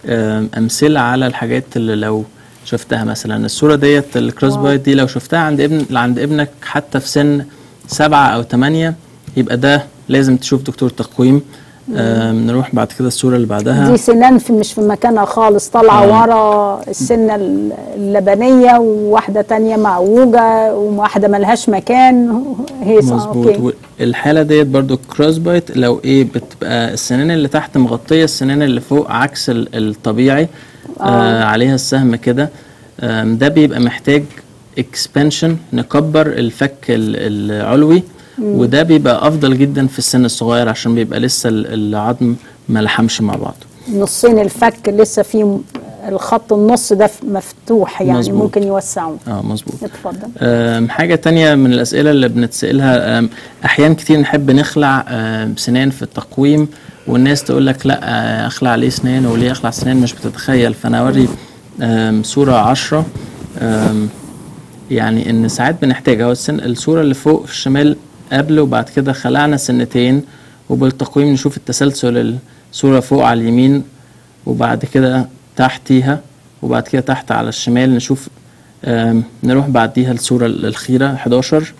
امثلة على الحاجات اللي لو شفتها مثلا الصورة ديت الكروس بايت دي لو شفتها عند ابن عند ابنك حتى في سن سبعة او تمانية يبقى ده لازم تشوف دكتور تقويم أم، نروح بعد كده الصورة اللي بعدها دي سنان في مش في مكانها خالص طالعه آه. ورا السنه اللبنيه وواحده تانية معوجه وواحده ملهاش مكان هيصه مظبوط اوكي والحالة ديت برضو كروس بايت لو ايه بتبقى السنان اللي تحت مغطية السنان اللي فوق عكس ال- الطبيعي آه. آه عليها السهم كده آم، ده بيبقى محتاج اكسبانشن نكبر الفك ال- العلوي مم. وده بيبقى افضل جدا في السن الصغير عشان بيبقى لسه ال- العظم ما لحمش مع بعض نصين الفك لسه في الخط النص ده مفتوح يعني مظبوط. ممكن يوسعوه اه مظبوط اتفضل أم، حاجة تانية من الأسئلة اللي بنتسألها أم، أحيان كتير نحب نخلع أم، سنان في التقويم والناس تقول لك لا أه، أخلع ليه سنان وليه أخلع سنان مش بتتخيل فأنا أوري أم، صورة عشرة أم، يعني إن ساعات بنحتاج هو السن الصورة اللي فوق في الشمال قبل وبعد كده خلعنا سنتين وبالتقويم نشوف التسلسل الصورة فوق على اليمين وبعد كده تحتيها وبعد كده تحت على الشمال نشوف آم، نروح بعديها الصورة الأخيرة 11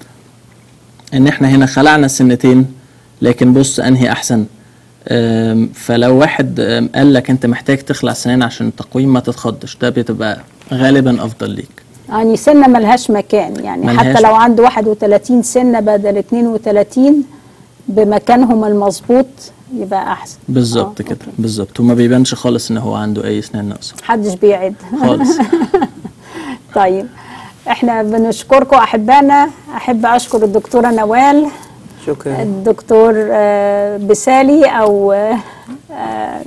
إن إحنا هنا خلعنا السنتين لكن بص أنهي أحسن آم، فلو واحد آم، قال لك أنت محتاج تخلع سنان عشان التقويم ما تتخضش ده بتبقى غالبا أفضل ليك يعني سنه ملهاش مكان يعني ملهاش. حتى لو عنده 31 سنه بدل 32 بمكانهم المظبوط يبقى احسن بالظبط كده بالظبط وما بيبانش خالص إن هو عنده أي سنان ناقصة محدش بيعد خالص طيب احنا بنشكركم احبائنا احب اشكر الدكتوره نوال شكرا الدكتور آه، بسالي او آه، آه،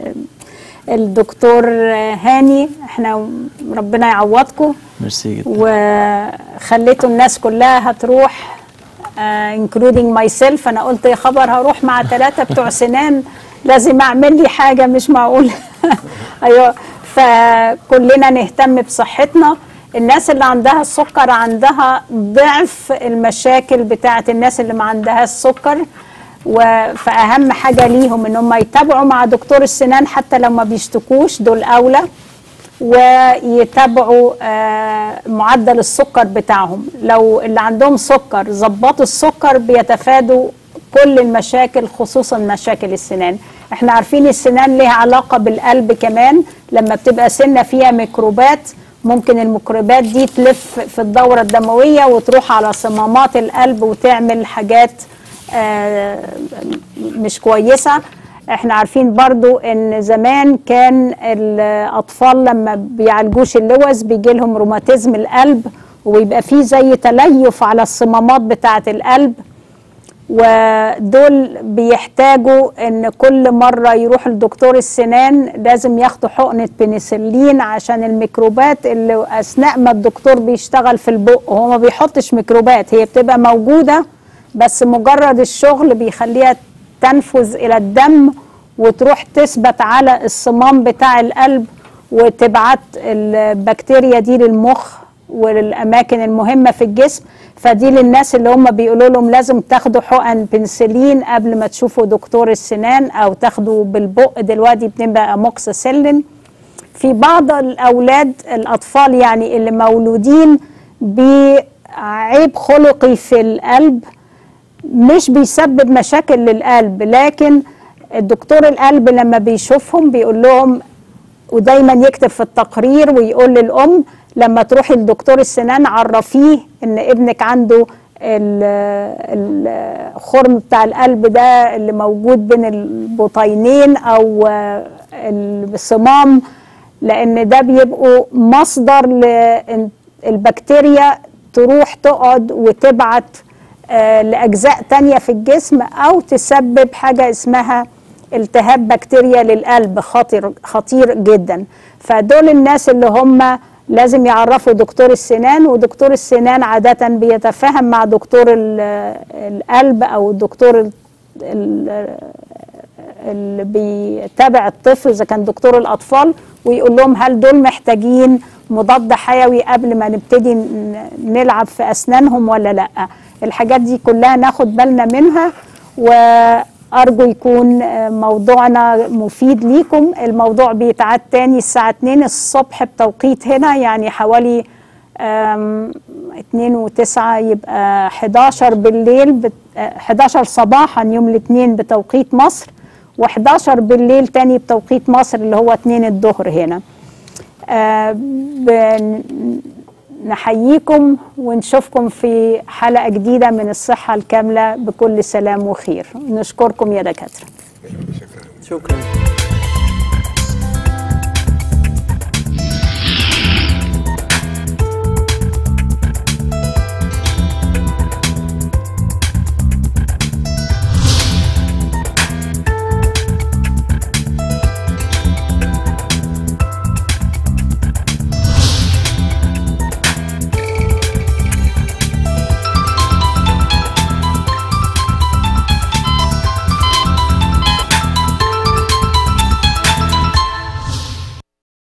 الدكتور آه، هاني احنا ربنا يعوضكم ميرسي جدا وخليتوا الناس كلها هتروح انكلودينج ماي سيلف انا قلت يا خبر هروح مع ثلاثه بتوع سنان لازم اعمل لي حاجه مش معقول ايوه فكلنا نهتم بصحتنا الناس اللي عندها السكر عندها ضعف المشاكل بتاعه الناس اللي ما عندهاش السكر و- فاهم حاجه ليهم ان هم يتابعوا مع دكتور السنان حتى لو ما بيشتكوش دول اولى ويتابعوا آه، معدل السكر بتاعهم لو اللي عندهم سكر ظبطوا السكر بيتفادوا كل المشاكل خصوصا مشاكل السنان احنا عارفين السنان ليها علاقة بالقلب كمان لما بتبقى سنة فيها ميكروبات ممكن الميكروبات دي تلف في الدورة الدموية وتروح على صمامات القلب وتعمل حاجات آه، مش كويسة احنا عارفين برضو ان زمان كان الاطفال لما بيعالجوش اللوز بيجي لهم روماتيزم القلب ويبقى فيه زي تليف على الصمامات بتاعه القلب ودول بيحتاجوا ان كل مره يروح لدكتور السنان لازم ياخدوا حقنه بنسلين عشان الميكروبات اللي اثناء ما الدكتور بيشتغل في البق هو ما بيحطش ميكروبات هي بتبقى موجوده بس مجرد الشغل بيخليها تنفذ الى الدم وتروح تثبت على الصمام بتاع القلب وتبعت البكتيريا دي للمخ وللاماكن المهمه في الجسم فدي للناس اللي هم بيقولوا لهم لازم تاخدوا حقن بنسلين قبل ما تشوفوا دكتور السنان او تاخدوا بالبق دلوقتي بنبقى موكسيسيلين في بعض الاولاد الاطفال يعني اللي مولودين بعيب خلقي في القلب مش بيسبب مشاكل للقلب لكن الدكتور القلب لما بيشوفهم بيقول لهم ودايما يكتب في التقرير ويقول للام لما تروحي لدكتور السنان عرفيه ان ابنك عنده ال- الخرم بتاع القلب ده اللي موجود بين البطينين او آه، الصمام لان ده بيبقوا مصدر للبكتيريا تروح تقعد وتبعت آه، لاجزاء تانية في الجسم او تسبب حاجه اسمها التهاب بكتيريا للقلب خطير خطير جدا فدول الناس اللي هم لازم يعرفوا دكتور السنان ودكتور السنان عادة بيتفاهم مع دكتور ال- القلب أو دكتور ال- ال- اللي بيتابع الطفل إذا كان دكتور الأطفال ويقول لهم هل دول محتاجين مضاد حيوي قبل ما نبتدي ن- نلعب في أسنانهم ولا لأ الحاجات دي كلها ناخد بالنا منها وأرجو يكون آه، موضوعنا مفيد ليكم الموضوع بيتعاد تاني الساعة 2 الصبح بتوقيت هنا يعني حوالي آم، 2 و9 يبقى 11 بالليل بت- آه، 11 صباحا يوم الاثنين بتوقيت مصر و11 بالليل تاني بتوقيت مصر اللي هو 2 الظهر هنا آه، بن- نحييكم ونشوفكم في حلقة جديدة من الصحة الكاملة بكل سلام وخير نشكركم يا دكاترة شكرا